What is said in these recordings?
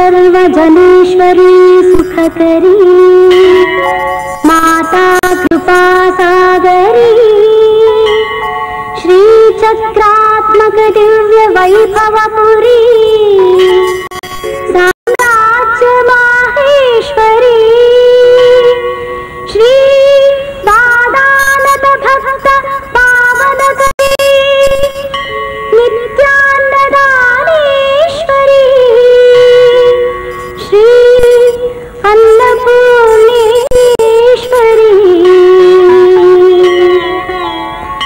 सर्वजनेश्वरी सुखकरी माता कृपा सागरी श्रीचक्रात्मक दिव्य वैभवपुरी साम्राज्य माहेश्वरी श्री दादानत भक्त पावनकरी नित्यान्नदानेश्वरी श्री अन्नपूर्णेश्वरी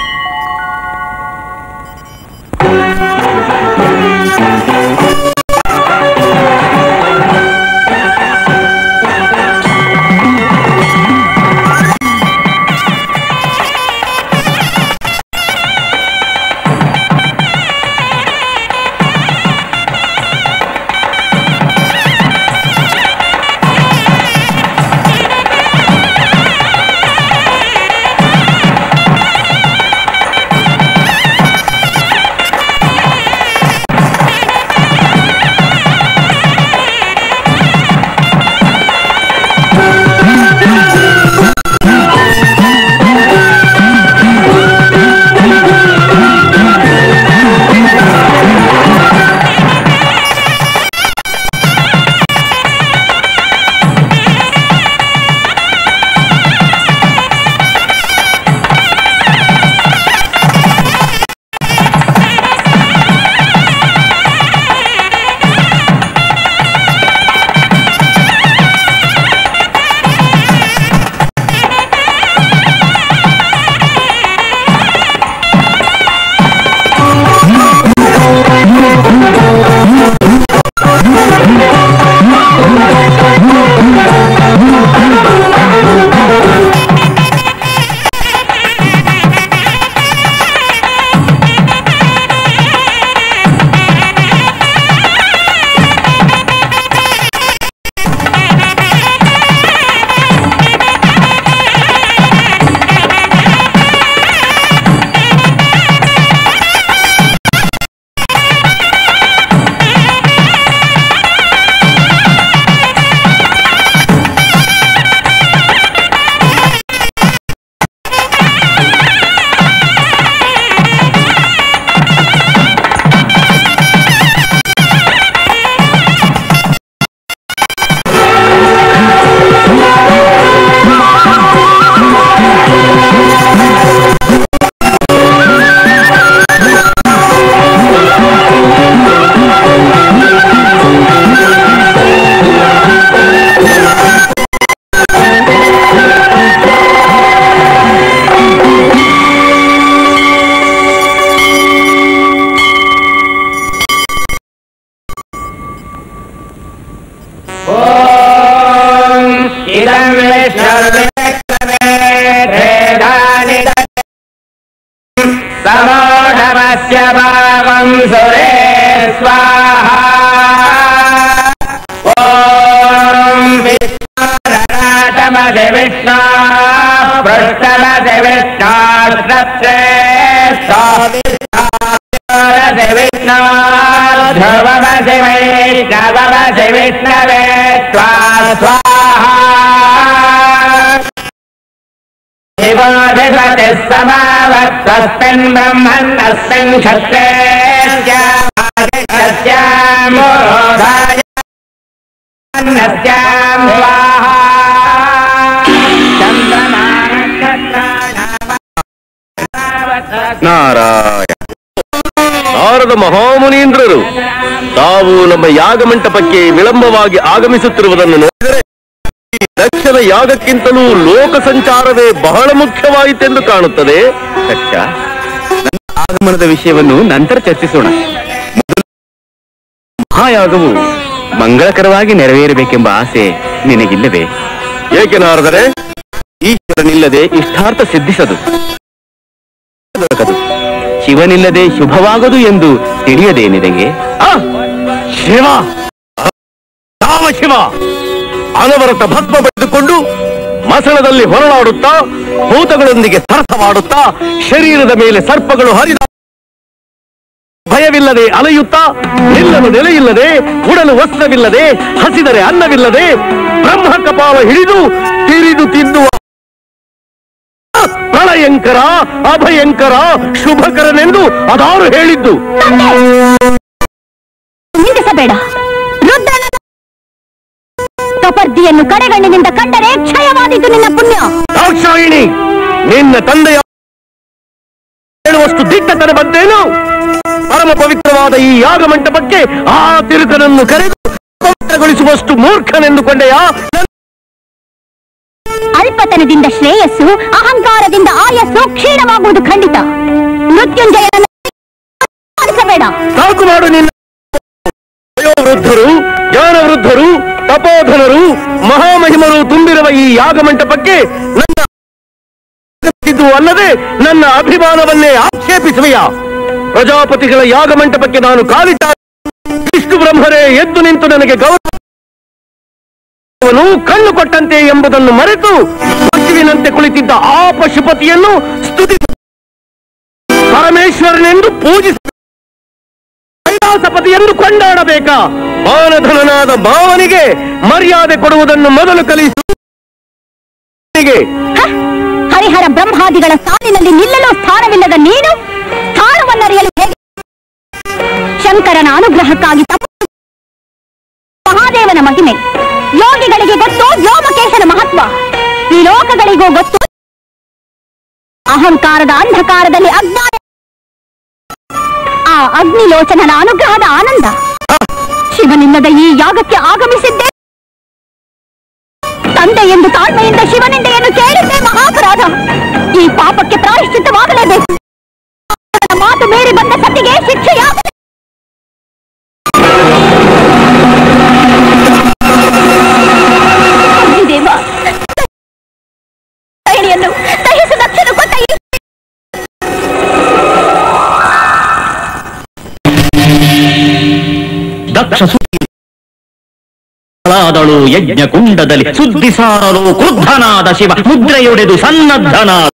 इदं विष्णुर्वेदानि समोढमस्य भावं सुरे स्वाहा ॐ विष्णुरनाटमधि विष्णा पृष्ठमधि विष्णाश्रत्रे स्वामिरधि विष्णा ध्रुवमधि वैष्णवमधि विष्णवे त्वा स्वाहा शिवाधिपतिः समावत्तस्मिन् ब्रह्मन् तस्मिन् क्षत्रे स्यामोधाय नस्यां स्वाहा ನಾರಾಯಣ ನಾರದ ಮಹಾಮುನೀಂದ್ರರು ತಾವು ನಮ್ಮ ಯಾಗ ಮಂಟಪಕ್ಕೆ ವಿಳಂಬವಾಗಿ ಆಗಮಿಸುತ್ತಿರುವುದನ್ನು ನೋಡಿದರೆ ಈ ದಕ್ಷನ ಯಾಗಕ್ಕಿಂತಲೂ ಲೋಕ ಸಂಚಾರವೇ ಬಹಳ ಮುಖ್ಯವಾಯಿತೆಂದು ಕಾಣುತ್ತದೆ ದಕ್ಷ ನನ್ನ ಆಗಮನದ ವಿಷಯವನ್ನು ನಂತರ ಚರ್ಚಿಸೋಣ ಮೊದಲು ಮಹಾಯಾಗವು ಮಂಗಳಕರವಾಗಿ ನೆರವೇರಬೇಕೆಂಬ ಆಸೆ ನಿನಗಿಲ್ಲವೇ ಏಕೆ ನಾರದರೆ ಈಶ್ವರನಿಲ್ಲದೆ ಇಷ್ಟಾರ್ಥ ಸಿದ್ಧಿಸದು ದೊರಕದು ಶಿವನಿಲ್ಲದೆ ಶುಭವಾಗದು ಎಂದು ತಿಳಿಯದೆ ನಿನಗೆ ಆ, ಶಿವ ಯಾವ ಶಿವ ಅನವರತ ಭಸ್ಮ ಪಡೆದುಕೊಂಡು ಮಸಣದಲ್ಲಿ ಹೊರಳಾಡುತ್ತಾ ಭೂತಗಳೊಂದಿಗೆ ಸರಸವಾಡುತ್ತಾ ಶರೀರದ ಮೇಲೆ ಸರ್ಪಗಳು ಹರಿದ ಭಯವಿಲ್ಲ ಗತಿಯಿಲ್ಲದೆ ಅಲೆಯುತ್ತಾ ನಿಲ್ಲಲು ನೆಲೆಯಿಲ್ಲದೆ ಉಡಲು ವಸ್ತ್ರವಿಲ್ಲದೆ ಹಸಿದರೆ ಅನ್ನವಿಲ್ಲದೆ ಬ್ರಹ್ಮ ಕಪಾಲ ಹಿಡಿದು ತಿರಿದು ತಿನ್ನುವ ಪ್ರಳಯಂಕರ ಅಭಯಂಕರ ಶುಭಕರನೆಂದು ಅದಾರು ಹೇಳಿದ್ದು ನಿಂದಿಸಬೇಡ ರುದ್ರನ ಕಪರ್ದಿಯನ್ನು ಕಡೆಗಣ್ಣಿನಿಂದ ಕಂಡರೆ ಕ್ಷಯವಾದಿದ್ದು ನಿನ್ನ ಪುಣ್ಯ ದಾಕ್ಷಾಯಿಣಿ ನಿನ್ನ ತಂದೆಯ ಹೇಳುವಷ್ಟು ದಿಟ್ಟತನ ಬಂದೇನು ಪರಮ ಪವಿತ್ರವಾದ ಈ ಯಾಗ ಮಂಟಪಕ್ಕೆ ಆ ತಿರುಕನನ್ನು ಕರೆದು ಪವಿತ್ರಗೊಳಿಸುವಷ್ಟು ಮೂರ್ಖನೆಂದುಕೊಂಡೆಯಾ ಅಲ್ಪತನದಿಂದ ಶ್ರೇಯಸ್ಸು ಅಹಂಕಾರದಿಂದ ಆಯಸ್ಸು ಕ್ಷೀಣವಾಗುವುದು ಖಂಡಿತ ಮೃತ್ಯುಂಜಯನನ್ನು ಪಾಲಿಸಬೇಡ ಸಾಕು ಮಾಡು ನಿನ್ನ ವಯೋವೃದ್ಧರು ಜ್ಞಾನವೃದ್ಧರು ತಪೋಧನರು ಮಹಾಮಹಿಮರು ತುಂಬಿರುವ ಈ ಯಾಗ ಮಂಟಪಕ್ಕೆ ನನ್ನ ಇದು ಅಲ್ಲದೆ ನನ್ನ ಅಭಿಮಾನವನ್ನೇ ಆಕ್ಷೇಪಿಸುವೆಯ ಪ್ರಜಾಪತಿಗಳ ಯಾಗ ಮಂಟಪಕ್ಕೆ ನಾನು ಕಾಲಿಟ್ಟ ವಿಷ್ಣು ಬ್ರಹ್ಮರೇ ಎದ್ದು ನಿಂತು ನನಗೆ ಗೌರವನು ಕಣ್ಣು ಕೊಟ್ಟಂತೆ ಎಂಬುದನ್ನು ಮರೆತು ಪಶುವಿನಂತೆ ಕುಳಿತಿದ್ದ ಆ ಪಶುಪತಿಯನ್ನು ಸ್ತುತಿ ಪರಮೇಶ್ವರನೆಂದು ಪೂಜಿಸ ಕೈಲಾಸಪತಿ ಎಂದು ಕೊಂಡಾಡಬೇಕಾ ಮಾನಧನನಾದ ಮಾವನಿಗೆ ಮರ್ಯಾದೆ ಕೊಡುವುದನ್ನು ಮೊದಲು ಕಲಿಸು ಅವನಿಗೆ ಹ? ಹರಿಹರ ಬ್ರಹ್ಮಾದಿಗಳ ಸಾಲಿನಲ್ಲಿ ನಿಲ್ಲಲು ಸ್ಥಾನವಿಲ್ಲದ ನೀನು ಸ್ಥಾನವನ್ನರಿಯಲು ಹೇಗೆ ಶಂಕರನ ಅನುಗ್ರಹಕ್ಕಾಗಿ ತಪ ಮಹಾದೇವನ ಮಹಿಮೆ ಯೋಗಿಗಳಿಗೆ ಗೊತ್ತು ವ್ಯೋಮಕೇಶನ ಮಹತ್ವ ಈ ಲೋಕಗಳಿಗೂ ಗೊತ್ತು ಅಹಂಕಾರದ ಅಂಧಕಾರದಲ್ಲಿ ಅಜ್ಞಾನ ಆ ಅಗ್ನಿಲೋಚನನ ಅನುಗ್ರಹದ ಆನಂದ ಶಿವನಿಲ್ಲದ ಈ ಯಾಗಕ್ಕೆ ಆಗಮಿಸಿದ್ದೆ ತಂದೆ ಎಂದು ತಾಳ್ಮೆಯಿಂದ ಶಿವನಿಂದೆಯನ್ನು ಕೇಳಿದ್ದೆ ಮಹಾಪರಾಧ ಈ ಪಾಪಕ್ಕೆ ಪ್ರಾಯಶ್ಚಿತ್ತವಾಗಲೇಬೇಕು ಅವನ ಮಾತು ಮೀರಿ ಬಂದ ಸತಿಗೆ ಶಿಕ್ಷೆಯಾಗ ದೇವ ದಯೆಯನ್ನು ದಹಿಸು ದಕ್ಷಿಣ ಕೊಟ್ಟ ಈ ದಕ್ಷ ಸುದ್ದಿಗಳಾದಳು ಯಜ್ಞ ಕುಂಡದಲ್ಲಿ ಸುದ್ದಿ ಸಾರಲು ಕ್ರುದ್ಧನಾದ ಶಿವ ಮುದ್ರೆಯೊಡೆದು ಸನ್ನದ್ಧನಾದ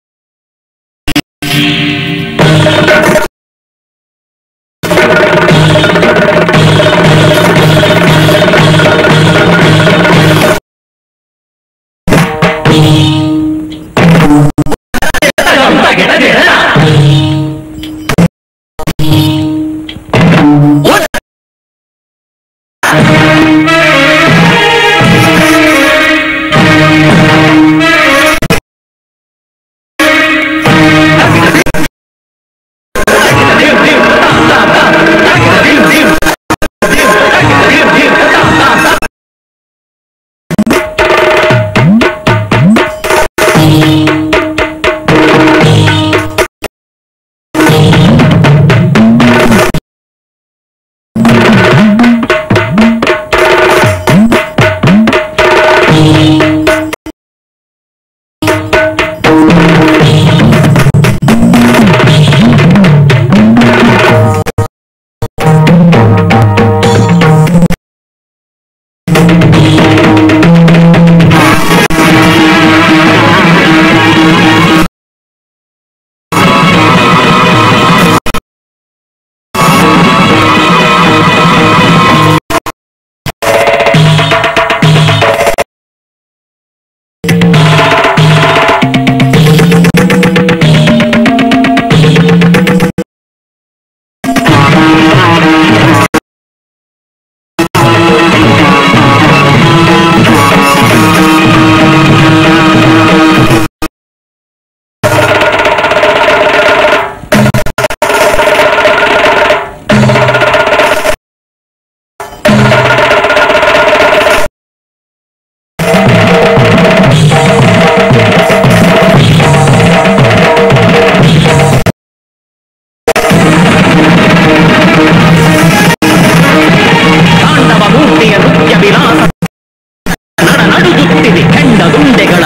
ತಾಂಡವ ಮೂರ್ತಿಯ ನೃತ್ಯ ವಿಲಾಸ ನಡ ನಡುಗುತ್ತಿದೆ ಕೆಂಡ ದುಂಡೆಗಳ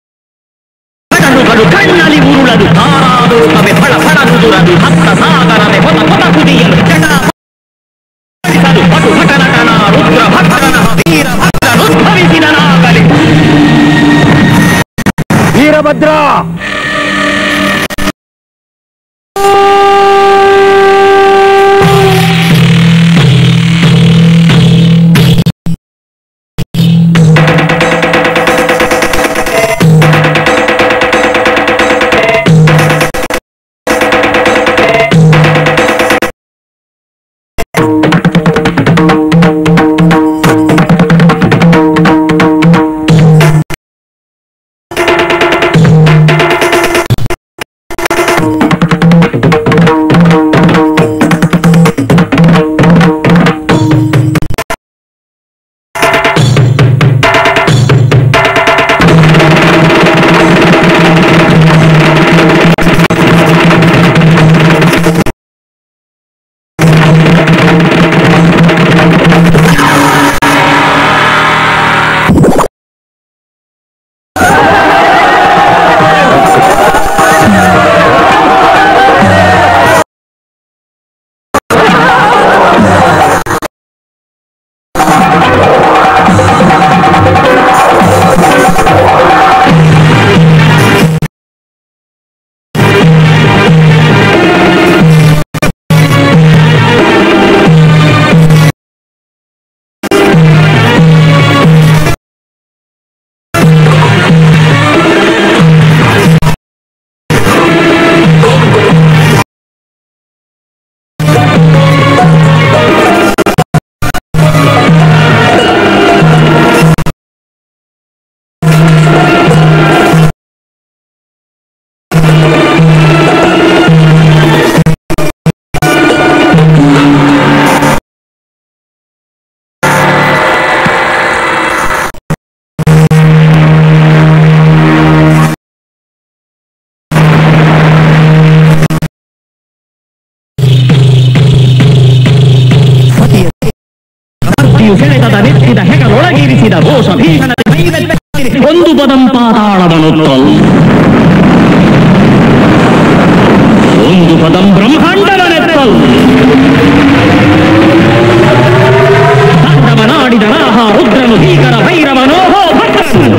ಕಣ್ಣುಗಳು ಕಣ್ಣಲ್ಲಿ ಉರುಳದು ತಾರಾಲೋಕವೇ ಫಳ ಫಳನುದುರದು ಹತ್ತ ಸಾಗರವೇ ಹೊತ ಹೊತ ಕುದಿಯಲು ಜಟ ಫಲಿಸಲು ಪಟು ಭಟನಟನ ರುದ್ರ ಭಕ್ತನ ವೀರ ಭಕ್ತನುದ್ಭವಿಸಿದನಾಗಲಿ ವೀರಭದ್ರ ಧರೆಯು ಸೆಳೆತದ ನೆಚ್ಚಿದ ಹೆಗಲೊಳಗಿರಿಸಿದ ರೋಷ ಭೀಷಣ ಮೈವೆತ್ತರಿಸಿ ಒಂದು ಪದಂ ಪಾತಾಳವನುತ್ತಲ್ ಒಂದು ಪದಂ ಬ್ರಹ್ಮಾಂಡವನೆತ್ತಲ್ ತಾಂಡವನಾಡಿದ ರಾಹ ರುದ್ರನು ಭೀಕರ ಭೈರವನೋಹೋ ಭಕ್ತನು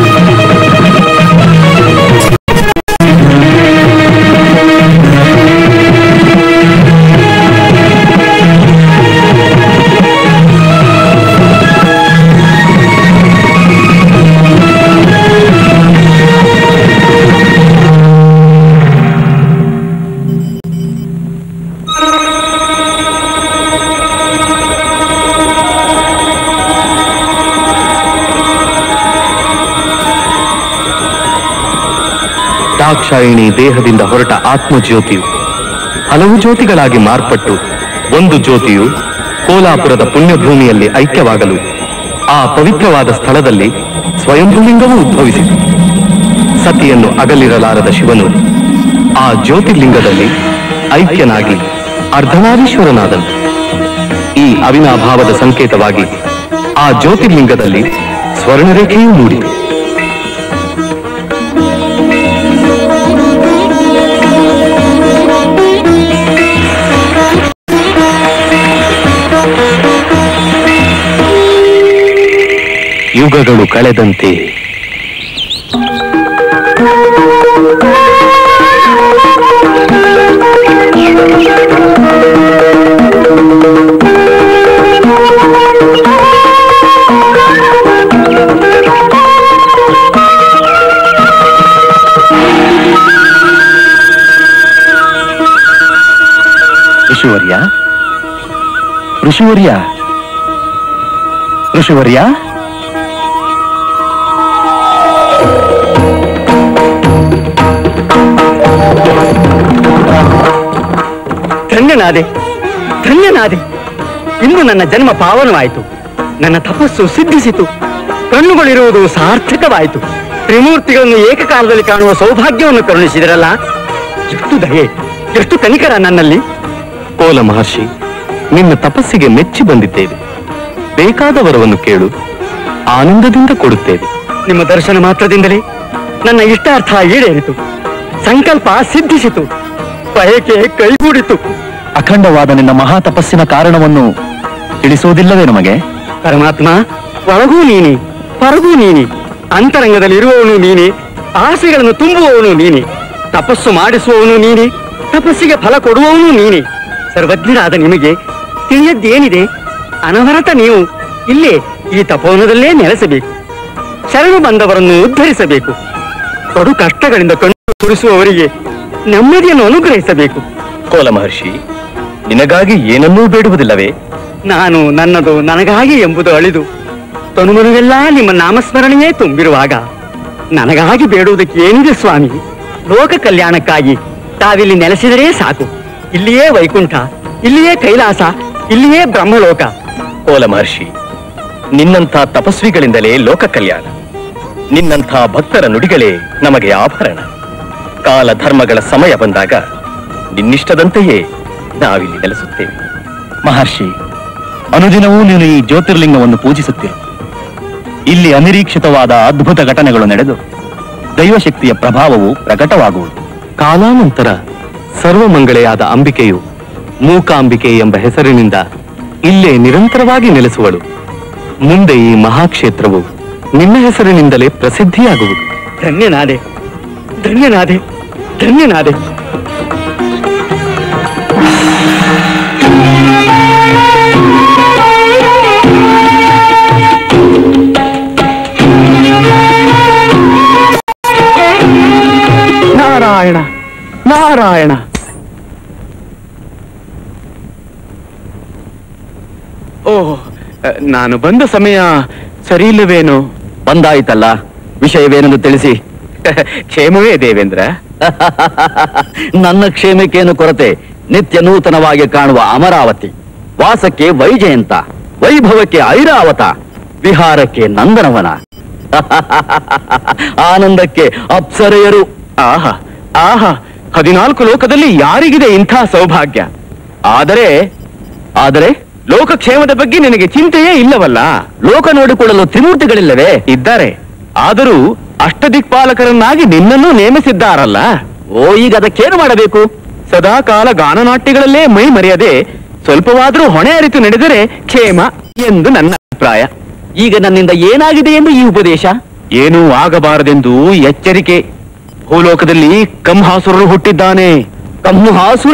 ದಾಕ್ಷಾಯಿಣಿ ದೇಹದಿಂದ ಹೊರಟ ಆತ್ಮಜ್ಯೋತಿಯು ಹಲವು ಜ್ಯೋತಿಗಳಾಗಿ ಮಾರ್ಪಟ್ಟು ಒಂದು ಜ್ಯೋತಿಯು ಕೋಲಾಪುರದ ಪುಣ್ಯಭೂಮಿಯಲ್ಲಿ ಐಕ್ಯವಾಗಲು ಆ ಪವಿತ್ರವಾದ ಸ್ಥಳದಲ್ಲಿ ಸ್ವಯಂಭುಲಿಂಗವೂ ಉದ್ಭವಿಸಿತು ಸತಿಯನ್ನು ಅಗಲಿರಲಾರದ ಶಿವನು ಆ ಜ್ಯೋತಿರ್ಲಿಂಗದಲ್ಲಿ ಐಕ್ಯನಾಗಿ ಅರ್ಧನಾರೀಶ್ವರನಾದನು ಈ ಅವಿನಾಭಾವದ ಸಂಕೇತವಾಗಿ ಆ ಜ್ಯೋತಿರ್ಲಿಂಗದಲ್ಲಿ ಸ್ವರ್ಣರೇಖೆಯೂ ಮೂಡಿತು ಯುಗಗಳು ಕಳೆದಂತೆ ಋಷಿವರ್ಯ ಋಷಿವರ್ಯ ಋಷಿವರ್ಯ ಧನ್ಯನಾದೆ ಧನ್ಯನಾದೆ ಇಂದು ನನ್ನ ಜನ್ಮ ಪಾವನವಾಯಿತು ನನ್ನ ತಪಸ್ಸು ಸಿದ್ಧಿಸಿತು ಕಣ್ಣುಗಳಿರುವುದು ಸಾರ್ಥಕವಾಯಿತು ತ್ರಿಮೂರ್ತಿಗಳನ್ನು ಏಕಕಾಲದಲ್ಲಿ ಕಾಣುವ ಸೌಭಾಗ್ಯವನ್ನು ಕರುಣಿಸಿದರಲ್ಲ ಎಷ್ಟು ದಯೆ ಎಷ್ಟು ಕನಿಕರ ನನ್ನಲ್ಲಿ ಕೋಲ ಮಹರ್ಷಿ ನಿನ್ನ ತಪಸ್ಸಿಗೆ ಮೆಚ್ಚಿ ಬಂದಿದ್ದೇವೆ ಬೇಕಾದ ವರವನ್ನು ಕೇಳು ಆನಂದದಿಂದ ಕೊಡುತ್ತೇವೆ ನಿಮ್ಮ ದರ್ಶನ ಮಾತ್ರದಿಂದಲೇ ನನ್ನ ಇಷ್ಟಾರ್ಥ ಈಡೇರಿತು ಸಂಕಲ್ಪ ಸಿದ್ಧಿಸಿತು ಬಯಕೆ ಕೈಗೂಡಿತು ಅಖಂಡವಾದ ನಿನ್ನ ಮಹಾ ತಪಸ್ಸಿನ ಕಾರಣವನ್ನು ತಿಳಿಸೋದಿಲ್ಲವೇ ನಮಗೆ ಪರಮಾತ್ಮ ಒಳಗೂ ನೀನೆ ಹೊರಗೂ ನೀನೆ ಅಂತರಂಗದಲ್ಲಿ ಇರುವವನು ನೀನೆ ಆಸೆಗಳನ್ನು ತುಂಬುವವನು ನೀನೆ ತಪಸ್ಸು ಮಾಡಿಸುವವನು ನೀನೆ ತಪಸ್ಸಿಗೆ ಫಲ ಕೊಡುವವನು ನೀನೆ ಸರ್ವಜ್ಞರಾದ ನಿಮಗೆ ತಿಳಿಯದ್ದೇನಿದೆ ಅನವರತ ನೀವು ಇಲ್ಲೇ ಈ ತಪೋವನದಲ್ಲೇ ನೆಲೆಸಬೇಕು ಶರಣು ಬಂದವರನ್ನು ಉದ್ಧರಿಸಬೇಕು ಕಡು ಕಷ್ಟಗಳಿಂದ ಕಣ್ಣು ಸುರಿಸುವವರಿಗೆ ನೆಮ್ಮದಿಯನ್ನು ಅನುಗ್ರಹಿಸಬೇಕು ಕೋಲ ಮಹರ್ಷಿ ನಿನಗಾಗಿ ಏನನ್ನೂ ಬೇಡುವುದಿಲ್ಲವೇ ನಾನು ನನ್ನದು ನನಗಾಗಿ ಎಂಬುದು ಅಳಿದು ತನುಮನುವೆಲ್ಲ ನಿಮ್ಮ ನಾಮಸ್ಮರಣೆಯೇ ತುಂಬಿರುವಾಗ ನನಗಾಗಿ ಬೇಡುವುದಕ್ಕೆ ಏನಿದೆ ಸ್ವಾಮಿ ಲೋಕ ಕಲ್ಯಾಣಕ್ಕಾಗಿ ತಾವಿಲ್ಲಿ ನೆಲೆಸಿದರೆ ಸಾಕು ಇಲ್ಲಿಯೇ ವೈಕುಂಠ ಇಲ್ಲಿಯೇ ಕೈಲಾಸ ಇಲ್ಲಿಯೇ ಬ್ರಹ್ಮಲೋಕ ಕೋಲ ಮಹರ್ಷಿ ನಿನ್ನಂಥ ತಪಸ್ವಿಗಳಿಂದಲೇ ಲೋಕ ಕಲ್ಯಾಣ ನಿನ್ನಂಥ ಭಕ್ತರ ನುಡಿಗಳೇ ನಮಗೆ ಆಭರಣ ಕಾಲ ಧರ್ಮಗಳ ಸಮಯ ಬಂದಾಗ ನಿನ್ನಿಷ್ಟದಂತೆಯೇ ನಾವಿಲ್ಲಿ ನೆಲೆಸುತ್ತೇವೆ ಮಹರ್ಷಿ ಅನುದಿನವೂ ನೀನು ಈ ಜ್ಯೋತಿರ್ಲಿಂಗವನ್ನು ಪೂಜಿಸುತ್ತಿರು ಇಲ್ಲಿ ಅನಿರೀಕ್ಷಿತವಾದ ಅದ್ಭುತ ಘಟನೆಗಳು ನಡೆದು ದೈವಶಕ್ತಿಯ ಪ್ರಭಾವವು ಪ್ರಕಟವಾಗುವುದು ಕಾಲಾನಂತರ ಸರ್ವಮಂಗಳೆಯಾದ ಅಂಬಿಕೆಯು ಮೂಕಾಂಬಿಕೆ ಎಂಬ ಹೆಸರಿನಿಂದ ಇಲ್ಲೇ ನಿರಂತರವಾಗಿ ನೆಲೆಸುವಳು ಮುಂದೆ ಈ ಮಹಾಕ್ಷೇತ್ರವು ನಿನ್ನ ಹೆಸರಿನಿಂದಲೇ ಪ್ರಸಿದ್ಧಿಯಾಗುವುದು ಧನ್ಯನಾದೆ ಧನ್ಯನಾದೆ ಧನ್ಯನಾದೆ ನಾರಾಯಣ ನಾರಾಯಣ ಓಹ್ ನಾನು ಬಂದ ಸಮಯ ಸರಿಯಿಲ್ಲವೇನೋ ಬಂದಾಯಿತಲ್ಲ ವಿಷಯವೇನೆಂದು ತಿಳಿಸಿ ಕ್ಷೇಮವೇ ದೇವೇಂದ್ರ ನನ್ನ ಕ್ಷೇಮಕ್ಕೇನು ಕೊರತೆ ನಿತ್ಯ ನೂತನವಾಗಿ ಕಾಣುವ ಅಮರಾವತಿ ವಾಸಕ್ಕೆ ವೈಜಯಂತ ವೈಭವಕ್ಕೆ ಐರಾವತ ವಿಹಾರಕ್ಕೆ ನಂದನವನ ಆನಂದಕ್ಕೆ ಅಪ್ಸರೆಯರು ಆಹಾ ಆಹಾ ಹದಿನಾಲ್ಕು ಲೋಕದಲ್ಲಿ ಯಾರಿಗಿದೆ ಇಂಥ ಸೌಭಾಗ್ಯ ಆದರೆ ಆದರೆ ಲೋಕಕ್ಷೇಮದ ಬಗ್ಗೆ ನಿನಗೆ ಚಿಂತೆಯೇ ಇಲ್ಲವಲ್ಲ ಲೋಕ ನೋಡಿಕೊಳ್ಳಲು ತ್ರಿಮೂರ್ತಿಗಳಿಲ್ಲವೇ ಇದ್ದಾರೆ ಆದರೂ ಅಷ್ಟದಿಕ್ಪಾಲಕರನ್ನಾಗಿ ನಿನ್ನನ್ನು ನೇಮಿಸಿದ್ದಾರಲ್ಲ ಓ ಈಗ ಅದಕ್ಕೇನು ಮಾಡಬೇಕು ಸದಾಕಾಲ ಗಾನನಾಟ್ಯಗಳಲ್ಲೇ ಮೈ ಮರೆಯದೆ ಸ್ವಲ್ಪವಾದರೂ ಹೊಣೆ ಅರಿತು ನಡೆದರೆ ಕ್ಷೇಮ ಎಂದು ನನ್ನ ಅಭಿಪ್ರಾಯ ಈಗ ನನ್ನಿಂದ ಏನಾಗಿದೆ ಎಂದು ಈ ಉಪದೇಶ ಏನೂ ಆಗಬಾರದೆಂದು ಎಚ್ಚರಿಕೆ ಭೂಲೋಕದಲ್ಲಿ ಕಂಹಾಸುರರು ಹುಟ್ಟಿದ್ದಾನೆ ಕಮ್ಮುಹಾಸುರ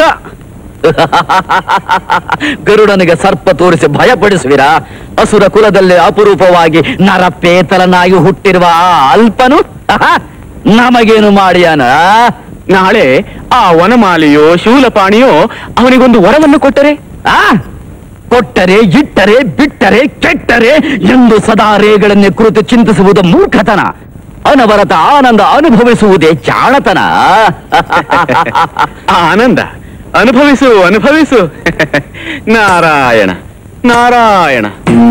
ಗರುಡನಿಗೆ ಸರ್ಪ ತೋರಿಸಿ ಭಯಪಡಿಸುವಿರಾ ಅಸುರ ಕುಲದಲ್ಲಿ ಅಪರೂಪವಾಗಿ ನರಪೇತಲನಾಗಿ ಹುಟ್ಟಿರುವ ಆ ಅಲ್ಪನು ಆಹಾ, ನಮಗೇನು ಮಾಡಿಯಾನ ನಾಳೆ ಆ ವನಮಾಲೆಯೋ ಶೂಲಪಾಣಿಯೋ ಅವನಿಗೊಂದು ವರವನ್ನು ಕೊಟ್ಟರೆ ಆ ಕೊಟ್ಟರೆ ಇಟ್ಟರೆ ಬಿಟ್ಟರೆ ಕೆಟ್ಟರೆ ಎಂದು ಸದಾ ರೇಗಳನ್ನೇ ಕುರಿತು ಚಿಂತಿಸುವುದು ಮೂರ್ಖತನ ಅನವರತ ಆನಂದ ಅನುಭವಿಸುವುದೇ ಜಾಣತನ ಆ ಆನಂದ ಅನುಭವಿಸು ಅನುಭವಿಸು ನಾರಾಯಣ ನಾರಾಯಣ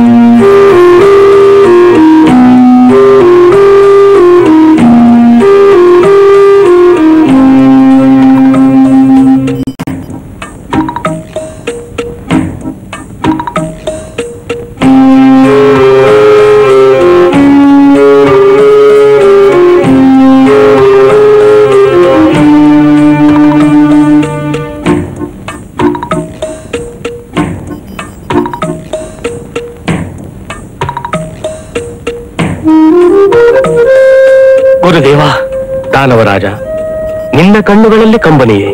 ಗುರುದೇವ ದಾನವರಾಜ ನಿನ್ನ ಕಣ್ಣುಗಳಲ್ಲಿ ಕಂಬನಿಯೇ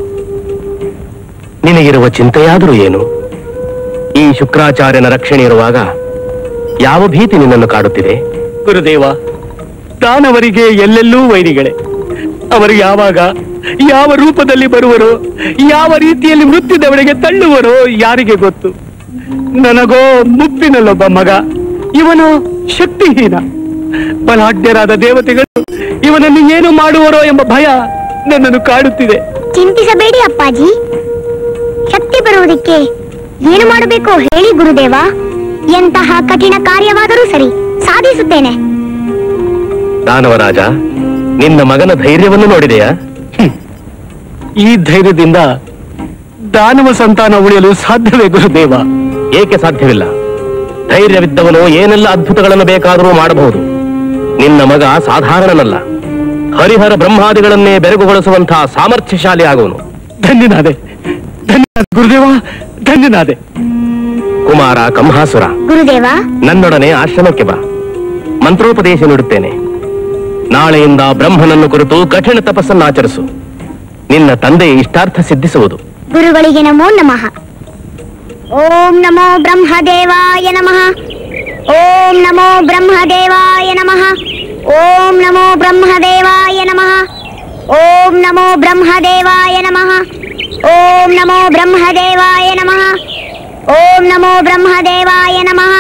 ನಿನಗಿರುವ ಚಿಂತೆಯಾದರೂ ಏನು ಈ ಶುಕ್ರಾಚಾರ್ಯನ ರಕ್ಷಣೆ ಇರುವಾಗ ಯಾವ ಭೀತಿ ನಿನ್ನನ್ನು ಕಾಡುತ್ತಿದೆ ಗುರುದೇವ ದಾನವರಿಗೆ ಎಲ್ಲೆಲ್ಲೂ ವೈರಿಗಳೇ ಅವರು ಯಾವಾಗ ಯಾವ ರೂಪದಲ್ಲಿ ಬರುವರೋ ಯಾವ ರೀತಿಯಲ್ಲಿ ಮೃತ್ಯುದವರಿಗೆ ತಳ್ಳುವರೋ ಯಾರಿಗೆ ಗೊತ್ತು ನನಗೋ ಮುಪ್ಪಿನಲ್ಲೊಬ್ಬ ಮಗ ಇವನು ಶಕ್ತಿಹೀನ ಬಲಾಢ್ಯರಾದ ದೇವತೆಗಳು ಇವನನ್ನು ಏನು ಮಾಡುವರೋ ಎಂಬ ಭಯ ನನ್ನನ್ನು ಕಾಡುತ್ತಿದೆ ಚಿಂತಿಸಬೇಡಿ ಅಪ್ಪಾಜಿ ಶಕ್ತಿ ಬರುವುದಕ್ಕೆ ಏನು ಮಾಡಬೇಕೋ ಹೇಳಿ ಗುರುದೇವ ಎಂತಹ ಕಠಿಣ ಕಾರ್ಯವಾದರೂ ಸರಿ ಸಾಧಿಸುತ್ತೇನೆ ದಾನವರಾಜ ನಿನ್ನ ಮಗನ ಧೈರ್ಯವನ್ನು ನೋಡಿದೆಯಾ ಈ ಧೈರ್ಯದಿಂದ ದಾನವ ಸಂತಾನ ಉಳಿಯಲು ಸಾಧ್ಯವೇ ಗುರುದೇವ ಏಕೆ ಸಾಧ್ಯವಿಲ್ಲ ಧೈರ್ಯವಿದ್ದವನು ಏನೆಲ್ಲ ಅದ್ಭುತಗಳನ್ನು ಬೇಕಾದರೂ ಮಾಡಬಹುದು ನಿನ್ನ ಮಗ ಸಾಧಾರಣನಲ್ಲ ಹರಿಹರ ಬ್ರಹ್ಮಾದಿಗಳನ್ನೇ ಬೆರಗುಗೊಳಿಸುವಂತಹ ಸಾಮರ್ಥ್ಯಶಾಲಿ ಆಗುವನು ಧನ್ಯನಾದೆ ಧನ್ಯನಾದೆ ಗುರುದೇವ ಧನ್ಯನಾದೆ ಕುಮಾರ ಕಂಹಾಸುರ ಗುರುದೇವ ನನ್ನೊಡನೆ ಆಶ್ರಮಕ್ಕೆ ಬಾ ಮಂತ್ರೋಪದೇಶ ನೀಡುತ್ತೇನೆ ನಾಳೆಯಿಂದ ಬ್ರಹ್ಮನನ್ನು ಕುರಿತು ಕಠಿಣ ತಪಸ್ಸನ್ನು ಆಚರಿಸು ನಿನ್ನ ತಂದೆ ಇಷ್ಟಾರ್ಥ ಸಿದ್ಧಿಸುವುದು ಗುರುಗಳಿಗೆ ನಮೋ ನಮಃ ಓಂ ನಮೋ ಬ್ರಹ್ಮದೇವಾಯ ನಮಃ ಓಂ ನಮೋ ಬ್ರಹ್ಮದೇವಾಯ ನಮಃ ಓಂ ನಮೋ ಬ್ರಹ್ಮದೇವಾಯ ನಮಃ ಓಂ ನಮೋ ಬ್ರಹ್ಮದೇವಾಯ ನಮಃ ಓಂ ನಮೋ ಬ್ರಹ್ಮದೇವಾಯ ನಮಃ ಓಂ ನಮೋ ಬ್ರಹ್ಮದೇವಾಯ ನಮಃ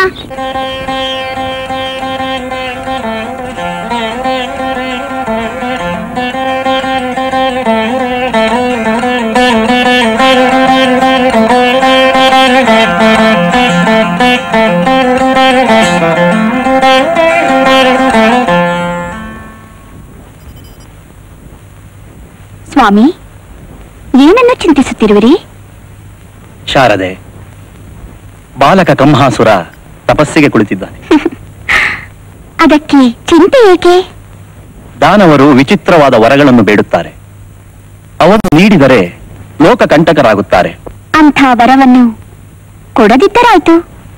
ಸ್ವಾಮಿ ಏನನ್ನು ಚಿಂತಿಸುತ್ತಿರುವಿರಿ ಶಾರದೆ ಬಾಲಕ ಕಂಹಾಸುರ ತಪಸ್ಸಿಗೆ ಕುಳಿತಿದ್ದಾನೆ ಅದಕ್ಕೆ ಚಿಂತೆ ಏಕೆ ದಾನವರು ವಿಚಿತ್ರವಾದ ವರಗಳನ್ನು ಬೇಡುತ್ತಾರೆ ಅವನ್ನು ನೀಡಿದರೆ ಲೋಕಕಂಟಕರಾಗುತ್ತಾರೆ ಅಂಥ ವರವನ್ನು ಕೊಡದಿದ್ದರಾಯ್ತು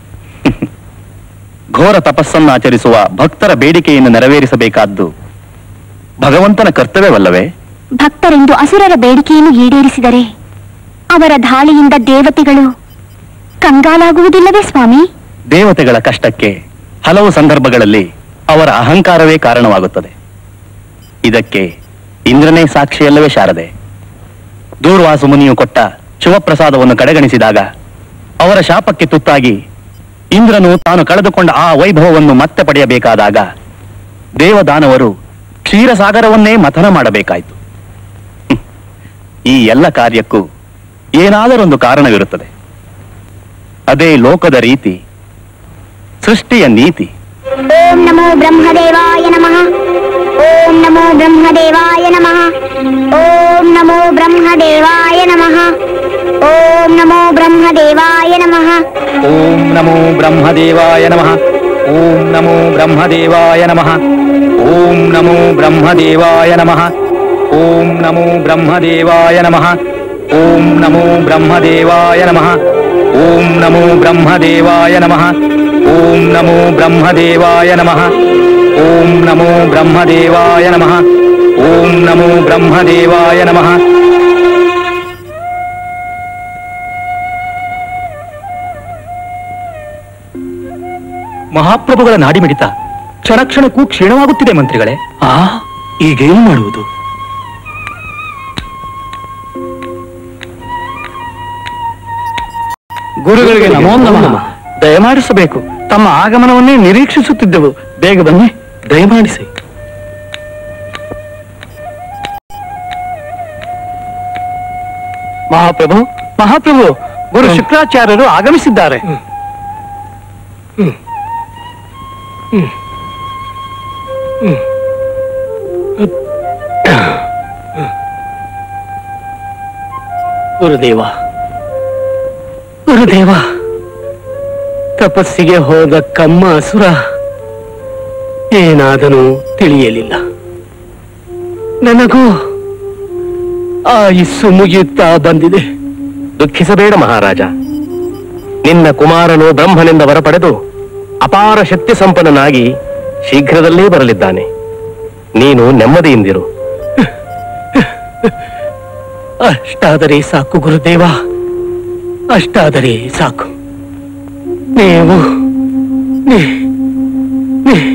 ಘೋರ ತಪಸ್ಸನ್ನು ಆಚರಿಸುವ ಭಕ್ತರ ಬೇಡಿಕೆಯನ್ನು ನೆರವೇರಿಸಬೇಕಾದ್ದು ಭಗವಂತನ ಕರ್ತವ್ಯವಲ್ಲವೇ ಭಕ್ತರೆಂದು ಅಸುರರ ಬೇಡಿಕೆಯನ್ನು ಈಡೇರಿಸಿದರೆ ಅವರ ಧಾಳಿಯಿಂದ ದೇವತೆಗಳು ಕಂಗಾಲಾಗುವುದಿಲ್ಲವೇ ಸ್ವಾಮಿ ದೇವತೆಗಳ ಕಷ್ಟಕ್ಕೆ ಹಲವು ಸಂದರ್ಭಗಳಲ್ಲಿ ಅವರ ಅಹಂಕಾರವೇ ಕಾರಣವಾಗುತ್ತದೆ ಇದಕ್ಕೆ ಇಂದ್ರನೇ ಸಾಕ್ಷಿಯಲ್ಲವೇ ಶಾರದೆ ದೂರ್ವಾಸು ಮುನಿಯು ಕೊಟ್ಟ ಶಿವಪ್ರಸಾದವನ್ನು ಕಡೆಗಣಿಸಿದಾಗ ಅವರ ಶಾಪಕ್ಕೆ ತುತ್ತಾಗಿ ಇಂದ್ರನು ತಾನು ಕಳೆದುಕೊಂಡ ಆ ವೈಭವವನ್ನು ಮತ್ತೆ ಪಡೆಯಬೇಕಾದಾಗ ದೇವದಾನವರು ಕ್ಷೀರಸಾಗರವನ್ನೇ ಮಥನ ಮಾಡಬೇಕಾಯಿತು ಹ್ಮ್. ಈ ಎಲ್ಲ ಕಾರ್ಯಕ್ಕೂ ಏನಾದರೊಂದು ಕಾರಣವಿರುತ್ತದೆ ಅದೇ ಲೋಕದ ರೀತಿ ಸೃಷ್ಟಿಯ ನೀತಿ ಓಂ ನಮೋ ಬ್ರಹ್ಮದೇವಾಯ ನಮಃ ಓಂ ನಮೋ ಬ್ರಹ್ಮದೇವಾಯ ನಮಃ ಓಂ ನಮೋ ಬ್ರಹ್ಮದೇವಾಯ ನಮಃ ಓಂ ನಮೋ ಬ್ರಹ್ಮದೇವಾಯ ನಮಃ ನಮೋ ಬ್ರಹ್ಮದೇವಾಯ ನಮಃ ಓಂ ನಮೋ ಬ್ರಹ್ಮದೇವಾಯ ನಮಃ ಓಂ ನಮೋ ಬ್ರಹ್ಮದೇವಾಯ ನಮಃ ಓಂ ನಮೋ ಬ್ರಹ್ಮದೇವಾಯ ನಮಃ ಓಂ ನಮೋ ಬ್ರಹ್ಮದೇವಾಯ ನಮಃ ಓಂ ನಮೋ ಬ್ರಹ್ಮದೇವಾಯ ನಮಃ ಓಂ ನಮೋ ಬ್ರಹ್ಮದೇವಾಯ ನಮಃ ಓಂ ನಮೋ ಬ್ರಹ್ಮದೇವಾಯ ನಮಃ ಓಂ ನಮೋ ಬ್ರಹ್ಮದೇವಾಯ ನಮಃ ಮಹಾಪ್ರಭುಗಳ ನಾಡಿ ಮಿಡಿತ ಕ್ಷಣ ಕ್ಷಣಕ್ಕೂ ಕ್ಷೀಣವಾಗುತ್ತಿದೆ ಮಂತ್ರಿಗಳೇ ಆ ಈಗೇನು ಮಾಡುವುದು ಗುರುಗಳಿಗೆ ನಮೋ ನಮಃ ದಯಮಾಡಿಸಬೇಕು ತಮ್ಮ ಆಗಮನವನ್ನೇ ನಿರೀಕ್ಷಿಸುತ್ತಿದ್ದೆವು ಬೇಗ ಬನ್ನಿ ದಯಮಾಡಿಸಿ ಮಹಾಪ್ರಭು ಮಹಾಪ್ರಭು ಗುರು ಶುಕ್ರಾಚಾರ್ಯರು ಆಗಮಿಸಿದ್ದಾರೆ ಗುರುದೇವ ಗುರುದೇವ ತಪಸ್ಸಿಗೆ ಹೋದ ಕಮ್ಮ ಅಸುರ ಏನಾದನು ತಿಳಿಯಲಿಲ್ಲ ನನಗೂ ಆಯುಸ್ಸು ಮುಗಿಯುತ್ತಾ ಬಂದಿದೆ ದುಃಖಿಸಬೇಡ ಮಹಾರಾಜ ನಿನ್ನ ಕುಮಾರನು ಬ್ರಹ್ಮನಿಂದ ಹೊರಪಡೆದು ಅಪಾರ ಶಕ್ತಿ ಸಂಪನ್ನನಾಗಿ ಶೀಘ್ರದಲ್ಲೇ ಬರಲಿದ್ದಾನೆ ನೀನು ನೆಮ್ಮದಿಯಿಂದಿರು ಅಷ್ಟಾದರೆ ಸಾಕು ಗುರುದೇವ ಅಷ್ಟಾದರೆ ಸಾಕು ನೀವು ನೀ- ನೀ-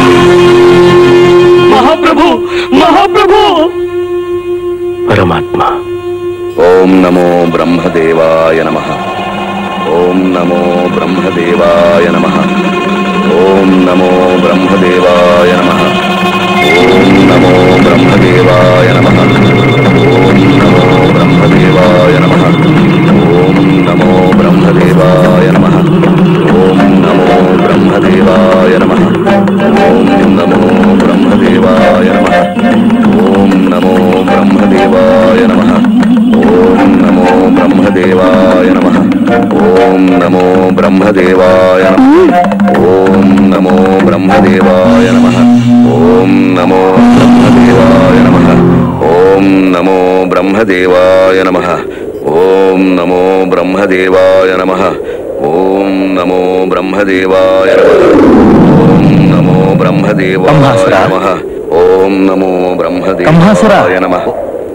ಮಹಾಪ್ರಭು ಮಹಾಪ್ರಭು ಪರಮಾತ್ಮ ಓಂ ನಮೋ ಬ್ರಹ್ಮದೇವಾಯ ನಮಃ ಓಂ ನಮೋ ಬ್ರಹ್ಮದೇವಾಯ ನಮಃ ಓಂ ನಮೋ ಬ್ರಹ್ಮದೇವಾಯ ನಮಃ ಓಂ ನಮೋ ಬ್ರಹ್ಮದೇವಾಯ ನಮಃ ಓಂ ನಮೋ ಬ್ರಹ್ಮದೇವಾಯ ನಮಃ ಓಂ ನಮೋ ಬ್ರಹ್ಮದೇವಾಯ ನಮಃ ಓಂ ನಮೋ ಬ್ರಹ್ಮದೇವಾಯ ನಮಃ ಓಂ ನಮೋ ಬ್ರಹ್ಮದೇವಾಯ ನಮಃ ಓಂ ನಮೋ ಬ್ರಹ್ಮದೇವಾಯ ನಮಃ ಓಂ ನಮೋ ಬ್ರಹ್ಮದೇವಾಯ ನಮಃ ಓಂ ನಮೋ ಬ್ರಹ್ಮದೇವಾಯ ನಮಃ ಓಂ ನಮೋ ಬ್ರಹ್ಮದೇವಾಯ ನಮಃ ಓಂ ನಮೋ ಬ್ರಹ್ಮದೇವಾಯ ನಮಃ ಓಂ ನಮೋ ಬ್ರಹ್ಮದೇವಾಯ ನಮಃ ಓಂ ನಮೋ ಬ್ರಹ್ಮದೇವಾಯ ನಮಃ ಓಂ ನಮೋ ಬ್ರಹ್ಮದೇವಾಯ ನಮಃ ಓಂ ನಮೋ ಬ್ರಹ್ಮದೇವಾಯ ಕಂಹಾಸುರ. ನಮಃ ಓಂ ನಮೋ ಕಂಹಾಸುರ. ಬ್ರಹ್ಮದೇವಾಯ ನಮಃ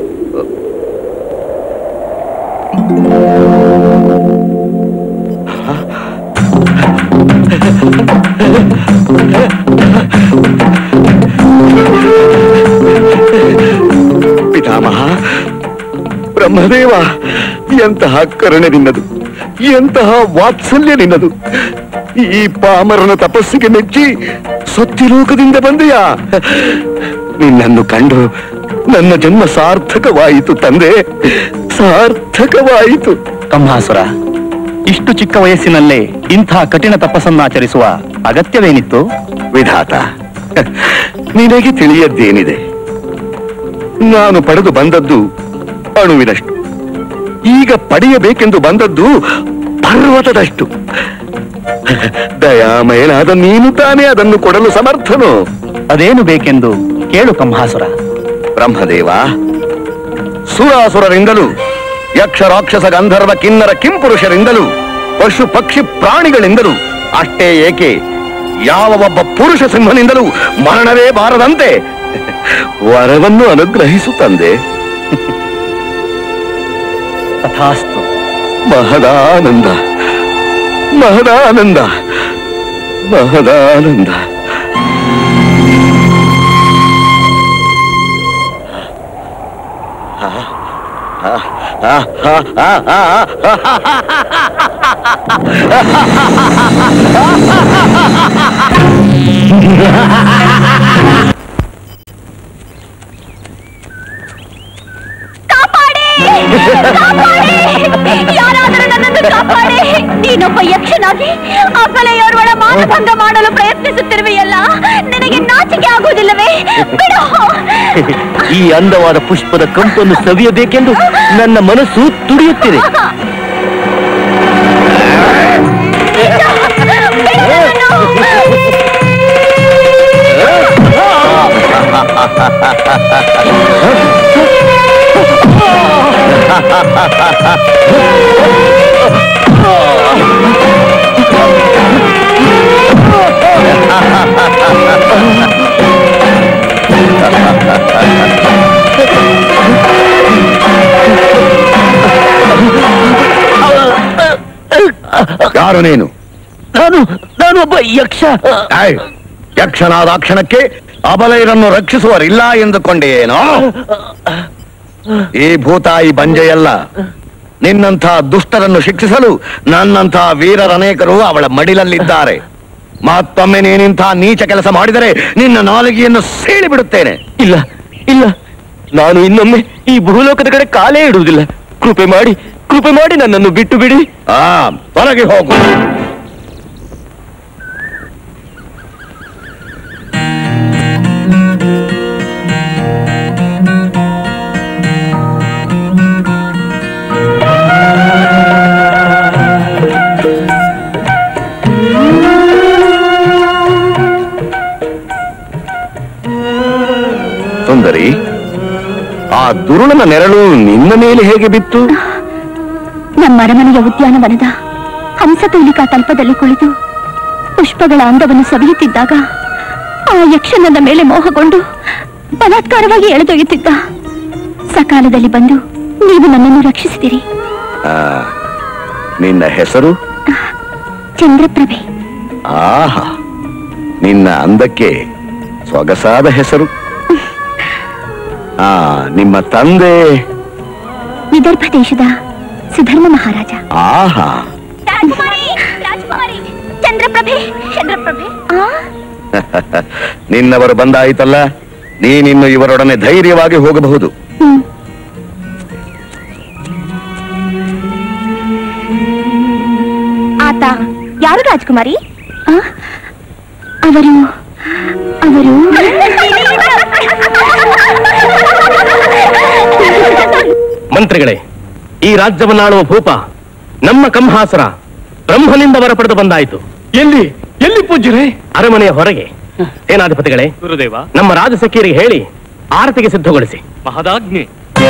ಪಿತಾಮಹ ಬ್ರಹ್ಮದೇವ ಎಂತಹ ಕರುಣೆ ನಿನ್ನದು ಎಂತಹ ವಾತ್ಸಲ್ಯ ನಿನ್ನದು ಈ ಪಾಮರನ ತಪಸ್ಸಿಗೆ ಮೆಚ್ಚಿ ಸತ್ಯಲೋಕದಿಂದ ಬಂದೆಯಾ ನಿನ್ನನ್ನು ಕಂಡು ನನ್ನ ಜನ್ಮ ಸಾರ್ಥಕವಾಯಿತು ತಂದೆ ಸಾರ್ಥಕವಾಯಿತು ಕಂಹಾಸುರ ಇಷ್ಟು ಚಿಕ್ಕ ವಯಸ್ಸಿನಲ್ಲೇ ಇಂಥ ಕಠಿಣ ತಪಸ್ಸನ್ನಾಚರಿಸುವ ಅಗತ್ಯವೇನಿತ್ತು ವಿಧಾತ ನಿನಗೆ ತಿಳಿಯದ್ದೇನಿದೆ ನಾನು ಪಡೆದು ಬಂದದ್ದು ಅಣುವಿನಷ್ಟು ಈಗ ಪಡೆಯಬೇಕೆಂದು ಬಂದದ್ದು ಪರ್ವತದಷ್ಟು ದಯಾಮಯನಾದ ನೀನು ತಾನೇ ಅದನ್ನು ಕೊಡಲು ಸಮರ್ಥನು ಅದೇನು ಬೇಕೆಂದು ಕೇಳು ಕಂಹಾಸುರ ಬ್ರಹ್ಮದೇವ ಸುರಾಸುರರಿಂದಲೂ ಯಕ್ಷ ರಾಕ್ಷಸ ಗಂಧರ್ವ ಕಿನ್ನರ ಕಿಂಪುರುಷರಿಂದಲೂ ಪಶು ಪಕ್ಷಿ ಪ್ರಾಣಿಗಳಿಂದಲೂ ಅಷ್ಟೇ ಏಕೆ ಯಾವ ಒಬ್ಬ ಪುರುಷ ಸಿಂಹನಿಂದಲೂ ಮರಣವೇ ಬಾರದಂತೆ ವರವನ್ನು ಅನುಗ್ರಹಿಸು ತಂದೆ ತಥಾಸ್ತು ಮಹದಾನಂದ ಮಹದಾನಂದ ಮಹದಾನಂದ ಕಾಪಾಡಿ ಕಾಪಾಡಿ ಯಾರಾದರೂ ನನ್ನನ್ನು ಕಾಪಾಡಿ ನೀನೊಬ್ಬ ಯಕ್ಷನಾಗಿ ಅಬಲೆಯೋರ್ವಳ ಮಾನಭಂಗ ಮಾಡಲು ಪ್ರಯತ್ನಿಸುತ್ತಿರುವೆಯಲ್ಲ ನಿನಗೆ ನಾಚಿಕೆ ಆಗುವುದಿಲ್ಲವೇ ಬಿಡು ಈ ಅಂದವಾದ ಪುಷ್ಪದ ಕಂಪನ್ನು ಸವಿಯಬೇಕೆಂದು ನನ್ನ ಮನಸ್ಸು ತುಡಿಯುತ್ತಿದೆ ಆ ಯಾರು ನೀನು ನಾನು ನಾನು ಒಬ್ಬ ಯಕ್ಷ ಏಯ್, ಯಕ್ಷನಾದ ಕ್ಷಣಕ್ಕೆ ಅಬಲೆಯರನ್ನು ರಕ್ಷಿಸುವರಿಲ್ಲ ಎಂದುಕೊಂಡೆಯೇನೋ ಈ ಭೂತಾಯಿ ಬಂಜೆಯಲ್ಲ ನಿನ್ನಂಥ ದುಷ್ಟರನ್ನು ಶಿಕ್ಷಿಸಲು ನನ್ನಂಥ ವೀರರನೇಕರು ಅವಳ ಮಡಿಲಲ್ಲಿದ್ದಾರೆ ಮತ್ತೊಮ್ಮೆ ನೀನಿಂಥ ನೀಚ ಕೆಲಸ ಮಾಡಿದರೆ ನಿನ್ನ ನಾಲಿಗೆಯನ್ನು ಸೀಳಿ ಬಿಡುತ್ತೇನೆ ಇಲ್ಲ ಇಲ್ಲ ನಾನು ಇನ್ನೊಮ್ಮೆ ಈ ಭೂಲೋಕದ ಕಡೆ ಕಾಲೇ ಇಡುವುದಿಲ್ಲ ಕೃಪೆ ಮಾಡಿ ಕೃಪೆ ಮಾಡಿ ನನ್ನನ್ನು ಬಿಟ್ಟು ಬಿಡಿ ಆ ತೊಲಗಿ ಹೋಗು ಸುಂದರಿ ಆ ದುರುಳನ ನೆರಳು ನಿನ್ನ ಮೇಲೆ ಹೇಗೆ ಬಿತ್ತು ನಮ್ಮ ಅರಮನೆಯ ಉದ್ಯಾನವನದ ಹಂಸತೂಲಿಕಾ ತಲ್ಪದಲ್ಲಿ ಕುಳಿತು ಪುಷ್ಪಗಳ ಅಂದವನ್ನು ಸವಿಯುತ್ತಿದ್ದಾಗ ಆ ಯಕ್ಷ ನನ್ನ ಮೇಲೆ ಮೋಹಗೊಂಡು ಬಲಾತ್ಕಾರವಾಗಿ ಎಳೆದೊಯ್ಯುತ್ತಿದ್ದ ಸಕಾಲದಲ್ಲಿ ಬಂದು ನೀವು ನನ್ನನ್ನು ರಕ್ಷಿಸಿದಿರಿ ಆ, ನಿನ್ನ ಹೆಸರು ಚಂದ್ರಪ್ರಭೆ ಆಹಾ ನಿನ್ನ ಅಂದಕ್ಕೆ ಸೊಗಸಾದ ಹೆಸರು ಆ ನಿಮ್ಮ ತಂದೆ ವಿದರ್ಭ ದೇಶದ ಸುಧರ್ಮ ಮಹಾರಾಜ ಆಹಾ ಚಂದ್ರಪ್ರಭೆ ಚಂದ್ರಪ್ರಭೆ ನಿನ್ನವರು ಬಂದಾಯಿತಲ್ಲ ನೀನಿನ್ನು ಇವರೊಡನೆ ಧೈರ್ಯವಾಗಿ ಹೋಗಬಹುದು ಹ್ಮ್ ಆತ ಯಾರು ರಾಜ್ಕುಮಾರಿ ಅವರು ಅವರು ಮಂತ್ರಿಗಳೇ ಈ ರಾಜ್ಯವನ್ನಾಳುವ ಭೂಪ ನಮ್ಮ ಕಂಹಾಸರ ಬ್ರಹ್ಮನಿಂದ ವರ ಪಡೆದು ಬಂದಾಯಿತು ಎಲ್ಲಿ ಎಲ್ಲಿ ಪೂಜ್ಯರೇ ಅರಮನೆಯ ಹೊರಗೆ ಸೇನಾಧಿಪತಿಗಳೇ ಗುರುದೇವ ನಮ್ಮ ರಾಜಸಖಿಯರಿಗೆ ಹೇಳಿ ಆರತಿಗೆ ಸಿದ್ಧಗೊಳಿಸಿ ಮಹದಾಜ್ಞೆ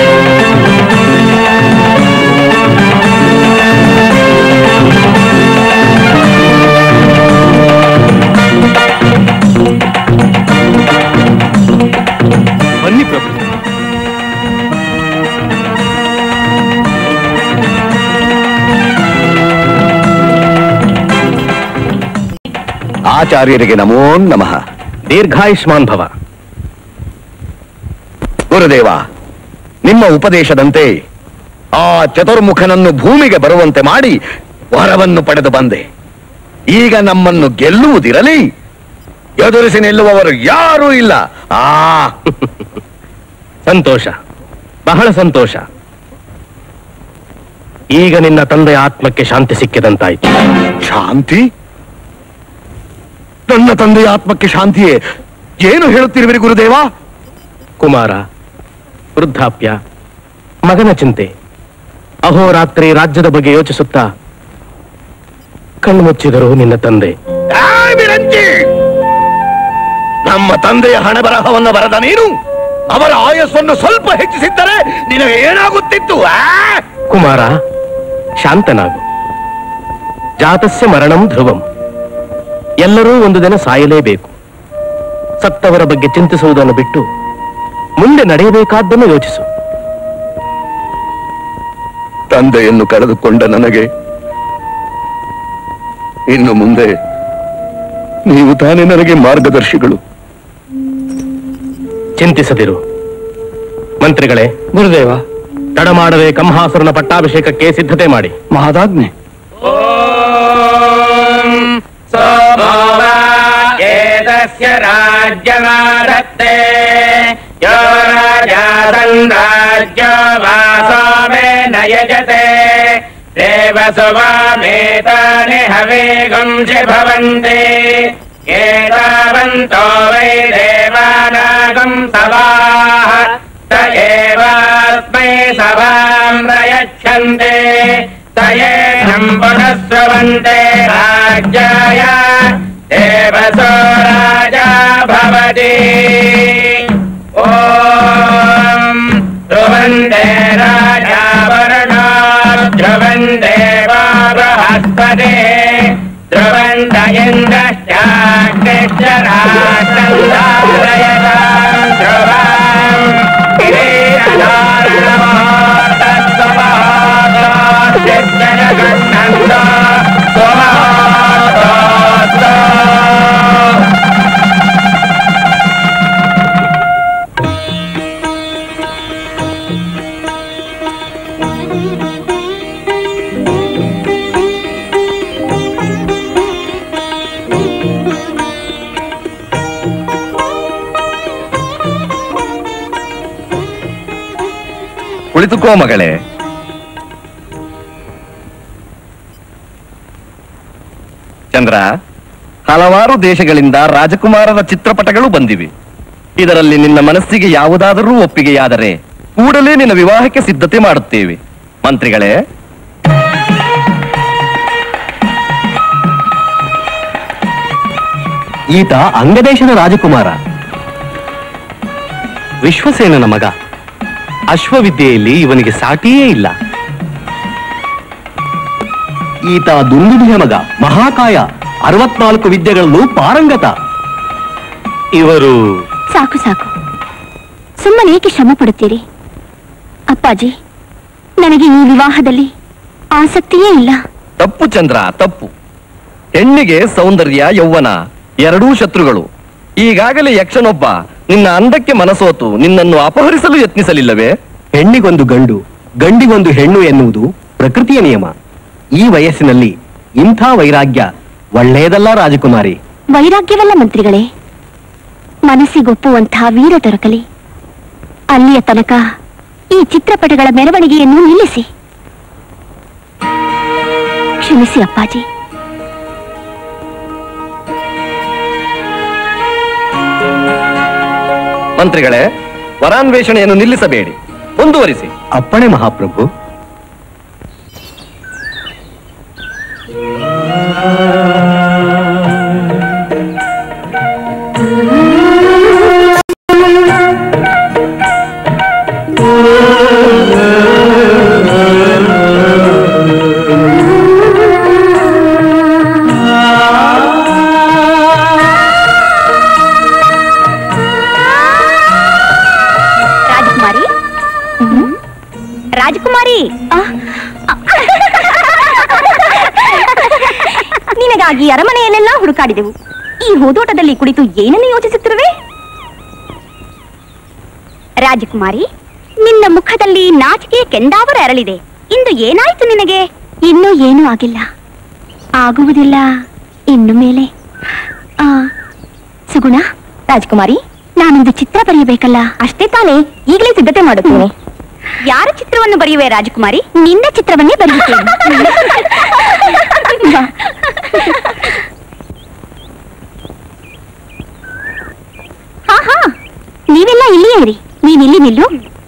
ಬನ್ನಿ ಪ್ರಭು ಆಚಾರ್ಯರಿಗೆ ನಮೋ ನಮಃ ದೀರ್ಘಾಯುಷ್ಮಾನ್ ಭವ ಗುರುದೇವ ನಿಮ್ಮ ಉಪದೇಶದಂತೆ ಆ ಚತುರ್ಮುಖನನ್ನು ಭೂಮಿಗೆ ಬರುವಂತೆ ಮಾಡಿ ವರವನ್ನು ಪಡೆದು ಬಂದೆ ಈಗ ನಮ್ಮನ್ನು ಗೆಲ್ಲುವುದಿರಲಿ ಎದುರಿಸಿ ನಿಲ್ಲುವವರು ಯಾರೂ ಇಲ್ಲ ಆ ಸಂತೋಷ ಬಹಳ ಸಂತೋಷ ಈಗ ನಿನ್ನ ತಂದೆಯ ಆತ್ಮಕ್ಕೆ ಶಾಂತಿ ಸಿಕ್ಕಿದಂತಾಯ್ತು ಶಾಂತಿ ನನ್ನ ತಂದೆಯ ಆತ್ಮಕ್ಕೆ ಶಾಂತಿಯೇ ಏನು ಹೇಳುತ್ತಿರುವಿರಿ ಗುರುದೇವ ಕುಮಾರ ವೃದ್ಧಾಪ್ಯ ಮಗನ ಚಿಂತೆ ಅಹೋರಾತ್ರಿ ರಾಜ್ಯದ ಬಗ್ಗೆ ಯೋಚಿಸುತ್ತಾ ಕಣ್ಣು ಮುಚ್ಚಿದರು ನಿನ್ನ ತಂದೆ ಏಯ್ ವಿರಂಚಿ! ನಮ್ಮ ತಂದೆಯ ಹಣಬರಹವನ್ನು ಬರೆದ ನೀನು ಅವರ ಆಯಸ್ಸನ್ನು ಸ್ವಲ್ಪ ಹೆಚ್ಚಿಸಿದ್ದರೆ ನಿನಗೆ ಏನಾಗುತ್ತಿತ್ತು ಆ? ಕುಮಾರ ಶಾಂತನಾಗು ಜಾತಸ್ಯ ಮರಣಂ ಧ್ರುವಂ ಎಲ್ಲರೂ ಒಂದು ದಿನ ಸಾಯಲೇಬೇಕು ಸತ್ತವರ ಬಗ್ಗೆ ಚಿಂತಿಸುವುದನ್ನು ಬಿಟ್ಟು ಮುಂದೆ ನಡೆಯಬೇಕಾದ್ದನ್ನು ಯೋಚಿಸು ತಂದೆಯನ್ನು ಕಳೆದುಕೊಂಡ ನನಗೆ ಇನ್ನು ಮುಂದೆ ನೀವು ತಾನೇ ನನಗೆ ಮಾರ್ಗದರ್ಶಿಗಳು ಚಿಂತಿಸದಿರು ಮಂತ್ರಿಗಳೇ ಗುರುದೇವ ತಡ ಮಾಡದೆ ಕಂಹಾಸುರನ ಪಟ್ಟಾಭಿಷೇಕಕ್ಕೆ ಸಿದ್ಧತೆ ಮಾಡಿ ಮಹದಾಜ್ಞೆ एतस्य राज्यमादत्ते यो राजासन् राज्यो वासो मे न यजते देवसुवामेतानि हवेगुंसि भवन्ति एतावन्तो वै देवानागम् सवाः स एवास्मै सभाम् प्रयच्छन्ते स येनम् पुनस्रवन्ते राज्याय देवसो राजा भवति ॐ ध्रुवन्ते राजा वर्णाभ्यो बृहस्पते ध्रुवन्त इन्द्रश्चाग्निश्चराष्ट्रन्दारयताम् ध्रुवम् सोमहोदोऽस्तु ಕುಳಿತುಕೋ ಮಗಳೇ ಚಂದ್ರ ಹಲವಾರು ದೇಶಗಳಿಂದ ರಾಜಕುಮಾರರ ಚಿತ್ರಪಟಗಳು ಬಂದಿವೆ ಇದರಲ್ಲಿ ನಿನ್ನ ಮನಸ್ಸಿಗೆ ಯಾವುದಾದರೂ ಒಪ್ಪಿಗೆಯಾದರೆ ಕೂಡಲೇ ನಿನ್ನ ವಿವಾಹಕ್ಕೆ ಸಿದ್ಧತೆ ಮಾಡುತ್ತೇವೆ ಮಂತ್ರಿಗಳೇ ಈತ ಅಂಗದೇಶದ ರಾಜಕುಮಾರ ವಿಶ್ವಸೇನನ ಮಗ ಅಶ್ವವಿದ್ಯೆಯಲ್ಲಿ ಇವನಿಗೆ ಸಾಟಿಯೇ ಇಲ್ಲ ಈತ ದುಂದುಭಿಯ ಮಗ ಮಹಾಕಾಯ ಅರವತ್ನಾಲ್ಕು ವಿದ್ಯೆಗಳನ್ನು ಪಾರಂಗತ ಇವರು ಸಾಕು ಸಾಕು ಸುಮ್ಮನೆ ಏಕೆ ಶ್ರಮ ಪಡುತ್ತೀರಿ ಅಪ್ಪಾಜಿ ನನಗೆ ಈ ವಿವಾಹದಲ್ಲಿ ಆಸಕ್ತಿಯೇ ಇಲ್ಲ ತಪ್ಪು ಚಂದ್ರ ತಪ್ಪು ಹೆಣ್ಣಿಗೆ ಸೌಂದರ್ಯ ಯೌವನ ಎರಡೂ ಶತ್ರುಗಳು ಈಗಾಗಲೇ ಯಕ್ಷನೊಬ್ಬ ನಿನ್ನ ಅಂದಕ್ಕೆ ಮನಸೋತು ನಿನ್ನನ್ನು ಅಪಹರಿಸಲು ಯತ್ನಿಸಲಿಲ್ಲವೇ ಹೆಣ್ಣಿಗೊಂದು ಗಂಡು ಗಂಡಿಗೊಂದು ಹೆಣ್ಣು ಎನ್ನುವುದು ಪ್ರಕೃತಿಯ ನಿಯಮ ಈ ವಯಸ್ಸಿನಲ್ಲಿ ಇಂಥ ವೈರಾಗ್ಯ ಒಳ್ಳೆಯದಲ್ಲ ರಾಜಕುಮಾರಿ ವೈರಾಗ್ಯವಲ್ಲ ಮಂತ್ರಿಗಳೇ ಮನಸ್ಸಿಗೊಪ್ಪುವಂಥ ವೀರ ದೊರಕಲಿ ಅಲ್ಲಿಯ ತನಕ ಈ ಚಿತ್ರಪಟಗಳ ಮೆರವಣಿಗೆಯನ್ನು ನಿಲ್ಲಿಸಿ ಕ್ಷಮಿಸಿ ಅಪ್ಪಾಜಿ ಮಂತ್ರಿಗಳೇ ವರಾನ್ವೇಷಣೆಯನ್ನು ನಿಲ್ಲಿಸಬೇಡಿ ಮುಂದುವರಿಸಿ ಅಪ್ಪಣೆ ಮಹಾಪ್ರಭು ರಾಜಕುಮಾರಿ ರಾಜಕುಮಾರಿ ನಿನಗಾಗಿ ಅರಮನೆಯಲ್ಲೆಲ್ಲ ಹುಡುಕಾಡಿದೆವು ಈ ಹೂದೋಟದಲ್ಲಿ ಕುಳಿತು ಏನನ್ನು ಯೋಚಿಸುತ್ತಿರುವೆ ರಾಜಕುಮಾರಿ ನಿನ್ನ ಮುಖದಲ್ಲಿ ನಾಚಿಕೆಯ ಕೆಂದಾವರ ಅರಳಿದೆ ಇಂದು ಏನಾಯ್ತು ನಿನಗೆ ಇನ್ನೂ ಏನೂ ಆಗಿಲ್ಲ ಆಗುವುದಿಲ್ಲ ಇನ್ನು ಮೇಲೆ ಆ ಸುಗುಣ ರಾಜಕುಮಾರಿ ನಾನೊಂದು ಚಿತ್ರ ಬರೆಯಬೇಕಲ್ಲ ಅಷ್ಟೇ ತಾನೇ ಈಗಲೇ ಸಿದ್ಧತೆ ಮಾಡುತ್ತೇನೆ ಯಾರ ಚಿತ್ರವನ್ನು ಬರೆಯುವೆ ರಾಜಕುಮಾರಿ ನಿನ್ನ ಚಿತ್ರವನ್ನೇ ಬರೆಯುತ್ತೇನೆ ಬಾ. ಹಾ ಹಾ ನೀವೆಲ್ಲ ಇಲ್ಲಿಯೇ ಇರಿ ನೀನ್ ಇಲ್ಲಿ ನಿಲ್ಲು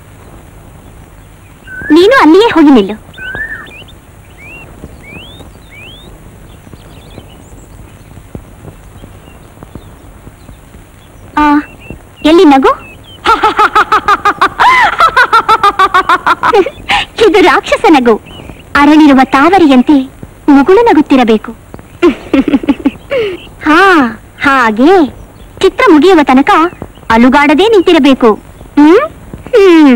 ನೀನು ಅಲ್ಲಿಯೇ ಹೋಗಿ ನಿಲ್ಲು ಆ, ಎಲ್ಲಿ ನಗು ಇದು ರಾಕ್ಷಸ ನಗು ಅರಳಿರುವ ತಾವರಿಯಂತೆ ಮುಗುಳು ನಗುತ್ತಿರಬೇಕು ಹಾ ಹಾಗೆ ಚಿತ್ರ ಮುಗಿಯುವ ತನಕ ಅಲುಗಾಡದೆ ನಿಂತಿರಬೇಕು ಹ್ಮ್ ಹ್ಮ್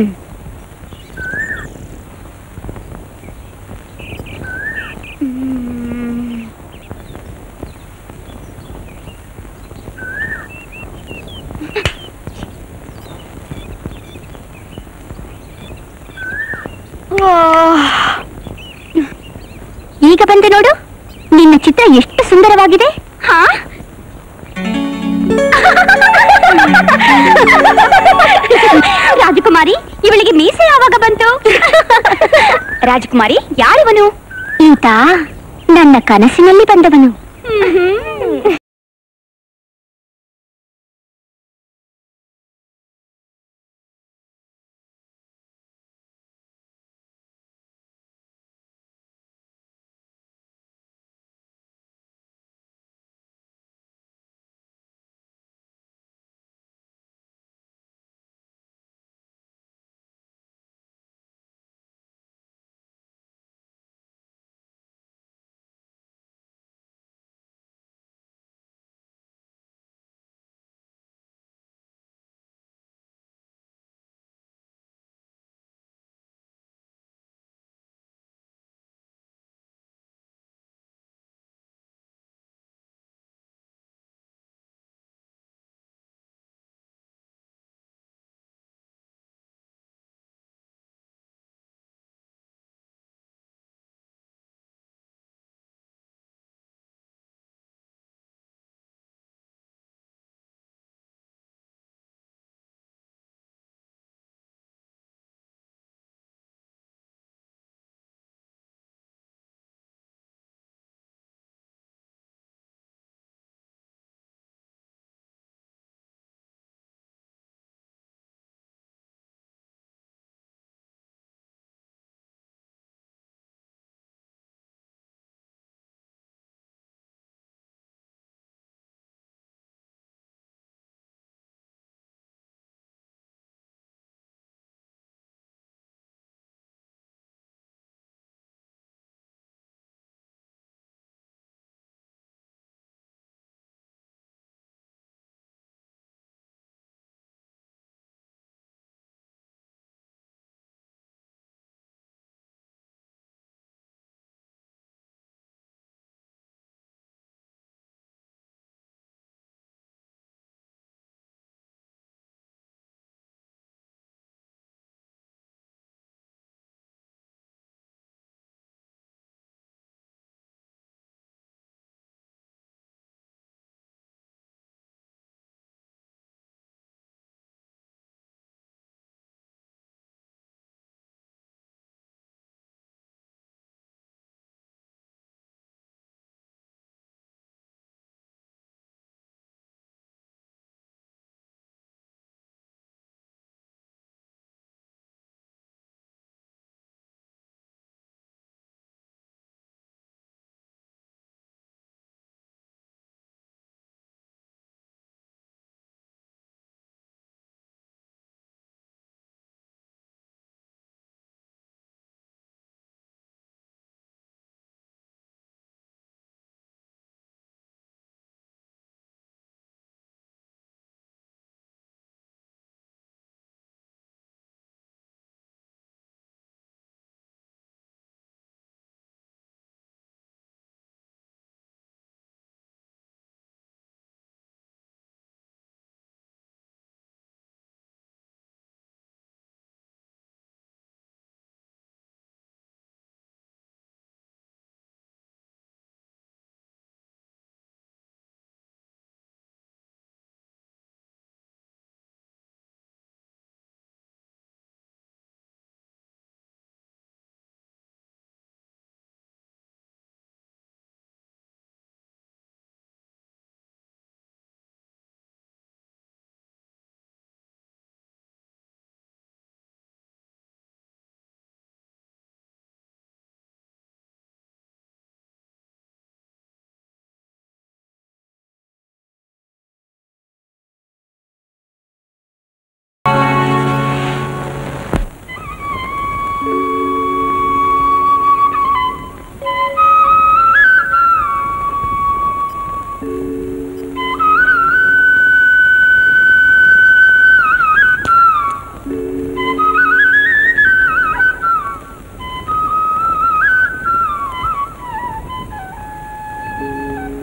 ಈಗ ಬಂದೆ ನೋಡು ನಿನ್ನ ಚಿತ್ರ ಎಷ್ಟು ಸುಂದರವಾಗಿದೆ ಹಾ ರಾಜಕುಮಾರಿ ಇವಳಿಗೆ ಮೀಸೆ ಯಾವಾಗ ಬಂತು ರಾಜಕುಮಾರಿ ಯಾರಿವನು ಈತ ನನ್ನ ಕನಸಿನಲ್ಲಿ ಬಂದವನು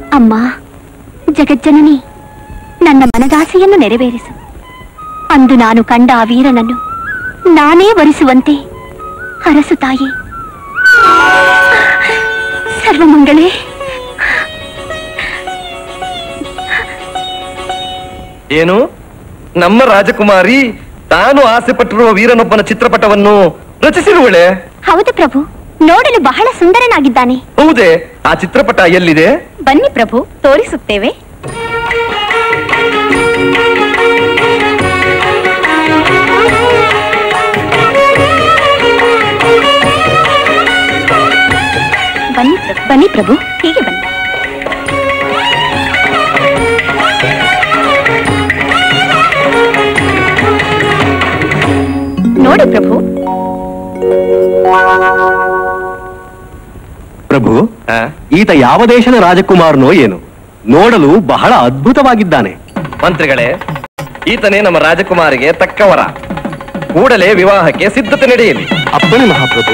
ಅಮ್ಮ ಜಗಜ್ಜನನಿ ನನ್ನ ಮನದಾಸೆಯನ್ನು ನೆರವೇರಿಸು ಅಂದು ನಾನು ಕಂಡ ಆ ವೀರನನ್ನು ನಾನೇ ವರಿಸುವಂತೆ ಹರಸು ತಾಯಿ ಸರ್ವಮಂಗಳೇ ಏನು ನಮ್ಮ ರಾಜಕುಮಾರಿ ತಾನು ಆಸೆ ಪಟ್ಟಿರುವ ವೀರನೊಬ್ಬನ ಚಿತ್ರಪಟವನ್ನು ರಚಿಸಿರುವಳೆ ಹೌದು ಪ್ರಭು ನೋಡಲು ಬಹಳ ಸುಂದರನಾಗಿದ್ದಾನೆ ಹೌದೇ ಆ ಚಿತ್ರಪಟ ಎಲ್ಲಿದೆ ಬನ್ನಿ ಪ್ರಭು ತೋರಿಸುತ್ತೇವೆ ಬನ್ನಿ ಪ್ರಭು ಬನ್ನಿ ಪ್ರಭು ಹೀಗೆ ಬನ್ನಿ ನೋಡಿ ಪ್ರಭು ಪ್ರಭು ಈತ ಯಾವ ದೇಶದ ರಾಜಕುಮಾರನೋ ಏನು ನೋಡಲು ಬಹಳ ಅದ್ಭುತವಾಗಿದ್ದಾನೆ ಮಂತ್ರಿಗಳೇ ಈತನೇ ನಮ್ಮ ರಾಜಕುಮಾರಿಗೆ ತಕ್ಕವರ ಕೂಡಲೇ ವಿವಾಹಕ್ಕೆ ಸಿದ್ಧತೆ ನಡೆಯಲಿ ಅಪ್ಪಣೆ ಮಹಾಪ್ರಭು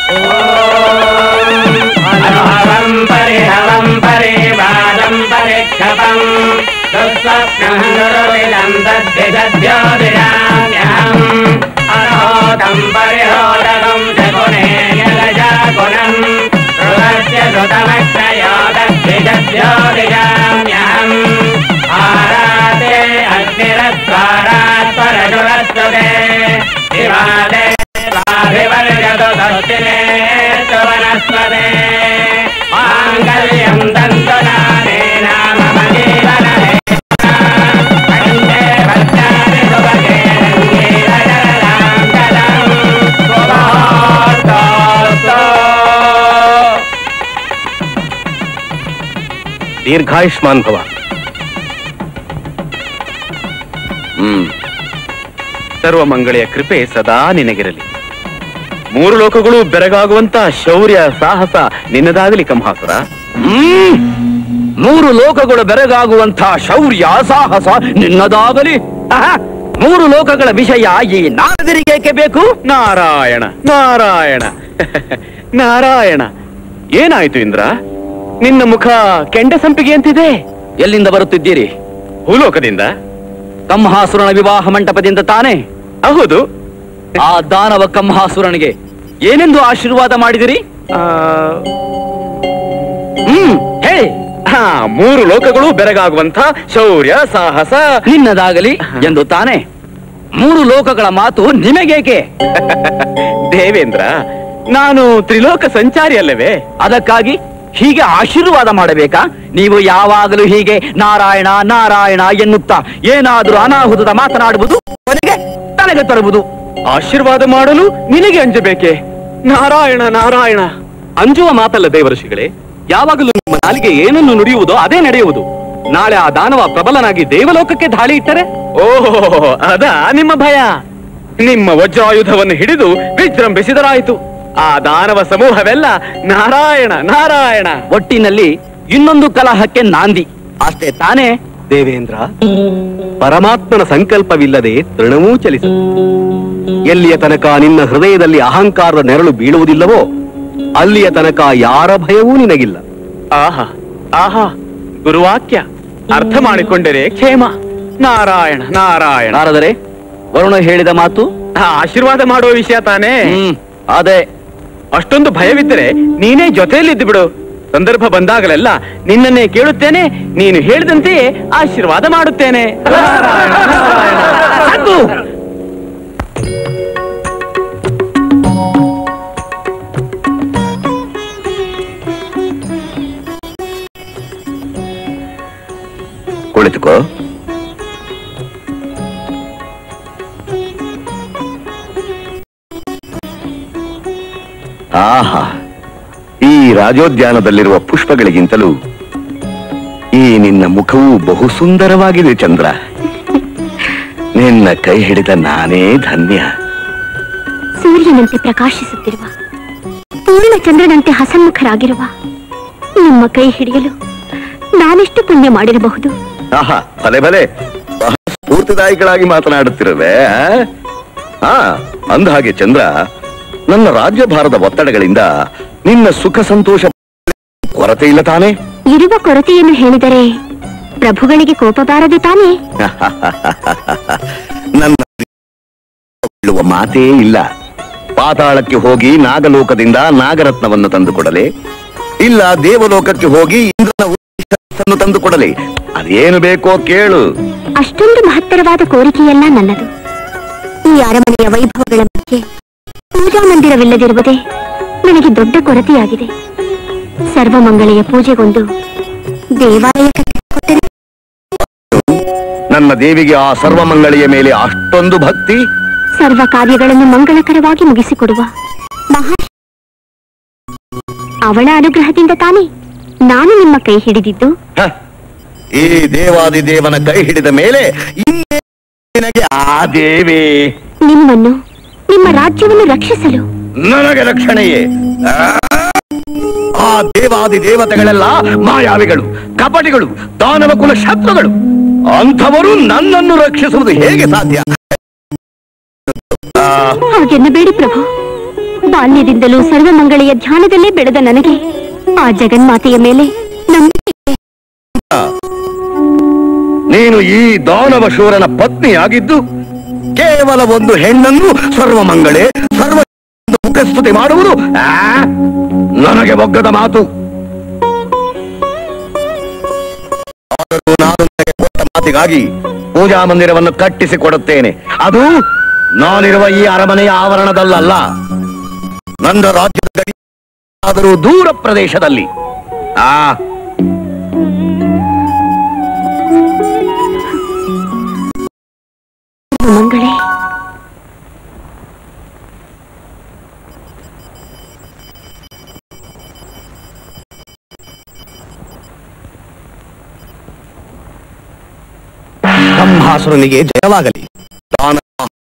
ಹರಹರಂ ಪರಿಹರಂ ಪರಿವಾದಂ ಪರಿಕ್ಷಪಂ ದುಸ್ವಪ್ನಹಂಗರುವಿದಂ ತದ್ವಿಷದ್ಯೋದಿರಾಮ್ಯಹಂ ಅರ್ಹೋದಂ ಪರಿಹೋದಗಂ ಶಗುನೇ ಯಲಜಾಗುಣಂ ಋತಸ್ಯ ಋತಮಕ್ಷಯೋದದ್ವಿಷದ್ಯೋದಿರಾಮ್ಯಹಂ ಆರಾತೆ ಅಗ್ನಿರಸ್ವಾರಾತ್ ಪರಜುರಸ್ತುತೆ ಶಿವಾದೇ भिवर्गतु दक्षिणे तु वनस्पते माङ्गल्यं दन्तनाने नाम जीवनहे कण्ठे भद्राणि सुभगे रङ्गीरजरलाङ्गलम् सुमहोस्तोऽस्तु ದೀರ್ಘಾಯುಷ್ಮಾನ್ ಭವ ಹ್ಮ್ ಸರ್ವಮಂಗಳೆಯ ಕೃಪೆ ಸದಾ ನಿನಗಿರಲಿ ಮೂರು ಲೋಕಗಳು ಬೆರಗಾಗುವಂತ ಶೌರ್ಯ ಸಾಹಸ ನಿನ್ನದಾಗಲಿ ಕಂಹಾಸುರ ಹ್ಮ್ ಮೂರು ಲೋಕಗಳು ಬೆರಗಾಗುವಂಥ ಶೌರ್ಯ ಸಾಹಸ ನಿನ್ನದಾಗಲಿ ಆಹಾ, ಮೂರು ಲೋಕಗಳ ವಿಷಯ ಈ ನಾರದರಿಗೇಕೆ ಬೇಕು ನಾರಾಯಣ ನಾರಾಯಣ ನಾರಾಯಣ ಏನಾಯ್ತು ಇಂದ್ರ ನಿನ್ನ ಮುಖ ಕೆಂಡ ಸಂಪಿಗೆ ಅಂತಿದೆ ಎಲ್ಲಿಂದ ಬರುತ್ತಿದ್ದೀರಿ ಭೂಲೋಕದಿಂದ ಕಂಹಾಸುರನ ವಿವಾಹ ಮಂಟಪದಿಂದ ತಾನೇ ಹೌದು ಆ ದಾನವ ಕಂಹಾಸುರನಿಗೆ ಏನೆಂದು ಆಶೀರ್ವಾದ ಮಾಡಿದಿರಿ ಆ, ಹ್ಮ್ ಹೇಳಿ ಹಾ ಮೂರು ಲೋಕಗಳು ಬೆರಗಾಗುವಂತ ಶೌರ್ಯ ಸಾಹಸ ನಿನ್ನದಾಗಲಿ ಎಂದು ತಾನೇ ಮೂರು ಲೋಕಗಳ ಮಾತು ನಿಮಗೇಕೆ ದೇವೇಂದ್ರ ನಾನು ತ್ರಿಲೋಕ ಸಂಚಾರಿ ಅಲ್ಲವೇ ಅದಕ್ಕಾಗಿ ಹೀಗೆ ಆಶೀರ್ವಾದ ಮಾಡಬೇಕಾ ನೀವು ಯಾವಾಗಲೂ ಹೀಗೆ ನಾರಾಯಣ ನಾರಾಯಣ ಎನ್ನುತ್ತಾ ಏನಾದರೂ ಅನಾಹುತದ ಮಾತನಾಡುವುದು ಕೊನೆಗೆ ತನಗೆ ತರುವುದು ಆಶೀರ್ವಾದ ಮಾಡಲು ನಿನಗೆ ಅಂಜಬೇಕೆ ನಾರಾಯಣ ನಾರಾಯಣ ಅಂಜುವ ಮಾತಲ್ಲ ದೇವಋಷಿಗಳೇ ಯಾವಾಗಲೂ ನಿಮ್ಮ ನಾಲಿಗೆ ಏನನ್ನು ನುಡಿಯುವುದೋ ಅದೇ ನಡೆಯುವುದು ನಾಳೆ ಆ ದಾನವ ಪ್ರಬಲನಾಗಿ ದೇವಲೋಕಕ್ಕೆ ಧಾಳಿ ಇಟ್ಟರೆ ಓಹೋ ಅದಾ ನಿಮ್ಮ ಭಯ ನಿಮ್ಮ ವಜ್ರಾಯುಧವನ್ನು ಹಿಡಿದು ವಿಜೃಂಭಿಸಿದರಾಯಿತು ಆ ದಾನವ ಸಮೂಹವೆಲ್ಲ ನಾರಾಯಣ ನಾರಾಯಣ ಒಟ್ಟಿನಲ್ಲಿ ಇನ್ನೊಂದು ಕಲಹಕ್ಕೆ ನಾಂದಿ ಅಷ್ಟೇ ತಾನೇ ದೇವೇಂದ್ರ ಪರಮಾತ್ಮನ ಸಂಕಲ್ಪವಿಲ್ಲದೆ ತೃಣವೂ ಚಲಿಸು ಎಲ್ಲಿಯ ತನಕ ನಿನ್ನ ಹೃದಯದಲ್ಲಿ ಅಹಂಕಾರದ ನೆರಳು ಬೀಳುವುದಿಲ್ಲವೋ ಅಲ್ಲಿಯ ತನಕ ಯಾರ ಭಯವೂ ನಿನಗಿಲ್ಲ ಆಹಾ ಆಹಾ ಗುರುವಾಕ್ಯ ಅರ್ಥ ಮಾಡಿಕೊಂಡರೆ ಕ್ಷೇಮ ನಾರಾಯಣ ನಾರಾಯಣ ನಾರದರೆ ವರುಣ ಹೇಳಿದ ಮಾತು ಆ ಆಶೀರ್ವಾದ ಮಾಡುವ ವಿಷಯ ತಾನೇ ಹ್ಮ್ ಅದೇ ಅಷ್ಟೊಂದು ಭಯವಿದ್ದರೆ ನೀನೇ ಜೊತೆಯಲ್ಲಿದ್ದು ಬಿಡು ಸಂದರ್ಭ ಬಂದಾಗಲೆಲ್ಲ ನಿನ್ನನ್ನೇ ಕೇಳುತ್ತೇನೆ ನೀನು ಹೇಳಿದಂತೆಯೇ ಆಶೀರ್ವಾದ ಮಾಡುತ್ತೇನೆ ಸಾಕು! ಕುಳಿತುಕೋ ಆಹಾ ಈ ರಾಜೋದ್ಯಾನದಲ್ಲಿರುವ ಪುಷ್ಪಗಳಿಗಿಂತಲೂ ಈ ನಿನ್ನ ಮುಖವು ಬಹು ಸುಂದರವಾಗಿದೆ ಚಂದ್ರ ನಿನ್ನ ಕೈ ಹಿಡಿದ ನಾನೇ ಧನ್ಯ ಸೂರ್ಯನಂತೆ ಪ್ರಕಾಶಿಸುತ್ತಿರುವ ಪೂರ್ಣ ಚಂದ್ರನಂತೆ ಹಸನ್ಮುಖರಾಗಿರುವ ನಿಮ್ಮ ಕೈ ಹಿಡಿಯಲು ನಾನೆಷ್ಟು ಪುಣ್ಯ ಮಾಡಿರಬಹುದು ಆಹಾ ಭಲೆ ಭಲೆ ಬಹಳ ಸ್ಫೂರ್ತಿದಾಯಕಳಾಗಿ ಮಾತನಾಡುತ್ತಿರುವೆ ಆ? ಹಾ ಅಂದ ಹಾಗೆ ಚಂದ್ರ ನನ್ನ ರಾಜ್ಯಭಾರದ ಒತ್ತಡಗಳಿಂದ ನಿನ್ನ ಸುಖ ಸಂತೋಷ ಕೊರತೆ ಇಲ್ಲ ತಾನೆ ಇರುವ ಕೊರತೆಯನ್ನು ಹೇಳಿದರೆ ಪ್ರಭುಗಳಿಗೆ ಕೋಪ ಬಾರದು ತಾನೇ ನನ್ನ ಹೇಳುವ ಮಾತೇ ಇಲ್ಲ ಪಾತಾಳಕ್ಕೆ ಹೋಗಿ ನಾಗಲೋಕದಿಂದ ನಾಗರತ್ನವನ್ನು ತಂದುಕೊಡಲೆ ಇಲ್ಲ ದೇವಲೋಕಕ್ಕೆ ಹೋಗಿ ಇಂದ್ರನ ಉದ್ದೇಶವನ್ನು ತಂದುಕೊಡಲೆ ಅದೇನು ಬೇಕೋ ಕೇಳು ಅಷ್ಟೊಂದು ಮಹತ್ತರವಾದ ಕೋರಿಕೆಯಲ್ಲ ನನ್ನದು ಈ ಅರಮನೆಯ ವೈಭವಗಳ ಮಧ್ಯೆ ಪೂಜಾ ಮಂದಿರವಿಲ್ಲದಿರುವುದೇ ನನಗೆ ದೊಡ್ಡ ಕೊರತೆಯಾಗಿದೆ ಸರ್ವಮಂಗಳೆಯ ಪೂಜೆಗೊಂದು ದೇವಾಲಯ ಕಟ್ಟಿಕೊಟ್ಟರೆ ನನ್ನ ದೇವಿಗೆ ಆ ಸರ್ವಮಂಗಳಿಯ ಮೇಲೆ ಅಷ್ಟೊಂದು ಭಕ್ತಿ ಸರ್ವ ಕಾರ್ಯಗಳನ್ನು ಮಂಗಳಕರವಾಗಿ ಮುಗಿಸಿಕೊಡುವ ಮಹಾ ಅವಳ ಅನುಗ್ರಹದಿಂದ ತಾನೇ ನಾನು ನಿಮ್ಮ ಕೈ ಹಿಡಿದಿದ್ದು ಹ, ಈ ದೇವಾದಿ ದೇವನ ಕೈ ಹಿಡಿದ ಮೇಲೆ ಇನ್ನೇ ನಿನಗೆ ಆ ದೇವಿ ನಿಮ್ಮನ್ನು ನಿಮ್ಮ ರಾಜ್ಯವನ್ನು ರಕ್ಷಿಸಲು ನನಗೆ ರಕ್ಷಣೆಯೇ ಆ, ಆ ದೇವಾದಿ ದೇವತೆಗಳೆಲ್ಲ ಮಾಯಾವಿಗಳು ಕಪಟಿಗಳು ದಾನವ ಕುಲ ಶತ್ರುಗಳು ಅಂಥವರು ನನ್ನನ್ನು ರಕ್ಷಿಸುವುದು ಹೇಗೆ ಸಾಧ್ಯ ಆ, ಹಾಗೆನ್ನಬೇಡಿ ಪ್ರಭು ಬಾಲ್ಯದಿಂದಲೂ ಸರ್ವಮಂಗಳೆಯ ಧ್ಯಾನದಲ್ಲೇ ಬೆಳೆದ ನನಗೆ ಆ ಜಗನ್ಮಾತೆಯ ಮೇಲೆ ನಂಬಿಕೆ ನೀನು ಈ ದಾನವ ಶೂರನ ಪತ್ನಿಯಾಗಿದ್ದು ಕೇವಲ ಒಂದು ಹೆಣ್ಣನ್ನು ಸರ್ವಮಂಗಳೆ ಸರ್ವ ಮುಖಸ್ತುತಿ ಮಾಡುವುದು ಆ, ನನಗೆ ಒಗ್ಗದ ಮಾತು ಆದರೂ ನಾನು ನಿನಗೆ ಕೊಟ್ಟ ಮಾತಿಗಾಗಿ ಪೂಜಾ ಮಂದಿರವನ್ನು ಕಟ್ಟಿಸಿ ಕೊಡುತ್ತೇನೆ ಅದು ನಾನಿರುವ ಈ ಅರಮನೆಯ ಆವರಣದಲ್ಲಲ್ಲ ನನ್ನ ರಾಜ್ಯದ ಗಡಿ ಆದರೂ ದೂರ ಪ್ರದೇಶದಲ್ಲಿ ಆ ಮಂಗಳೇ ಬ್ರಹ್ಮಾಸುರನಿಗೆ ಜಯವಾಗಲಿ ದಾನ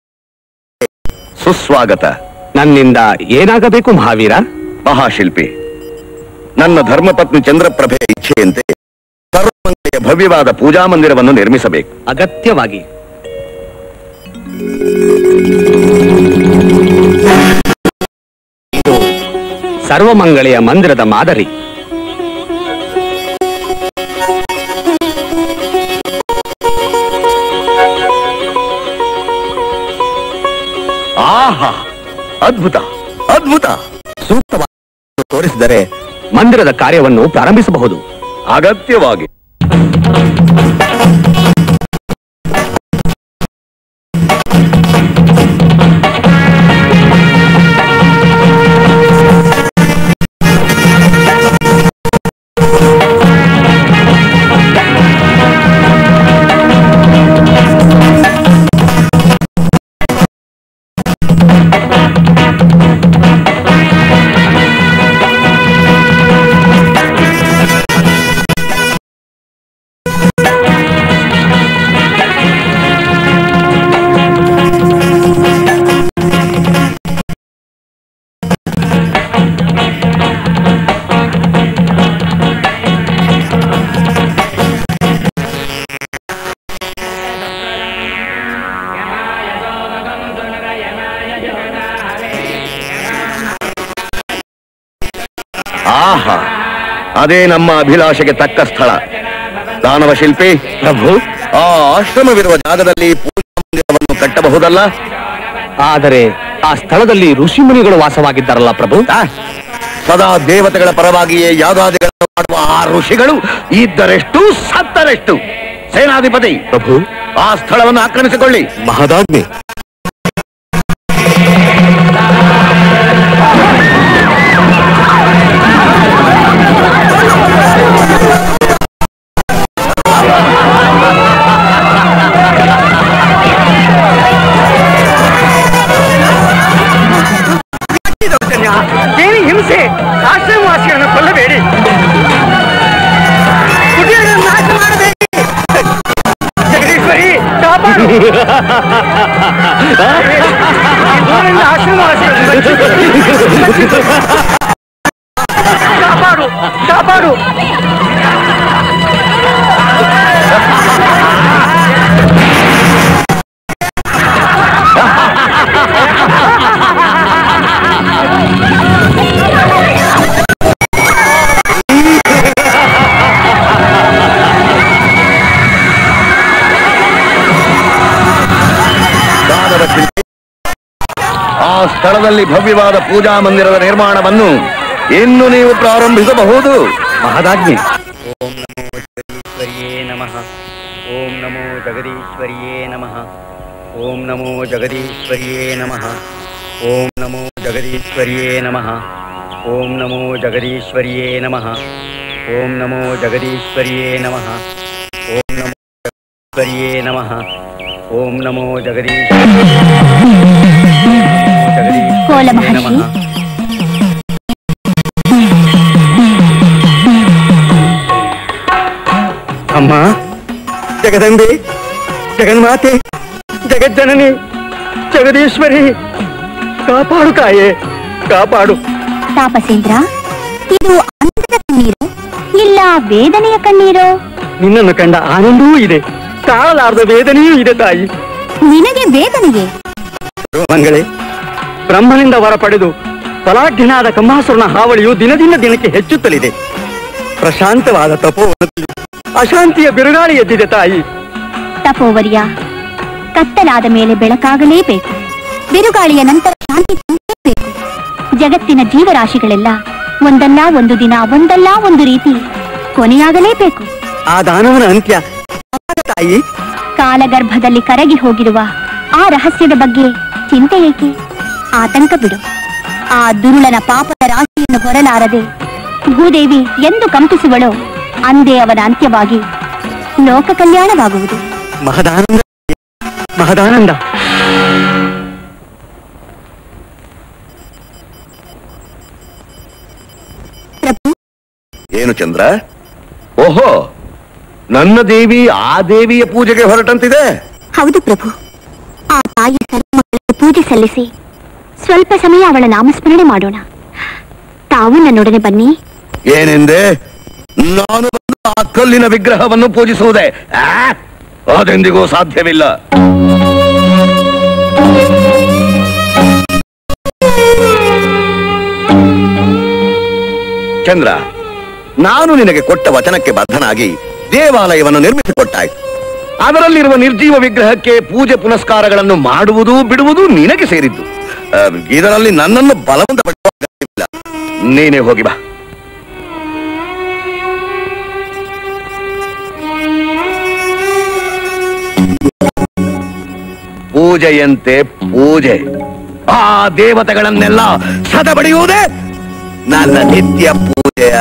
ಸುಸ್ವಾಗತ ನನ್ನಿಂದ ಏನಾಗಬೇಕು ಮಹಾವೀರ ಮಹಾಶಿಲ್ಪಿ ನನ್ನ ಧರ್ಮಪತ್ನಿ ಚಂದ್ರಪ್ರಭೆ ಇಚ್ಛೆಯಂತೆ ಸರ್ವಮಂಗಳೆಯ ಭವ್ಯವಾದ ಪೂಜಾ ಮಂದಿರವನ್ನು ನಿರ್ಮಿಸಬೇಕು ಅಗತ್ಯವಾಗಿ ಇದು ಸರ್ವಮಂಗಳೆಯ ಮಂದಿರದ ಮಾದರಿ ಆಹಾ ಅದ್ಭುತ ಅದ್ಭುತ ಸೂಕ್ತವಾಗಿ ತೋರಿಸಿದರೆ ಮಂದಿರದ ಕಾರ್ಯವನ್ನು ಪ್ರಾರಂಭಿಸಬಹುದು ಅಗತ್ಯವಾಗಿ ಆಹಾ ಅದೇ ನಮ್ಮ ಅಭಿಲಾಷೆಗೆ ತಕ್ಕ ಸ್ಥಳ ದಾನವ ಶಿಲ್ಪಿ ಪ್ರಭು ಆ ಆಶ್ರಮವಿರುವ ಜಾಗದಲ್ಲಿ ಪೂಜಾ ಮಂದಿರವನ್ನು ಕಟ್ಟಬಹುದಲ್ಲ ಆದರೆ ಆ ಸ್ಥಳದಲ್ಲಿ ಋಷಿಮುನಿಗಳು ವಾಸವಾಗಿದ್ದಾರಲ್ಲ ಪ್ರಭು ಆ, ಸದಾ ದೇವತೆಗಳ ಪರವಾಗಿಯೇ ಯಾಗಾದಿಗಳನ್ನು ಮಾಡುವ ಆ ಋಷಿಗಳು ಇದ್ದರೆಷ್ಟು ಸತ್ತರೆಷ್ಟು ಸೇನಾಧಿಪತಿ ಪ್ರಭು ಆ ಸ್ಥಳವನ್ನು ಆಕ್ರಮಿಸಿಕೊಳ್ಳಿ ಮಹದಾಜ್ಞೆ ದೇವಿ ಹಿಂಸೆ ಆಶ್ರಮವಾಸಿಗಳನ್ನು ಕೊಲ್ಲಬೇಡಿ ಕುಟಿರಗಳನ್ನು ನಾಶ ಮಾಡಬೇಡಿ ಜಗದೀಶ್ವರಿ ಕಾಪಾಡು ದೂರದಿಂದ ಆಶ್ರಮವಾಸಿಗಳನ್ನು ರಕ್ಷಿಸು. ಕಾಪಾಡು ಕಾಪಾಡು ಸ್ಥಳದಲ್ಲಿ ಭವ್ಯವಾದ ಪೂಜಾ ಮಂದಿರದ ನಿರ್ಮಾಣವನ್ನು ಇನ್ನು ನೀವು ಪ್ರಾರಂಭಿಸಬಹುದು ಮಹದಾಜ್ಞೆ ಓಂ ನಮೋ ಜಗದೀಶ್ವರಿಯೇ ನಮಃ ಓಂ ನಮೋ ಜಗದೀಶ್ವರಿಯೇ ನಮಃ ಓಂ ನಮೋ ಜಗದೀಶ್ವರಿಯೇ ನಮಃ ಓಂ ನಮೋ ಜಗದೀಶ್ವರಿಯೇ ನಮಃ ಓಂ ನಮೋ ಜಗದೀಶ್ವರಿಯೇ ನಮಃ ಓಂ ನಮೋ ಜಗದೀಶ್ವರಿಯೇ ನಮಃ ಓಂ ನಮೋ ಜಗದೀಶ್ವರಿಯೇ ಕೋಲ ನಮಃ ಮಹರ್ಷಿ ಅಮ್ಮ ಜಗದಂಬೆ ಜಗನ್ಮಾತೆ ಜಗಜ್ಜನನಿ ಜಗದೀಶ್ವರಿ ಕಾಪಾಡು ತಾಯೇ ಕಾಪಾಡು ತಾಪಸೇಂದ್ರ ಇದು ಆನಂದದ ಕಣ್ಣೀರು ಇಲ್ಲ ವೇದನೆಯ ಕಣ್ಣೀರು ನಿನ್ನನ್ನು ಕಂಡ ಆನಂದವೂ ಇದೆ ತಾಳಲಾರದ ವೇದನೆಯೂ ಇದೆ ತಾಯಿ ನಿನಗೆ ವೇದನೆಯೇ ಮಂಗಳೇ ಬ್ರಹ್ಮನಿಂದ ವರ ಪಡೆದು ಫಲಾಢ್ಯನಾದ ಕಂಹಾಸುರನ ಹಾವಳಿಯು ದಿನದಿಂದ ದಿನಕ್ಕೆ ಹೆಚ್ಚುತ್ತಲಿದೆ ಪ್ರಶಾಂತವಾದ ತಪೋವನದಲ್ಲಿ ಅಶಾಂತಿಯ ಬಿರುಗಾಳಿ ಎದ್ದಿದೆ ತಾಯಿ ತಪೋವರ್ಯ ಕತ್ತಲಾದ ಮೇಲೆ ಬೆಳಕಾಗಲೇಬೇಕು ಬಿರುಗಾಳಿಯ ನಂತರ ಶಾಂತಿ ತುಂಬಲೇಬೇಕು ಜಗತ್ತಿನ ಜೀವರಾಶಿಗಳೆಲ್ಲ ಒಂದಲ್ಲ ಒಂದು ದಿನ ಒಂದಲ್ಲ ಒಂದು ರೀತಿ ಕೊನೆಯಾಗಲೇಬೇಕು ಆ ದಾನವನ ಅಂತ್ಯ ಯಾವಾಗ ತಾಯಿ ಕಾಲಗರ್ಭದಲ್ಲಿ ಕರಗಿ ಹೋಗಿರುವ ಆ ರಹಸ್ಯದ ಬಗ್ಗೆ ಚಿಂತೆ ಏಕೆ ಆತಂಕ ಬಿಡು ಆ ದುರುಳನ ಪಾಪದ ರಾಶಿಯನ್ನು ಹೊರಲಾರದೆ ಭೂದೇವಿ ಎಂದು ಕಂಪಿಸುವಳೋ ಅಂದೇ ಅವನ ಅಂತ್ಯವಾಗಿ ಲೋಕ ಕಲ್ಯಾಣವಾಗುವುದು ಮಹದಾನಂದ ಮಹದಾನಂದ ಪ್ರಭು ಏನು ಚಂದ್ರ ಓಹೋ ನನ್ನ ದೇವಿ ಆ ದೇವಿಯ ಪೂಜೆಗೆ ಹೊರಟಂತಿದೆ ಹೌದು ಪ್ರಭು ಆ ತಾಯಿಯ ಸರ್ವಮಕ್ಕಳಿಗೆ ಪೂಜೆ ಸಲ್ಲಿಸಿ ಸ್ವಲ್ಪ ಸಮಯ ಅವಳ ನಾಮಸ್ಮರಣೆ ಮಾಡೋಣ ತಾವು ನನ್ನೊಡನೆ ಬನ್ನಿ ಏನೆಂದೆ ನಾನು ಬಂದು ಆ ಕಲ್ಲಿನ ವಿಗ್ರಹವನ್ನು ಪೂಜಿಸುವುದೇ ಆ? ಅದೆಂದಿಗೂ ಸಾಧ್ಯವಿಲ್ಲ ಚಂದ್ರ ನಾನು ನಿನಗೆ ಕೊಟ್ಟ ವಚನಕ್ಕೆ ಬದ್ಧನಾಗಿ ದೇವಾಲಯವನ್ನು ನಿರ್ಮಿಸಿಕೊಟ್ಟಾಯ್ತು ಅದರಲ್ಲಿರುವ ನಿರ್ಜೀವ ವಿಗ್ರಹಕ್ಕೆ ಪೂಜೆ ಪುನಸ್ಕಾರಗಳನ್ನು ಮಾಡುವುದು ಬಿಡುವುದು ನಿನಗೆ ಸೇರಿದ್ದು ಆ, ಇದರಲ್ಲಿ ನನ್ನನ್ನು ಬಲವಂತಪಡಿಸುವ ಅಗತ್ಯವಿಲ್ಲ ನೀನೇ ಹೋಗಿ ಬಾ ಪೂಜೆಯಂತೆ ಪೂಜೆ ಆ ದೇವತೆಗಳನ್ನೆಲ್ಲ ಸದಬಡಿಯುವುದೇ ನನ್ನ ನಿತ್ಯ ಪೂಜೆಯ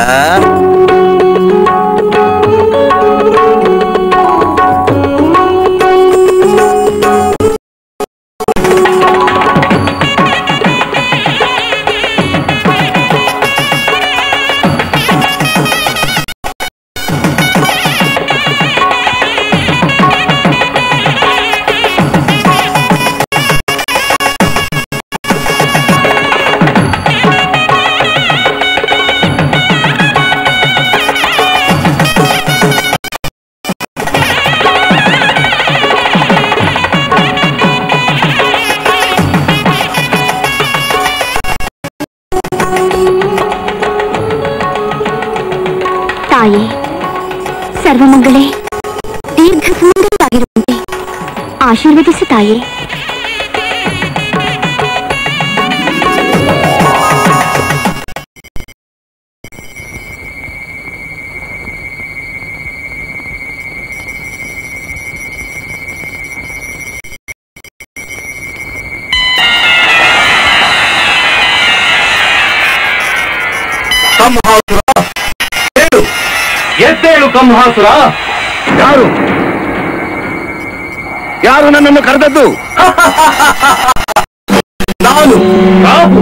ತಾಯಿ ಸರ್ವಮಂಗಳೇ ದೀರ್ಘ ಸುಂದರವಾಗಿರುವಂತೆ ಆಶೀರ್ವದಿಸು ತಾಯೇ ಕಂಹಾಸುರ ಹೇಳು ಎದ್ದೇಳು ಕಂಹಾಸುರ ಯಾರು ಯಾರು ನನ್ನನ್ನು ಕರೆದದ್ದು ನಾನು ರಾಹು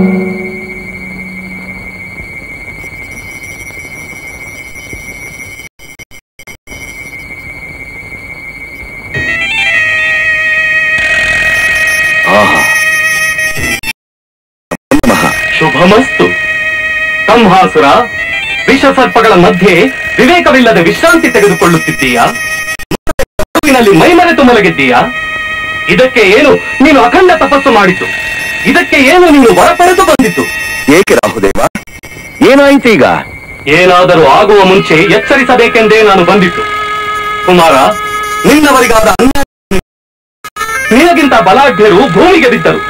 ಆಹಾ ನಮಃ ಶುಭಮಸ್ತು ಕಂಹಾಸುರ ವಿಷಸರ್ಪಗಳ ಮಧ್ಯೆ ವಿವೇಕವಿಲ್ಲದೆ ವಿಶ್ರಾಂತಿ ತೆಗೆದುಕೊಳ್ಳುತ್ತಿದ್ದೀಯಾ ಮಗುವಿನಲ್ಲಿ ಮೈಮರೆತು ಮಲಗಿದ್ದೀಯಾ ಇದಕ್ಕೆ ಏನು ನೀನು ಅಖಂಡ ತಪಸ್ಸು ಮಾಡಿತು ಇದಕ್ಕೆ ಏನು ನೀನು ಹೊರಪಡೆದು ಬಂದಿತು ಏಕೆ ರಾಹುದೇವ ಏನಾಯ್ತು ಈಗ ಏನಾದರೂ ಆಗುವ ಮುಂಚೆ ಎಚ್ಚರಿಸಬೇಕೆಂದೇ ನಾನು ಬಂದಿತ್ತು ಕುಮಾರ ನಿನ್ನವರಿಗಾದ ಅನ್ಯಾಯ ನಿನಗಿಂತ ಬಲಾಢ್ಯರು ಭೂಮಿಗೆ ಬಿದ್ದರು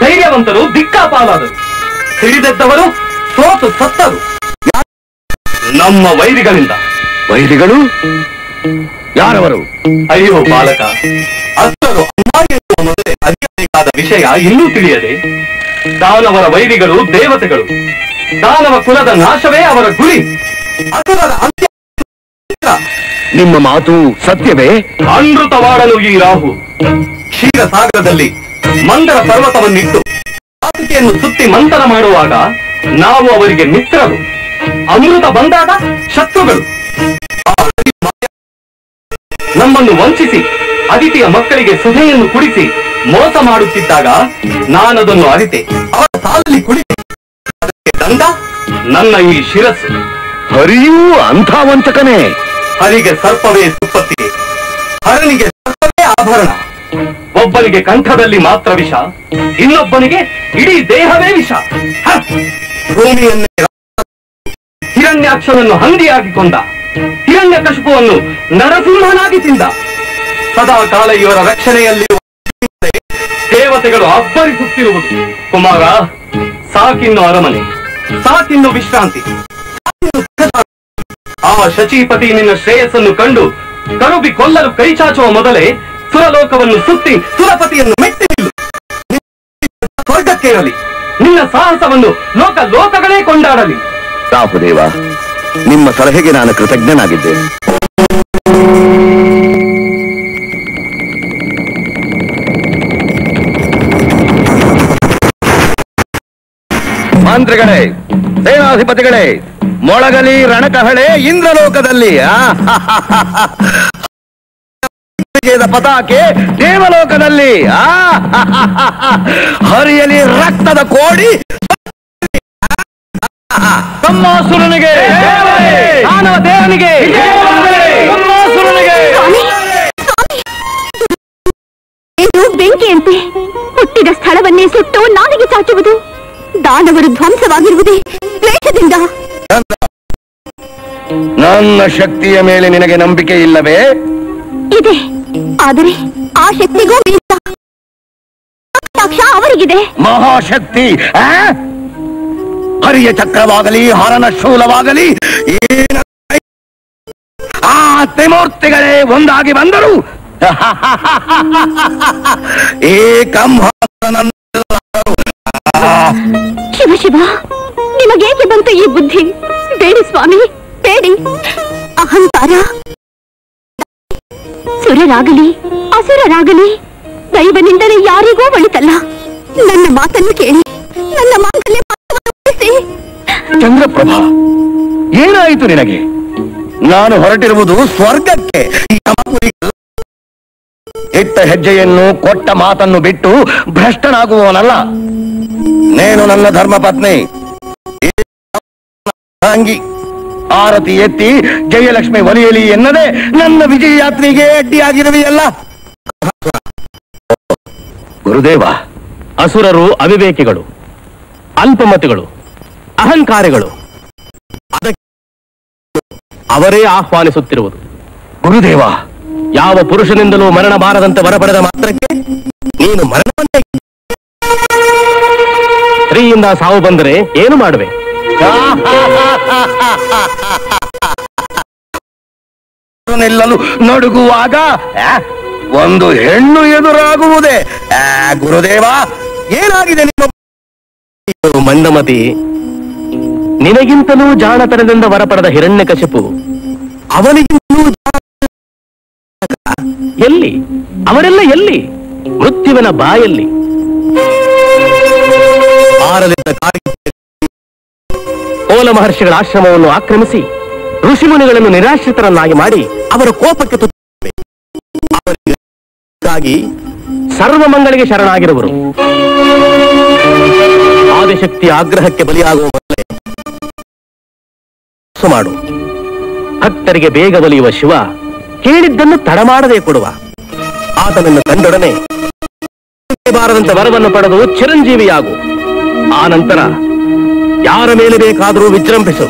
ಧೈರ್ಯವಂತರು ದಿಕ್ಕಾಪಾಲಾದರು ಸಿಡಿದೆದ್ದವರು ಸೋತು ಸತ್ತರು ನಮ್ಮ ವೈರಿಗಳಿಂದ ವೈರಿಗಳು ಯಾರವರು ಅಯ್ಯೋ ಬಾಲಕ ಅಷ್ಟರು ಅಮ್ಮ ಎನ್ನುವ ಮೊದಲೇ ಅರಿಯಬೇಕಾದ ವಿಷಯ ಇನ್ನೂ ತಿಳಿಯದೆ ದಾನವರ ವೈರಿಗಳು ದೇವತೆಗಳು ದಾನವ ಕುಲದ ನಾಶವೇ ಅವರ ಗುರಿ ಅಸುರರ ಅಂತ್ಯ ನಿಮ್ಮ ಮಾತು ಸತ್ಯವೇ ಅಮೃತವಾಡಲು ಈ ರಾಹು ಕ್ಷೀರಸಾಗರದಲ್ಲಿ ಮಂದರ ಪರ್ವತವನ್ನಿಟ್ಟು ಪಾದುಕೆಯನ್ನು ಸುತ್ತಿ ಮಂಥನ ಮಾಡುವಾಗ ನಾವು ಅವರಿಗೆ ಮಿತ್ರರು ಅಮೃತ ಬಂದಾಗ ಶತ್ರುಗಳು ಆ ಹರಿ ಮಾಯ ನಮ್ಮನ್ನು ವಂಚಿಸಿ ಅದಿತಿಯ ಮಕ್ಕಳಿಗೆ ಸುಧೆಯನ್ನು ಕುಡಿಸಿ ಮೋಸ ಮಾಡುತ್ತಿದ್ದಾಗ ನಾನದನ್ನು ಅರಿತೆ ಅವರ ಸಾಲಲ್ಲಿ ಕುಳಿತೆ ಅದಕ್ಕೆ ದಂಡ ನನ್ನ ಈ ಶಿರಸ್ಸು ಹರಿಯೂ ಅಂಥ ವಂಚಕನೇ ಹರಿಗೆ ಸರ್ಪವೇ ಸುಪ್ಪತ್ತಿಗೆ ಹರನಿಗೆ ಸರ್ಪವೇ ಆಭರಣ ಒಬ್ಬನಿಗೆ ಕಂಠದಲ್ಲಿ ಮಾತ್ರ ವಿಷ ಇನ್ನೊಬ್ಬನಿಗೆ ಇಡೀ ದೇಹವೇ ವಿಷ ಹ! ಭೂಮಿಯನ್ನೇ ರಾ- ಹಿರಣ್ಯಾಕ್ಷನನ್ನು ಹಂದಿಯಾಗಿ ಕೊಂದ ಹಿರಣ್ಯ ಕಶುಪುವನ್ನು ನರಸಿಂಹನಾಗಿ ತಿಂದ ಸದಾ ಕಾಲ ಇವರ ರಕ್ಷಣೆಯಲ್ಲಿರುವ ದೇವತೆಗಳು ಅಬ್ಬರಿಸುತ್ತಿರುವುದು ಕುಮಾರ ಸಾಕಿನ್ನು ಅರಮನೆ ಸಾಕಿನ್ನು ವಿಶ್ರಾಂತಿ ಸಾಕಿನ್ನು ಸುಖ ಆ ಶಚೀಪತಿ ನಿನ್ನ ಶ್ರೇಯಸ್ಸನ್ನು ಕಂಡು ಕರುಬಿ ಕೊಲ್ಲಲು ಕೈ ಚಾಚುವ ಮೊದಲೇ ಸುರಲೋಕವನ್ನು ಸುತ್ತಿ ಸುರಪತಿಯನ್ನು ಮೆಟ್ಟಿ ನಿಲ್ಲು ನಿನ್ನ ಸ್ವರ್ಗಕ್ಕೇರಲಿ ನಿನ್ನ ಸಾಹಸವನ್ನು ಲೋಕ ಲೋಕಗಳೇ ಕೊಂಡಾಡಲಿ ರಾಹುದೇವ ನಿಮ್ಮ ಸಲಹೆಗೆ ನಾನು ಕೃತಜ್ಞನಾಗಿದ್ದೇನೆ ಮಂತ್ರಿಗಳೇ ಸೇನಾಧಿಪತಿಗಳೇ ಮೊಳಗಲಿ ರಣಕಹಳೆ ಇಂದ್ರಲೋಕದಲ್ಲಿ ಆ? ವಿಜಯದ ಪತಾಕೆ ದೇವಲೋಕದಲ್ಲಿ ಆ? ಹರಿಯಲಿ ರಕ್ತದ ಕೋಡಿ ಬ್ರಹ್ಮಾಸುರನಿಗೆ ಮಾನವ ದೇವನಿಗೆ ಬ್ರಹ್ಮಾಸುರನಿಗೆ ಇದು ಬೆಂಕಿಯಂತೆ ಹುಟ್ಟಿದ ಸ್ಥಳವನ್ನೇ ಸುಟ್ಟು ನಾಲಿಗೆ ಚಾಚುವುದು ದಾನವರು ಧ್ವಂಸವಾಗಿರುವುದೇ ದ್ವೇಷದಿಂದ ನನ್ನ ಶಕ್ತಿಯ ಮೇಲೆ ನಿನಗೆ ನಂಬಿಕೆ ಇಲ್ಲವೇ ಇದೆ ಆದರೆ ಆ ಶಕ್ತಿಗೂ ಮೀರಿದ ಕಟಾಕ್ಷ ಅವರಿಗಿದೆ ಮಹಾಶಕ್ತಿ ಆ? ಹರಿಯ ಚಕ್ರವಾಗಲಿ ಹರನ ಶೂಲವಾಗಲಿ ಏನ ಆ ತ್ರಿಮೂರ್ತಿಗಳೇ ಒಂದಾಗಿ ಬಂದರು ಏಕಂಹಾಸನಂದರು. ಶಿವ ಶಿವ ನಿಮಗೇಕೆ ಬಂತು ಈ ಬುದ್ಧಿ ಬೇಡಿ ಸ್ವಾಮಿ ಬೇಡಿ ಅಹಂಕಾರ ಸುರರಾಗಲಿ ಅಸುರರಾಗಲಿ ದೈವನಿಂದಲೇ ಯಾರಿಗೂ ಒಳಿತಲ್ಲ ನನ್ನ ಮಾತನ್ನು ಕೇಳಿ ನನ್ನ ಮಾತಲ್ಲಿ ಚಂದ್ರಪ್ರಭಾ ಏನಾಯಿತು ನಿನಗೆ ನಾನು ಹೊರಟಿರುವುದು ಸ್ವರ್ಗಕ್ಕೆ ಈ ಯಮಪುರಿಗಲ್ಲ. ಇಟ್ಟ ಹೆಜ್ಜೆಯನ್ನು ಕೊಟ್ಟ ಮಾತನ್ನು ಬಿಟ್ಟು ಭ್ರಷ್ಟನಾಗುವವನಲ್ಲ ನೇನು ನನ್ನ ಧರ್ಮಪತ್ನಿ ಈ ಅಂಗಿ ಆರತಿ ಎತ್ತಿ ಜಯಲಕ್ಷ್ಮಿ ಒಲಿಯಲಿ ಎನ್ನದೆ ನನ್ನ ವಿಜಯ ಯಾತ್ರೆಗೆ ಅಡ್ಡಿಯಾಗಿರುವೆಯಲ್ಲ ಗುರುದೇವ ಅಸುರರು ಅವಿವೇಕಿಗಳು ಅಲ್ಪಮತಿಗಳು ಅಹಂಕಾರಿಗಳು ಅದಕ್ಕೆ ಅವರೇ ಆಹ್ವಾನಿಸುತ್ತಿರುವುದು ಗುರುದೇವ ಯಾವ ಪುರುಷನಿಂದಲೂ ಮರಣ ಬಾರದಂತೆ ವರ ಪಡೆದ ಮಾತ್ರಕ್ಕೆ ನೀನು ಮರಣವನ್ನೇ ಸ್ತ್ರೀಯಿಂದ ಸಾವು ಬಂದರೆ ಏನು ಮಾಡುವೆ ನಿಲ್ಲಲು ನಡುಗುವಾಗ ಆ, ಒಂದು ಹೆಣ್ಣು ಎದುರಾಗುವುದೇ ಆ, ಗುರುದೇವ ಏನಾಗಿದೆ ನಿಮ್ಮ ಇದು ಮಂದಮತಿ ನಿನಗಿಂತಲೂ ಜಾಣತನದಿಂದ ವರ ಪಡೆದ ಹಿರಣ್ಯಕಶಿಪು ಅವನಿಗಿಂತಲೂ ಜಾಣ- ಎಲ್ಲಿ ಅವರೆಲ್ಲ ಎಲ್ಲಿ ಮೃತ್ಯುವಿನ ಬಾಯಲ್ಲಿ ಆರಲಿದ್ದ ಕಾಡಿಗೆ ಓಲ ಮಹರ್ಷಿಗಳ ಆಶ್ರಮವನ್ನು ಆಕ್ರಮಿಸಿ ಋಷಿಮುನಿಗಳನ್ನು ನಿರಾಶ್ರಿತರನ್ನಾಗಿ ಮಾಡಿ ಅವರ ಕೋಪಕ್ಕೆ ತುತ್ತಾಗಿವೆ. ಅವರಿಗಾಗಿ ಸರ್ವಮಂಗಳಿಗೆ ಶರಣಾಗಿರುವರು ಆದಿಶಕ್ತಿ ಆಗ್ರಹಕ್ಕೆ ಬಲಿಯಾಗುವ ಮೊದಲೇ ಮನಸ್ಸು ಮಾಡು ಭಕ್ತರಿಗೆ ಬೇಗ ಒಲಿಯುವ ಶಿವ ಕೇಳಿದ್ದನ್ನು ತಡ ಮಾಡದೆ ಕೊಡುವ ಆತನನ್ನು ಕಂಡೊಡನೆ ಬಾರದಂತ ವರವನ್ನು ಪಡೆದು ಚಿರಂಜೀವಿಯಾಗು ಆ ನಂತರ ಯಾರ ಮೇಲೆ ಬೇಕಾದರೂ ವಿಜೃಂಭಿಸು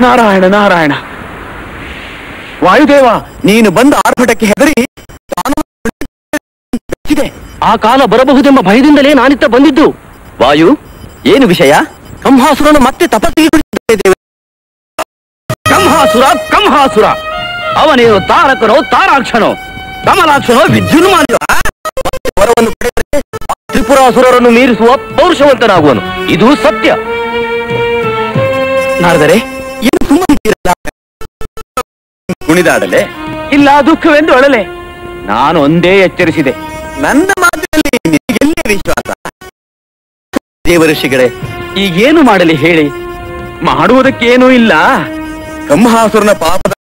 ನಾರಾಯಣ ನಾರಾಯಣ ವಾಯುದೇವ ನೀನು ಬಂದ ಆರ್ಭಟಕ್ಕೆ ಹೆದರಿ ಆ ಕಾಲ ಬರಬಹುದೆಂಬ ಭಯದಿಂದಲೇ ನಾನಿತ್ತ ಬಂದಿದ್ದು ವಾಯು ಏನು ವಿಷಯ ಕಂಹಾಸುರನು ಮತ್ತೆ ತಪಸ್ಸಿಗೆ ಕುಳಿತಿದ್ದಾನೆ ದೇವ ಕಂಹಾಸುರ ಕಂಹಾಸುರ ಅವನೇನು ತಾರಕನೋ ತಾರಾಕ್ಷನೋ ಕಮಲಾಕ್ಷನೋ ವಿದ್ಯುನ್ಮಾನ್ಯೋ ಆ? ವರವನ್ನು ಪಡೆದರೆ ಆ ತ್ರಿಪುರಾಸುರರನ್ನು ಮೀರಿಸುವ ಪೌರುಷವಂತನಾಗುವನು ಇದು ಸತ್ಯ ನಾರದರೆ ಏನು ಸುಮ್ಮನಿದ್ದೀರಲ್ಲ ಕುಣಿದಾಡಲೆ ಇಲ್ಲ ದುಃಖವೆಂದು ಅಳಲೆ ನಾನು ಒಂದೇ ಎಚ್ಚರಿಸಿದೆ ನನ್ನ ಮಾತಿನಲ್ಲಿ ನಿನಗೆಲ್ಲೇ ವಿಶ್ವಾಸ ದೇವಋಷಿಗಳೇ ಈಗೇನು ಮಾಡಲಿ ಹೇಳಿ ಮಾಡುವುದಕ್ಕೇನೂ ಇಲ್ಲ ಕಂಹಾಸುರನ ಪಾಪದ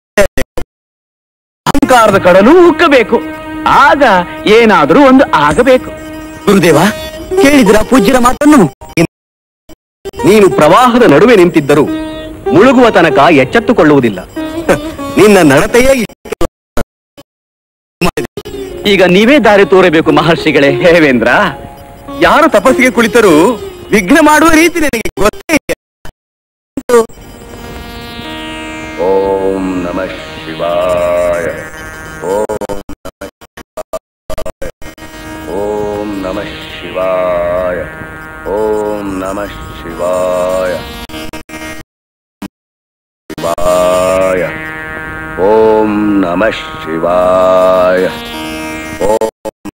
ಅಹಂಕಾರದ ಕಡಲು ಉಕ್ಕಬೇಕು ಆಗ ಏನಾದರೂ ಒಂದು ಆಗಬೇಕು ಗುರುದೇವ ಕೇಳಿದ್ರ ಪೂಜ್ಯರ ಮಾತನ್ನು ನೀನು ಪ್ರವಾಹದ ನಡುವೆ ನಿಂತಿದ್ದರೂ ಮುಳುಗುವ ತನಕ ಎಚ್ಚೆತ್ತುಕೊಳ್ಳುವುದಿಲ್ಲ ನಿನ್ನ ನಡತೆಯೇ ಈಗ ನೀವೇ ದಾರಿ ತೋರಬೇಕು ಮಹರ್ಷಿಗಳೇ ದೇವೇಂದ್ರ ಯಾರು ತಪಸ್ಸಿಗೆ ಕುಳಿತರೂ ವಿಘ್ನ ಮಾಡುವ ರೀತಿ ನನಗೆ ಗೊತ್ತೇ ಇಲ್ಲ. ಓಂ ನಮಃ ಶಿವಾಯ ಓಂ ನಮಃ ಶಿವಾಯ ಓಂ ನಮಃ ಶಿವಾಯ ಶಿವಾಯ ಓಂ ನಮಃ ಶಿವಾಯ ಓಂ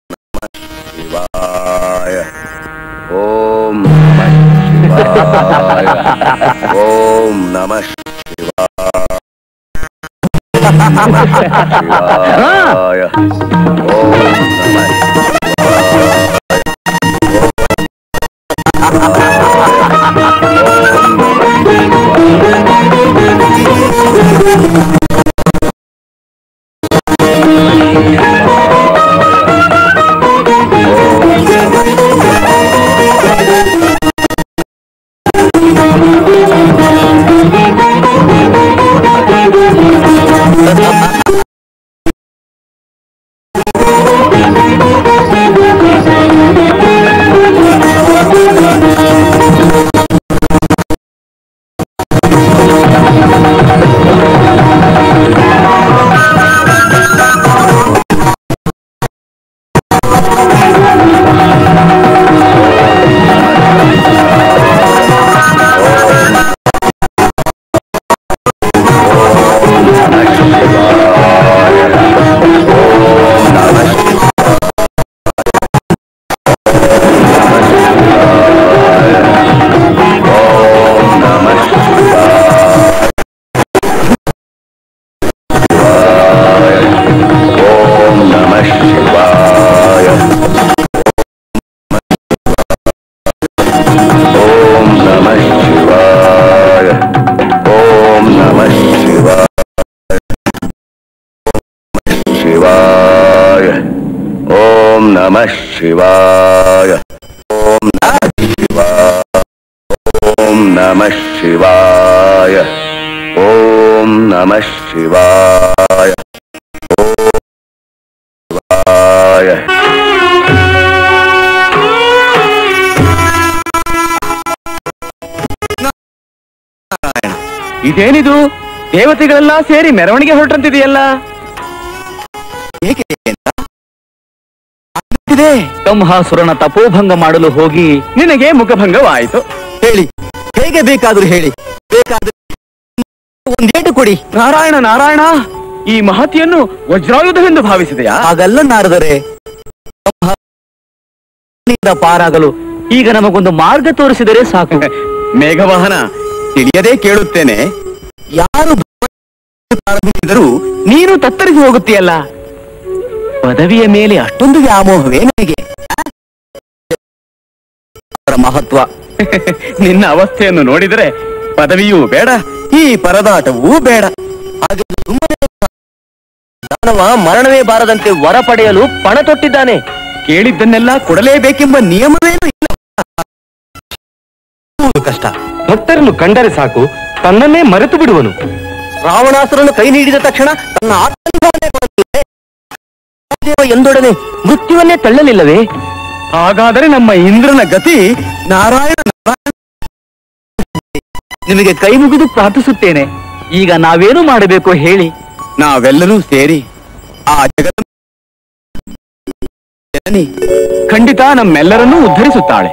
ಶಿವಾಯ ಓಂ ನಮಃ ಶಿವಾಯ ಓಂ ನಮಃ ಶಿವಾಯ ಓಂ ನಮಃ ಓಂ ನಮಃ ಶಿವಾಯ ಓಂ ನಮಃ ಶಿವಾಯ ಓಂ ನಮಃ ಶಿವಾಯ ಶಿವಾಯ ಓಂ ನಮಃ ಶಿವಾಯ ಓಂ ನಮಃ ಶಿವಾಯ ಓಂ ನಮಃ ಶಿವಾಯ ಓಂ ನಮಃ ಶಿವಾಯ ಶಿವಾಯ ಇದೇನಿದು ದೇವತೆಗಳೆಲ್ಲ ಸೇರಿ ಮೆರವಣಿಗೆ ಹೊರಟಂತಿದೆಯಲ್ಲ ಏಕೆ ಕಂಹಾಸುರನ ತಪೋಭಂಗ ಮಾಡಲು ಹೋಗಿ ನಿನಗೆ ಮುಖಭಂಗವಾಯಿತು ಹೇಳಿ ಹೇಗೆ ಬೇಕಾದ್ರೂ ಹೇಳಿ ಬೇಕಾದ್ರೆ ಒಂದೇಟು ಕೊಡಿ ನಾರಾಯಣ ನಾರಾಯಣ ಈ ಮಹತಿಯನ್ನು ವಜ್ರಾಯುಧವೆಂದು ಭಾವಿಸಿದೆಯಾ ಹಾಗಲ್ಲ ನಾರದರೆ ಕಂಹಾಸುರನಿಂದ ಪಾರಾಗಲು ಈಗ ನಮಗೊಂದು ಮಾರ್ಗ ತೋರಿಸಿದರೆ ಸಾಕು ಮೇಘವಾಹನ ತಿಳಿಯದೇ ಕೇಳುತ್ತೇನೆ ಯಾರು ಪ್ರಾರಂಭಿಸಿದರೂ ನೀನು ತತ್ತರಿಸಿ ಹೋಗುತ್ತೀಯಲ್ಲ ಪದವಿಯ ಮೇಲೆ ಅಷ್ಟೊಂದು ವ್ಯಾಮೋಹವೇ ನನಗೆ ಅವರ ಮಹತ್ವ ನಿನ್ನ ಅವಸ್ಥೆಯನ್ನು ನೋಡಿದರೆ ಪದವಿಯೂ ಬೇಡ ಈ ಪರದಾಟವೂ ಬೇಡ ಹಾಗಾದ್ರೆ ಸುಮ್ಮನೆ ದಾನವ ಮರಣವೇ ಬಾರದಂತೆ ವರ ಪಡೆಯಲು ಪಣ ತೊಟ್ಟಿದ್ದಾನೆ ಕೇಳಿದ್ದನ್ನೆಲ್ಲ ಕೊಡಲೇಬೇಕೆಂಬ ನಿಯಮವೇನು ಇಲ್ಲ ಹೌದು ಕಷ್ಟ ಭಕ್ತರನ್ನು ಕಂಡರೆ ಸಾಕು ತನ್ನನ್ನೇ ಮರೆತು ಬಿಡುವನು ರಾವಣಾಸುರನು ಕೈ ನೀಡಿದ ತಕ್ಷಣ ತನ್ನ ಆತ್ಮವನ್ನೇ ಕೊಡುತ್ತಿದೆ. ದೇವ ಎಂದೊಡನೆ ಮೃತ್ಯುವನ್ನೇ ತಳ್ಳಲಿಲ್ಲವೇ ಹಾಗಾದರೆ ನಮ್ಮ ಇಂದ್ರನ ಗತಿ ನಾರಾಯಣ ನಾರಾಯಣ ನಿಮಗೆ ಕೈ ಮುಗಿದು ಪ್ರಾರ್ಥಿಸುತ್ತೇನೆ ಈಗ ನಾವೇನು ಮಾಡಬೇಕು ಹೇಳಿ ನಾವೆಲ್ಲರೂ ಸೇರಿ ಆ ಜಗತ್ ಜನನಿ ಖಂಡಿತ ನಮ್ಮೆಲ್ಲರನ್ನೂ ಉದ್ಧರಿಸುತ್ತಾಳೆ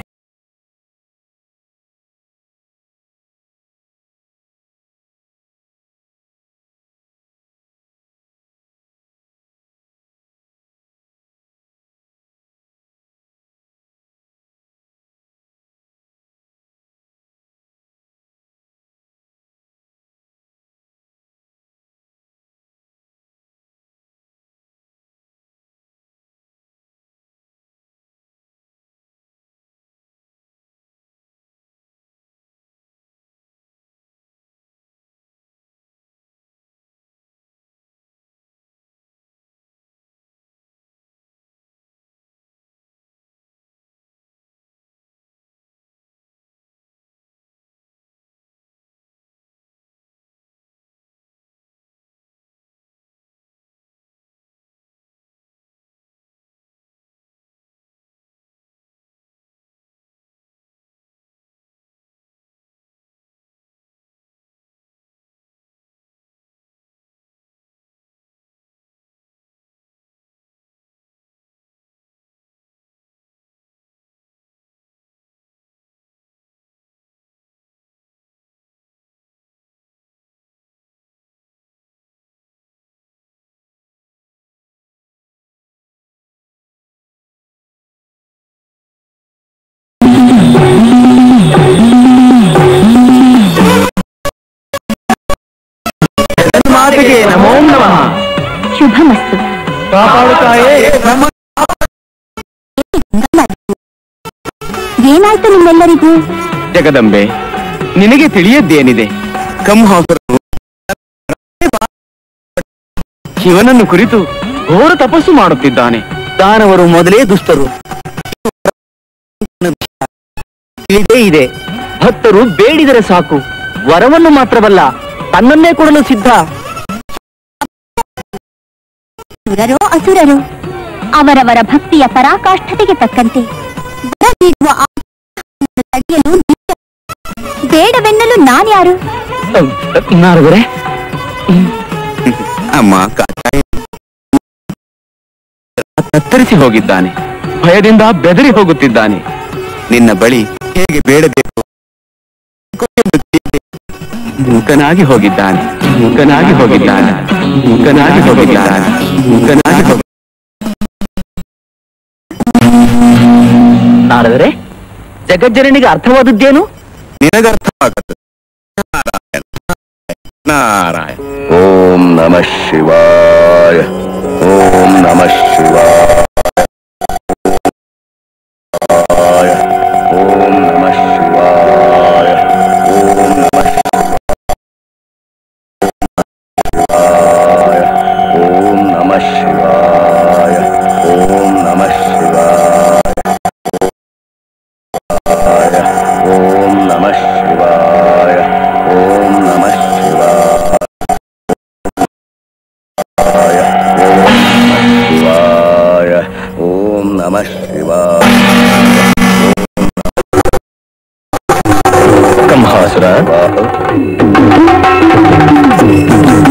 ಮಾತೆಗೆ ನಮೋ ನಮಃ ಶುಭಮಸ್ತು ಕಾಪಾಡುತ್ತಾಯೇ ಏನಾಯ್ತು ನಿಮ್ಮೆಲ್ಲರಿಗೂ ಜಗದಂಬೆ ನಿನಗೆ ತಿಳಿಯದ್ದೇನಿದೆ ಕಂಹಾಸುರನು ಶಿವನನ್ನು ಕುರಿತು ಘೋರ ತಪಸ್ಸು ಮಾಡುತ್ತಿದ್ದಾನೆ ದಾನವರು ಮೊದಲೇ ದುಷ್ಟರು ಇದೇ ಇದೆ ಭಕ್ತರು ಬೇಡಿದರೆ ಸಾಕು ವರವನ್ನು ಮಾತ್ರವಲ್ಲ ತನ್ನನ್ನೇ ಕೊಡಲು ಸಿದ್ಧ ಸುರರೋ ಅಸುರರು ಅವರವರ ಭಕ್ತಿಯ ಪರಾಕಾಷ್ಠತೆಗೆ ತಕ್ಕಂತೆ ವರ ನೀಡುವ ಆಜ್ಞೆಯನ್ನು ತಡೆಯಲು ನಿತ್ಯ ಬೇಡವೆನ್ನಲು ನಾನ್ಯಾರು ನಾರದರೆ ಅಮ್ಮ ತತ್ತರಿಸಿ ಹೋಗಿದ್ದಾನೆ ಭಯದಿಂದ ಬೆದರಿ ಹೋಗುತ್ತಿದ್ದಾನೆ ನಿನ್ನ ಬಳಿ ಹೇಗೆ ಬೇಡಬೇಕು ಮೂಕನಾಗಿ ಹೋಗಿದ್ದಾನೆ ಮೂಕನಾಗಿ ಹೋಗಿದ್ದಾನೆ ಮೂಕನಾಗಿ ಹೋಗಿದ್ದಾನೆ ಮೂಕನಾಗಿ ಹೋಗಿ ನಾರದರೆ ಜಗಜ್ಜನನಿಗೆ ಅರ್ಥವಾದದ್ದೇನು ನಿನಗರ್ಥವಾಗುತ್ತದೆ ನಾರಾಯಣ ನಾರಾಯಣ ಓಂ ನಮಃ ಶಿವಾಯ ಓಂ ನಮಃ ಶಿವಾಯ ಓಂ ನಮಃ ಶಿವಾಯ ಓಂ ನಮಃ ಶಿವಾಯ ಓಂ ನಮಃ ಶಿವಾಯ ಓಂ ನಮಃ ಶಿವಾಯ ಓಂ ನಮಃ ಶಿವಾಯ ಓಂ ನಮಃ ಶಿವಾಯ ಶಿವಾಯ ಓಂ ನಮಃ ಶಿವಾಯ ಕಂಹಾಸುರ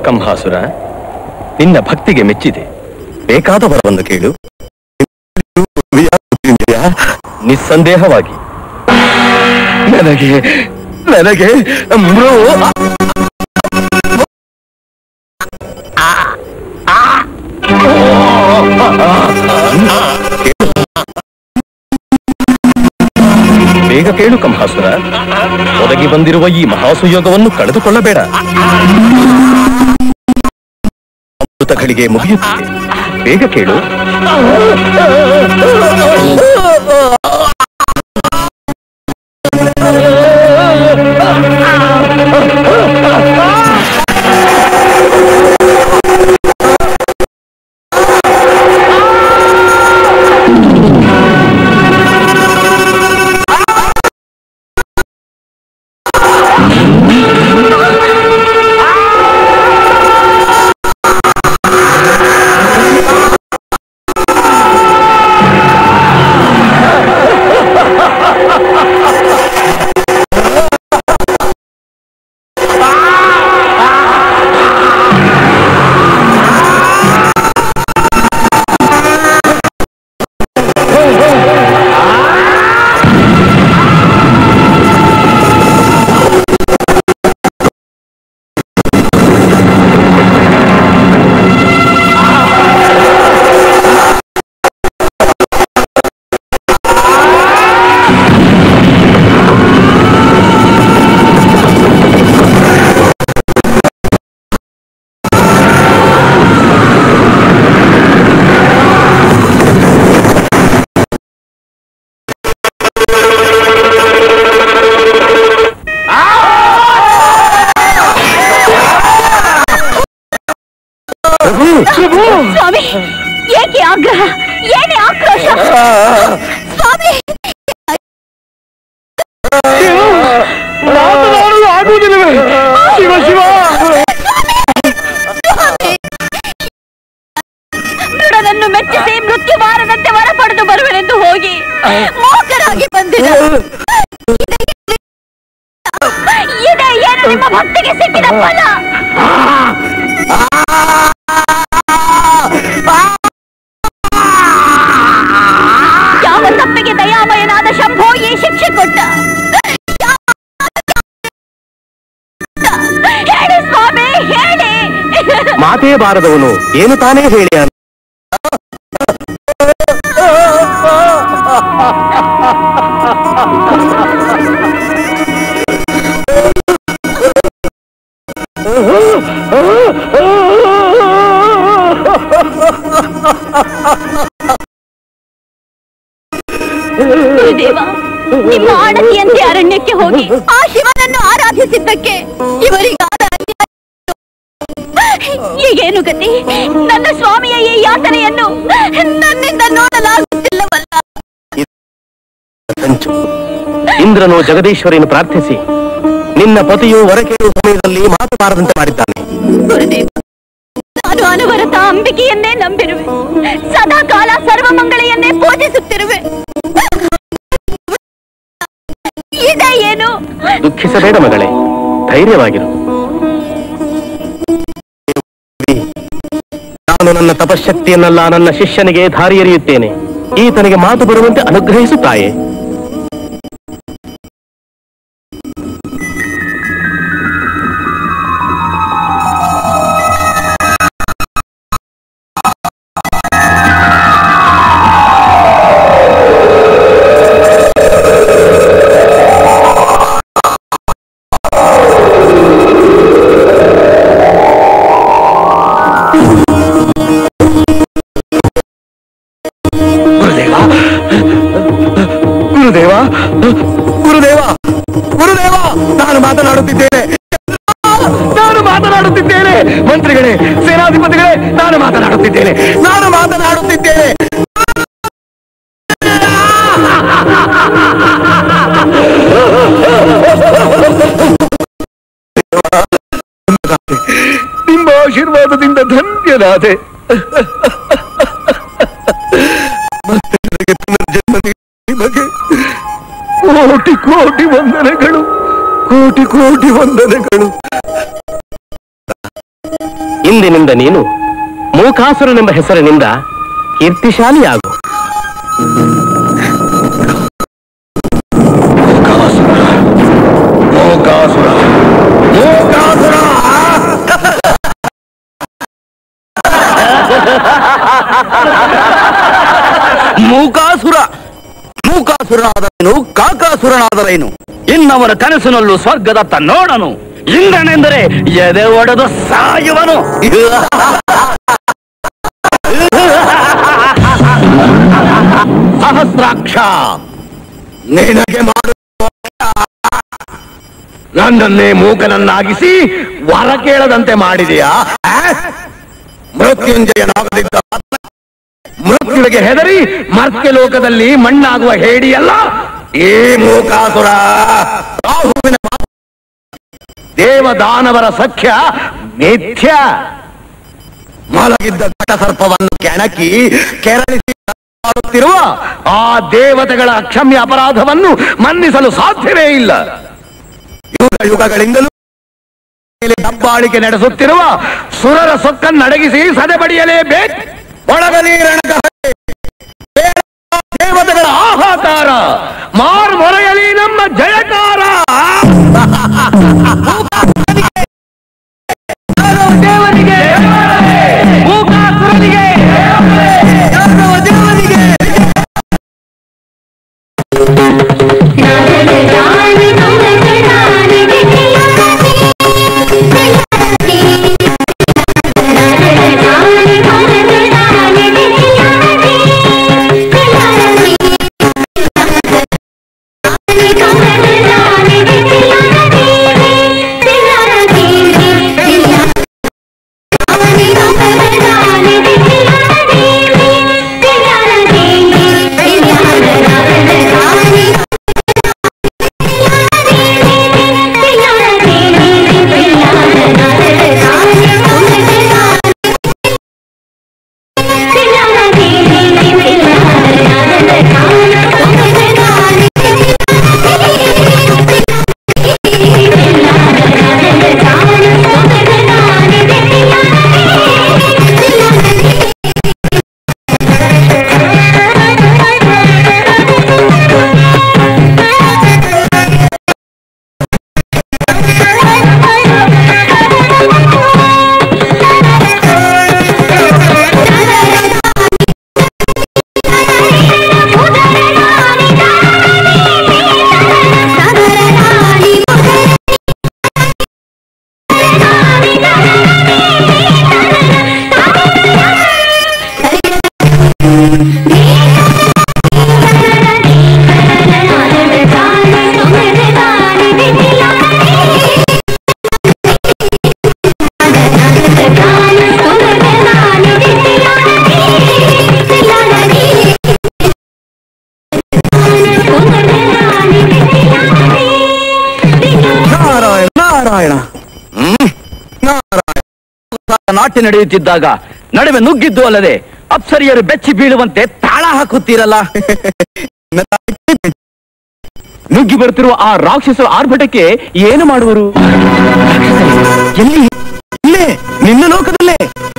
ಕಂಹಾಸುರ ನಿನ್ನ ಭಕ್ತಿಗೆ ಮೆಚ್ಚಿದೆ ಬೇಕಾದ ವರವನ್ನು ಕೇಳು ನಿಸ್ಸಂದೇಹವಾಗಿ ನನಗೆ ನನಗೆ ಮೃ ಬೇಗ ಕೇಳು ಕಂಹಾಸುರ ಒದಗಿ ಬಂದಿರುವ ಈ ಮಹಾಸುಯೋಗವನ್ನು ಕಳೆದುಕೊಳ್ಳಬೇಡ ಅಮೃತಗಳಿಗೆ ಮುಗಿಯುತ್ತಿದೆ ಬೇಗ ಕೇಳು ಸ್ವಾಮಿ ಏಕೆ ಆಗ್ರಹ ಏನೇ ಆಕ್ರೋಶ ಸ್ವಾಮಿ ಶಿವ ಶಿವ ಮೃಡನನ್ನು ಮೆಚ್ಚಿಸಿ ಮೃತ್ಯು ಬಾರದಂತೆ ವರ ಪಡೆದು ಬರುವೆನೆಂದು ಹೋಗಿ ಮೋಕರಾಗಿ ಬಂದಿರ ಇದೆ ಏನು ನಿಮ್ಮ ಭಕ್ತಿಗೆ ಸಿಕ್ಕಿದ ಫಲ ಯಾವ ತಪ್ಪಿಗೆ ದಯಾಮಯನಾದ ಶಂಭೋ ಈ ಶಿಕ್ಷೆ ಕೊಟ್ಟ ಹೇಳಿ ಸ್ವಾಮಿ ಹೇಳಿ ಮಾತೇ ಬಾರದವನು ಏನು ತಾನೇ ಹೇಳಿ ಅನ್ನ? ಗುರುದೇವ ನಿಮ್ಮ ಆಣತಿಯಂತೆ ಅರಣ್ಯಕ್ಕೆ ಹೋಗಿ ಆ ಶಿವನನ್ನು ಆರಾಧಿಸಿದ್ದಕ್ಕೆ ಇವರಿಗಾದ ಅನ್ಯಾಯ ಈಗೇನು ಗತಿ ನನ್ನ ಸ್ವಾಮಿಯ ಈ ಯಾತನೆಯನ್ನು ನನ್ನಿಂದ ನೋಡಲಾಗುತ್ತಿಲ್ಲವಲ್ಲ ಸಂಚು ಇಂದ್ರನು ಜಗದೀಶ್ವರಿಯನ್ನು ಪ್ರಾರ್ಥಿಸಿ ನಿನ್ನ ಪತಿಯು ವರ ಕೇಳುವ ಸಮಯದಲ್ಲಿ ಮಾತು ಬಾರದಂತೆ ಮಾಡಿದ್ದಾನೆ ಗುರುದೇವ ನಾನು ಅನವರತ ಅಂಬಿಕೆಯನ್ನೇ ನಂಬಿರುವೆ ಸದಾ ಕಾಲ ಸರ್ವಮಂಗಳೆಯನ್ನೇ ಪೂಜಿಸುತ್ತಿರುವೆ ಇದ ಏನು ದುಃಖಿಸಬೇಡ ಮಗಳೇ ಧೈರ್ಯವಾಗಿರು ನಾನು ನನ್ನ ತಪಶಕ್ತಿಯನ್ನಲ್ಲ ನನ್ನ ಶಿಷ್ಯನಿಗೆ ದಾರಿ ಎರೆಯುತ್ತೇನೆ ಈತನಿಗೆ ಮಾತು ಬರುವಂತೆ ಅನುಗ್ರಹಿಸು ತಾಯೇ ಗುರುದೇವ ಗುರುದೇವ ಗುರುದೇವ ಗುರುದೇವ ನಾನು ಮಾತನಾಡುತ್ತಿದ್ದೇನೆ ನಾನು ಮಾತನಾಡುತ್ತಿದ್ದೇನೆ ಮಂತ್ರಿಗಳೇ ಸೇನಾಧಿಪತಿಗಳೇ ನಾನು ಮಾತನಾಡುತ್ತಿದ್ದೇನೆ ನಾನು ಮಾತನಾಡುತ್ತಿದ್ದೇನೆ ನಿಮ್ಮ ಆಶೀರ್ವಾದದಿಂದ ಧನ್ಯನಾದೆ ಮತ್ತೆ ನನಗೆ ಪುನರ್ಜನ್ಮ ನೀಡಿ ನಿಮಗೆ ಕೋಟಿ ಕೋಟಿ ವಂದನೆಗಳು ಕೋಟಿ ಕೋಟಿ ವಂದನೆಗಳು ಇಂದಿನಿಂದ ನೀನು ಮೂಕಾಸುರನೆಂಬ ಹೆಸರಿನಿಂದ ಕೀರ್ತಿಶಾಲಿಯಾಗು ಮೂಕಾಸುರ ಮೂಕಾಸುರ ಮೂಕಾಸುರ ಮೂಕಾಸುರನಾದರೇನು ಕಾಕಾಸುರನಾದರೇನು ಇನ್ನವರ ಕನಸಿನಲ್ಲೂ ಸ್ವರ್ಗದತ್ತ ನೋಡನು ಇಂದ್ರನೆಂದರೆ ಎದೆ ಒಡೆದು ಸಾಯುವನು ಸಹಸ್ರಾಕ್ಷ ನಿನಗೆ ಮಾಡು ನನ್ನನ್ನೇ ಮೂಕನನ್ನಾಗಿಸಿ ವರ ಕೇಳದಂತೆ ಮಾಡಿದೆಯಾ ಆ? ಮೃತ್ಯುಂಜಯನಾಗದಿದ್ದ ಮೃತ್ಯುವಿಗೆ ಹೆದರಿ ಮರ್ತ್ಯ ಲೋಕದಲ್ಲಿ ಮಣ್ಣಾಗುವ ಹೇಡಿಯಲ್ಲ ಈ ಮೂಕಾಸುರ ರಾಹುವಿನ ಮಾತು. ದೇವದಾನವರ ಸಖ್ಯ ಮಿಥ್ಯ ಮಲಗಿದ್ದ ಘಟಸರ್ಪವನ್ನು ಕೆಣಕಿ ಕೆರಳಿಸಿ ಮಾಡುತ್ತಿರುವ ಆ ದೇವತೆಗಳ ಅಕ್ಷಮ್ಯ ಅಪರಾಧವನ್ನು ಮನ್ನಿಸಲು ಸಾಧ್ಯವೇ ಇಲ್ಲ ಯುಗ ಯುಗಗಳಿಂದಲೂ ಮೇಲೆ ದಬ್ಬಾಳಿಕೆ ನಡೆಸುತ್ತಿರುವ ಸುರರ ಸೊಕ್ಕನ್ನಡಗಿಸಿ ಸದೆಬಡಿಯಲೇಬೇಕು ಒಳಗ ನೀರಣಕ ದೇವತೆಗಳ ಆಹಾಕಾರ ಮಾರು ಮೊರೆಯಲಿ ನಮ್ಮ ಜಯಕಾರ ದೇವನಿಗೆ ಮೂಕಾಸುರನಿಗೆ ದೇವನಿಗೆ ನಾರಾಯಣ ನಾರಾಯಣ ಹ್ಮ್ ನಾರಾಯಣ ನಾಟ್ಯ ನಡೆಯುತ್ತಿದ್ದಾಗ ನಡುವೆ ನುಗ್ಗಿದ್ದು ಅಲ್ಲದೆ ಅಪ್ಸರಿಯರು ಬೆಚ್ಚಿ ಬೀಳುವಂತೆ ತಾಳ ಹಾಕುತ್ತೀರಲ್ಲ ನುಗ್ಗಿ ಬರುತ್ತಿರುವ ಆ ರಾಕ್ಷಸರ ಆರ್ಭಟಕ್ಕೆ ಏನು ಮಾಡುವರು ಎಲ್ಲಿ ಇಲ್ಲೇ ನಿನ್ನ ಲೋಕದಲ್ಲೇ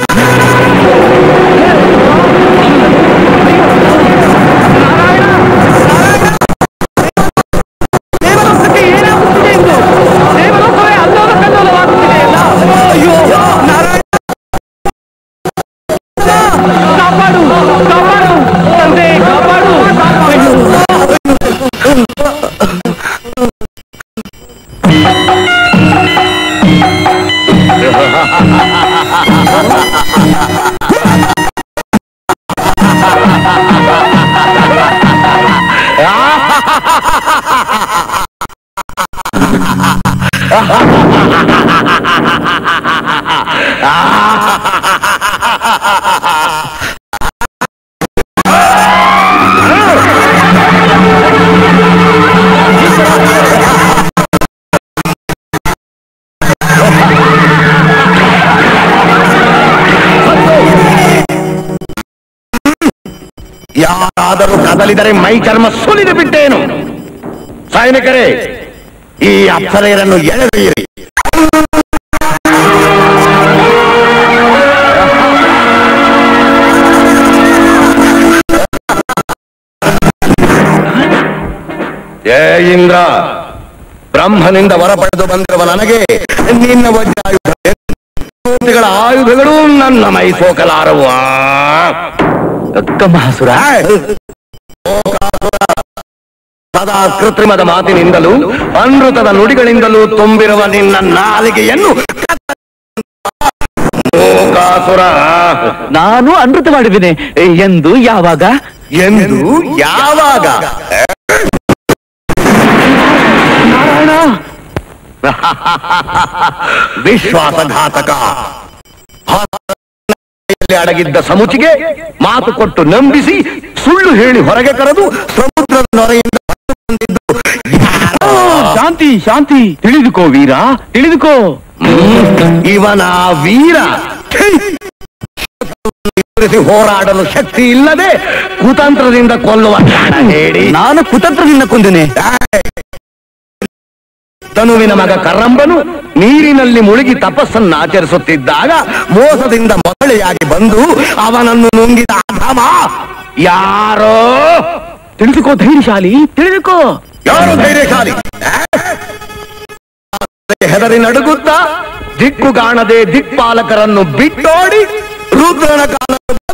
ಯಾರಾದರೂ ಕದಲಿದರೆ ಮೈ ಚರ್ಮ ಸುಲಿದು ಬಿಟ್ಟೇನು ಸೈನಿಕರೇ ಈ ಅಪ್ಸರೆಯರನ್ನು ಎಳೆದೊಯ್ಯಿರಿ ಏ ಇಂದ್ರ ಬ್ರಹ್ಮನಿಂದ ವರ ಪಡೆದು ಬಂದಿರುವ ನನಗೆ ನಿನ್ನ ವಜ್ರಾಯುಧ ಮೂರ್ತಿಗಳ ಆಯುಧಗಳು ನನ್ನ ಮೈ ಸೋಕಲಾರವು ಆ. ಕಮಹಾಸುರ ಸದಾ ಕೃತ್ರಿಮದ ಮಾತಿನಿಂದಲೂ ಅನೃತದ ನುಡಿಗಳಿಂದಲೂ ತುಂಬಿರುವ ನಿನ್ನ ನಾಲಿಗೆಯನ್ನು ಮೂಕಾಸುರ ನಾನು ಅನೃತ ಮಾಡಿದ್ದೇನೆ ಎಂದು ಯಾವಾಗ ಎಂದು ಯಾವಾಗ ವಿಶ್ವಾಸಘಾತಕ ಯಲ್ಲಿ ಅಡಗಿದ್ದ ಸಮುಚಿಗೆ ಮಾತು ಕೊಟ್ಟು ನಂಬಿಸಿ ಸುಳ್ಳು ಹೇಳಿ ಹೊರಗೆ ಕರೆದು ಸಮುದ್ರದ ನೊರೆಯಿಂದ ಹೊರಟು ಬಂದಿದ್ದು ಯಾರೋ? ಶಾಂತಿ ಶಾಂತಿ ತಿಳಿದುಕೋ ವೀರ ತಿಳಿದುಕೋ ಹ್ಮ್, ಇವನ ವೀರ ಛೀ! ಎದುರಿಸಿ ಹೋರಾಡಲು ಶಕ್ತಿ ಇಲ್ಲದೆ ಕುತಂತ್ರದಿಂದ ಕೊಲ್ಲುವ ಜ್ಞಾನ ಹೇಳಿ ನಾನು ಕುತಂತ್ರದಿಂದ ಕೊಂದನೆ ತನುವಿನ ಮಗ ಕರಂಬನು ನೀರಿನಲ್ಲಿ ಮುಳುಗಿ ತಪಸ್ಸನ್ನು ಆಚರಿಸುತ್ತಿದ್ದಾಗ ಮೋಸದಿಂದ ಮೊದಲೆಯಾಗಿ ಬಂದು ಅವನನ್ನು ನುಂಗಿದ ಅಧಮ ಯಾರೋ ತಿಳಿದುಕೋ ಧೈರ್ಯಶಾಲಿ ತಿಳಿದುಕೋ ಯಾರು ಧೈರ್ಯಶಾಲಿ ಹೆದರಿ ನಡುಗುತ್ತಾ ದಿಕ್ಕು ಕಾಣದೆ ದಿಕ್ಪಾಲಕರನ್ನು ಬಿಟ್ಟೋಡಿ ರುದ್ರನ ಕಾಲ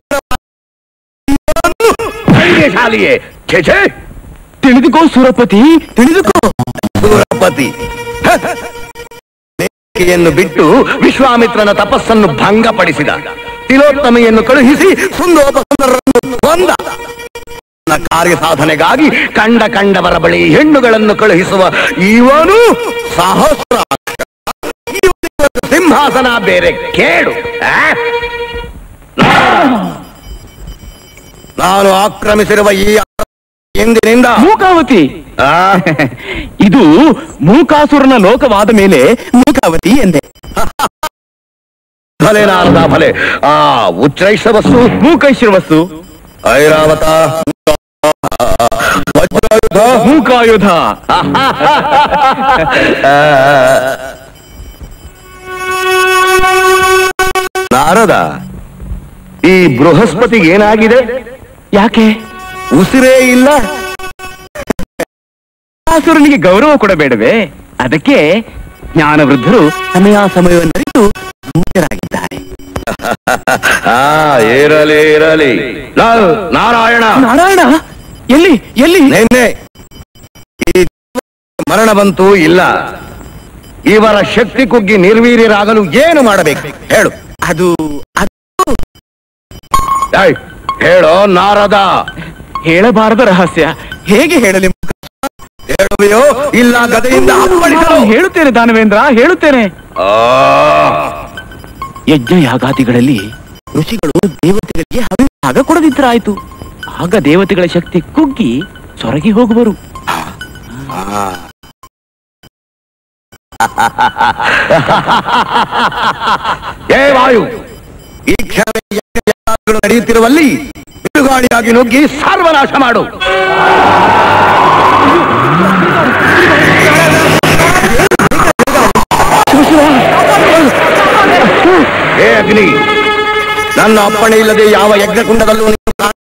ಧೈರ್ಯಶಾಲಿಯೇ ಛೇ ಛೇ ತಿಳಿದುಕೋ ಸುರಪತಿ ತಿಳಿದುಕೋ ಸೂರಪತಿ ಹ! ನೇಕಿಯನ್ನು ಬಿಟ್ಟು ವಿಶ್ವಾಮಿತ್ರನ ತಪಸ್ಸನ್ನು ಭಂಗಪಡಿಸಿದ ತಿಲೋತ್ತಮೆಯನ್ನು ಕಳುಹಿಸಿ ಸುಂದೋಪಸುಂದರನ್ನು ಕೊಂದ ತನ್ನ ಕಾರ್ಯ ಸಾಧನೆಗಾಗಿ ಕಂಡ ಕಂಡವರ ಬಳಿ ಹೆಣ್ಣುಗಳನ್ನು ಕಳುಹಿಸುವ ಇವನು ಸಹಸ್ರ ಇವನಿಗೊಂದು ಸಿಂಹಾಸನ ಬೇರೆ ಕೇಡು ಆ? ನಾನು ಆಕ್ರಮಿಸಿರುವ ಈ ಎಂದಿನಿಂದ ಮೂಕಾವತಿ ಆ ಇದು ಮೂಕಾಸುರನ ಲೋಕವಾದ ಮೇಲೆ ಮೂಕಾವತಿ ಎಂದೆ ಫಲೆ ನಾರದ ಫಲೆ ಆ ಉಚ್ಚೈಷವಸ್ಸು ಮೂಕೈಶ್ರವಸ್ಸು ಐರಾವತ ವಜ್ರಾಯುಧ ಮೂಕಾಯುಧ ನಾರದ ಈ ಬೃಹಸ್ಪತಿಗೆ ಏನಾಗಿದೆ ಯಾಕೆ ಉಸಿರೇ ಇಲ್ಲ ಆಸುರನಿಗೆ ಗೌರವ ಕೊಡಬೇಡವೇ ಅದಕ್ಕೆ ಜ್ಞಾನವೃದ್ಧರು ಸಮಯ ಸಮಯವನ್ನರಿತು ಮೂಕರಾಗಿದ್ದಾರೆ ಆ ಇರಲಿ ಇರಲಿ ಲಾ- ನಾರಾಯಣ ನಾರಾಯಣ ಎಲ್ಲಿ ಎಲ್ಲಿ ನಿನ್ನೆ ಈ ಮರಣ ಬಂತು ಇಲ್ಲ ಇವರ ಶಕ್ತಿ ಕುಗ್ಗಿ ನಿರ್ವೀರ್ಯರಾಗಲು ಏನು ಮಾಡಬೇಕು ಹೇಳು ಅದು ಏಯ್, ಹೇಳೋ ನಾರದ ಹೇಳಬಾರದ ರಹಸ್ಯ ಹೇಗೆ ಹೇಳಲಿ ಹೇಳುವೆಯೋ ಇಲ್ಲ ಗದೆಯಿಂದ ಅಪ್ಪಳಿಸಲು ನಾನು ಹೇಳುತ್ತೇನೆ ದಾನವೇಂದ್ರ ಹೇಳುತ್ತೇನೆ ಆ, ಯಜ್ಞ ಯಾಗಾದಿಗಳಲ್ಲಿ ಋಷಿಗಳು ದೇವತೆಗಳಿಗೆ ಭಾಗ ಕೊಡದಿದ್ದರಾಯ್ತು ಆಗ ದೇವತೆಗಳ ಶಕ್ತಿ ಕುಗ್ಗಿ ಸೊರಗಿ ಹೋಗುವರು ಏ ವಾಯು ಈ ಕ್ಷಣ ಯಜ್ಞ ಯಾಗಗಳು ನಡೆಯುತ್ತಿರುವಲ್ಲಿ ಬಿರುಗಾಳಿಯಾಗಿ ನುಗ್ಗಿ ಸರ್ವನಾಶ ಮಾಡು ಹೇ ಅಗ್ನಿ ನನ್ನ ಅಪ್ಪಣೆ ಇಲ್ಲದೆ ಯಾವ ಯಜ್ಞಕುಂಡದಲ್ಲೂ ನೀನು ಕಾಣ-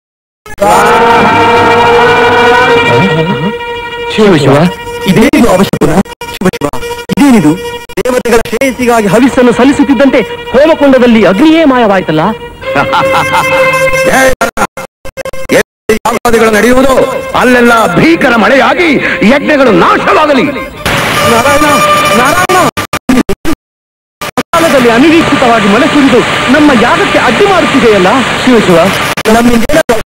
ಶಿವ ಶಿವ ಇದೇನಿದು ಅವಶ್ಯಪುರ ಶಿವ ಶಿವ ಇದೇನಿದು ದೇವತೆಗಳ ಶ್ರೇಯಸ್ಸಿಗಾಗಿ ಹವಿಸ್ಸನ್ನು ಸಲ್ಲಿಸುತ್ತಿದ್ದಂತೆ ಹೋಮಕುಂಡದಲ್ಲಿ ಅಗ್ನಿಯೇ ಮಾಯವಾಯ್ತಲ್ಲ ಹೇ ನರಕ! ಎಲ್ಲಿ ಯಾಗಾದಿಗಳು ನಡೆಯುವುದೋ ಅಲ್ಲೆಲ್ಲ ಭೀಕರ ಮಳೆಯಾಗಿ ಯಜ್ಞಗಳು ನಾಶವಾಗಲಿ ನಾರಾಯಣ ನಾರಾಯಣ ಕಾಲದಲ್ಲಿ ಅನಿರೀಕ್ಷಿತವಾಗಿ ಮಳೆ ಸುರಿದು ನಮ್ಮ ಯಾಗಕ್ಕೆ ಅಡ್ಡಿ ಮಾಡುತ್ತಿದೆಯಲ್ಲ ಶಿವ ಶಿವ ನಮ್ಮಿಂದ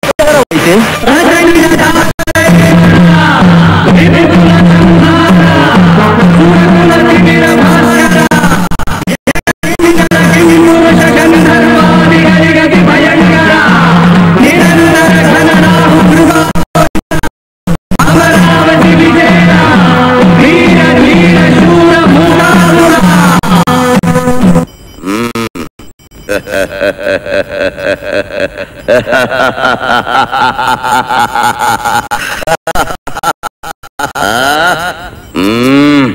ಹ್ಮ್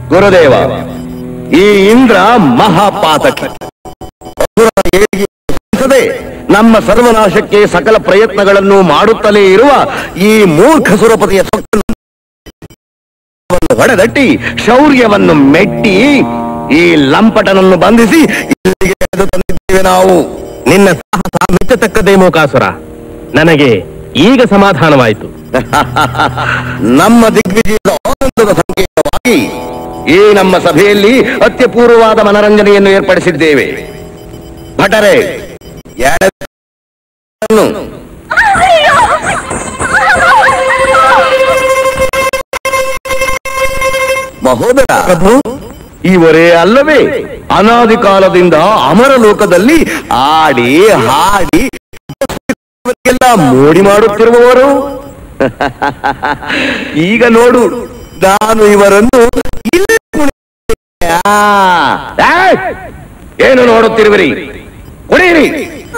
ಗುರುದೇವ ಈ ಇಂದ್ರ ಮಹಾಪಾತಕಿ ಅಸುರನ ಏಳಿಗೆ ಸಹಿಸದೆ ನಮ್ಮ ಸರ್ವನಾಶಕ್ಕೆ ಸಕಲ ಪ್ರಯತ್ನಗಳನ್ನು ಮಾಡುತ್ತಲೇ ಇರುವ ಈ ಮೂರ್ಖ ಸುರಪತಿಯ ಸೊಕ್ಕನ್ನು ಹೊಡೆದಟ್ಟಿ ಶೌರ್ಯವನ್ನು ಮೆಟ್ಟಿ ಈ ಲಂಪಟನನ್ನು ಬಂಧಿಸಿ ಇಲ್ಲಿಗೆ ಎಳೆದು ತಂದಿದ್ದೇವೆ ನಾವು ನಿನ್ನ ಸಾಹಸ ಮೆಚ್ಚತಕ್ಕದೇ ಮೂಕಾಸುರ ನನಗೆ ಈಗ ಸಮಾಧಾನವಾಯಿತು ನಮ್ಮ ದಿಗ್ವಿಜಯದ ಆನಂದದ ಸಂಕೇತವಾಗಿ ಈ ನಮ್ಮ ಸಭೆಯಲ್ಲಿ ಅತ್ಯಪೂರ್ವವಾದ ಮನರಂಜನೆಯನ್ನು ಏರ್ಪಡಿಸಿದ್ದೇವೆ ಭಟರೆ ಎಳೆದನ್ನು ಮಹೋದರ ಪ್ರಭು ಇವರೇ ಅಲ್ಲವೇ ಅನಾದಿ ಕಾಲದಿಂದ ಅಮರ ಲೋಕದಲ್ಲಿ ಆಡಿ ಹಾಡಿ ಎಲ್ಲ ಮೋಡಿ ಮಾಡುತ್ತಿರುವವರು ಈಗ ನೋಡು ನಾನು ಇವರನ್ನು ಇಲ್ಲಿ ಕುಣಿಸಿದೆ. ಆ, ಏಯ್! ಏನು ನೋಡುತ್ತಿರುವಿರಿ ಕುಡಿಯಿರಿ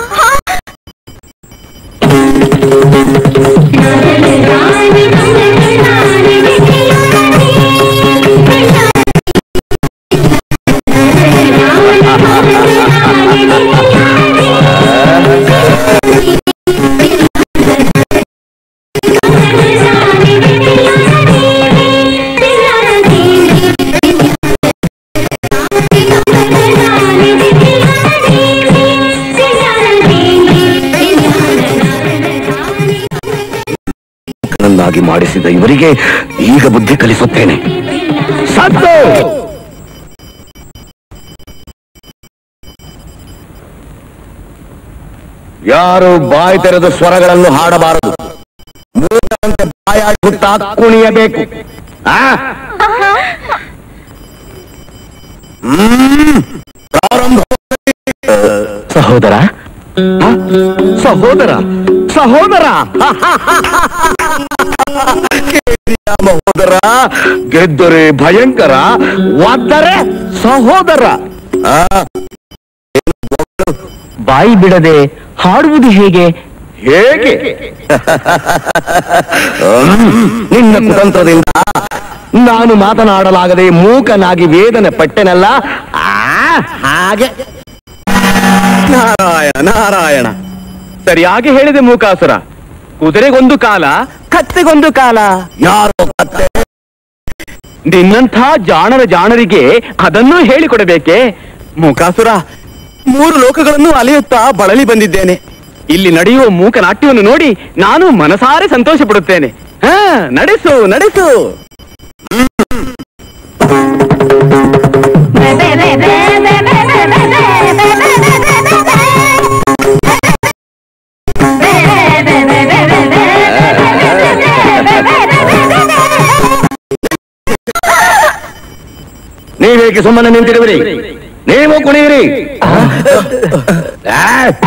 ನನ್ನಾಗಿ ಮಾಡಿಸಿದ ಇವರಿಗೆ ಈಗ ಬುದ್ಧಿ ಕಲಿಸುತ್ತೇನೆ ಸತ್ತು ಯಾರು ಬಾಯಿ ತೆರೆದ ಸ್ವರಗಳನ್ನು ಹಾಡಬಾರದು ಮೂಕರಂತೆ ಬಾಯಾಡಿ ಹುಟ್ಟ ಕುಣಿಯಬೇಕು ಆ? ಹ್ಮ್. ಪ್ರಾರಂಭ ಸಹೋದರ ಆ? ಸಹೋದರ ಸಹೋದರ ಕೇಳಿದ್ಯಾ ಮಹೋದರ ಗೆದ್ದರೆ ಭಯಂಕರ ಒದ್ದರೆ ಸಹೋದರ ಆ, ಬಾಯಿ ಬಿಡದೆ ಹಾಡುವುದು ಹೇಗೆ ಹೇಗೆ ಹ್ಮ್. ನಿನ್ನ ಕುತಂತ್ರದಿಂದ ನಾನು ಮಾತನಾಡಲಾಗದೆ ಮೂಕನಾಗಿ ವೇದನೆ ಪಟ್ಟೆನಲ್ಲ ಆ, ಹಾಗೆ ನಾರಾಯಣ ನಾರಾಯಣ ಸರಿಯಾಗಿ ಹೇಳಿದೆ ಮೂಕಾಸುರ ಕುದುರೆಗೊಂದು ಕಾಲ ಕತ್ತೆಗೊಂದು ಕಾಲ ಯಾರೋ ಕತ್ತೆ ನಿನ್ನಂಥ ಜಾಣರ ಜಾಣರಿಗೆ ಅದನ್ನೂ ಹೇಳಿಕೊಡಬೇಕೆ ಮೂಕಾಸುರ ಮೂರು ಲೋಕಗಳನ್ನು ಅಲೆಯುತ್ತಾ ಬಳಲಿ ಬಂದಿದ್ದೇನೆ ಇಲ್ಲಿ ನಡೆಯುವ ಮೂಕ ನಾಟ್ಯವನ್ನು ನೋಡಿ ನಾನು ಮನಸಾರೆ ಸಂತೋಷ ಪಡುತ್ತೇನೆ ಹಾ ನಡೆಸು ನಡೆಸು ನೀವೇಕೆ ಸುಮ್ಮನೆ ನಿಂತಿರುವಿರಿ ನೀವು ಕುಣಿಯಿರಿ ಆ?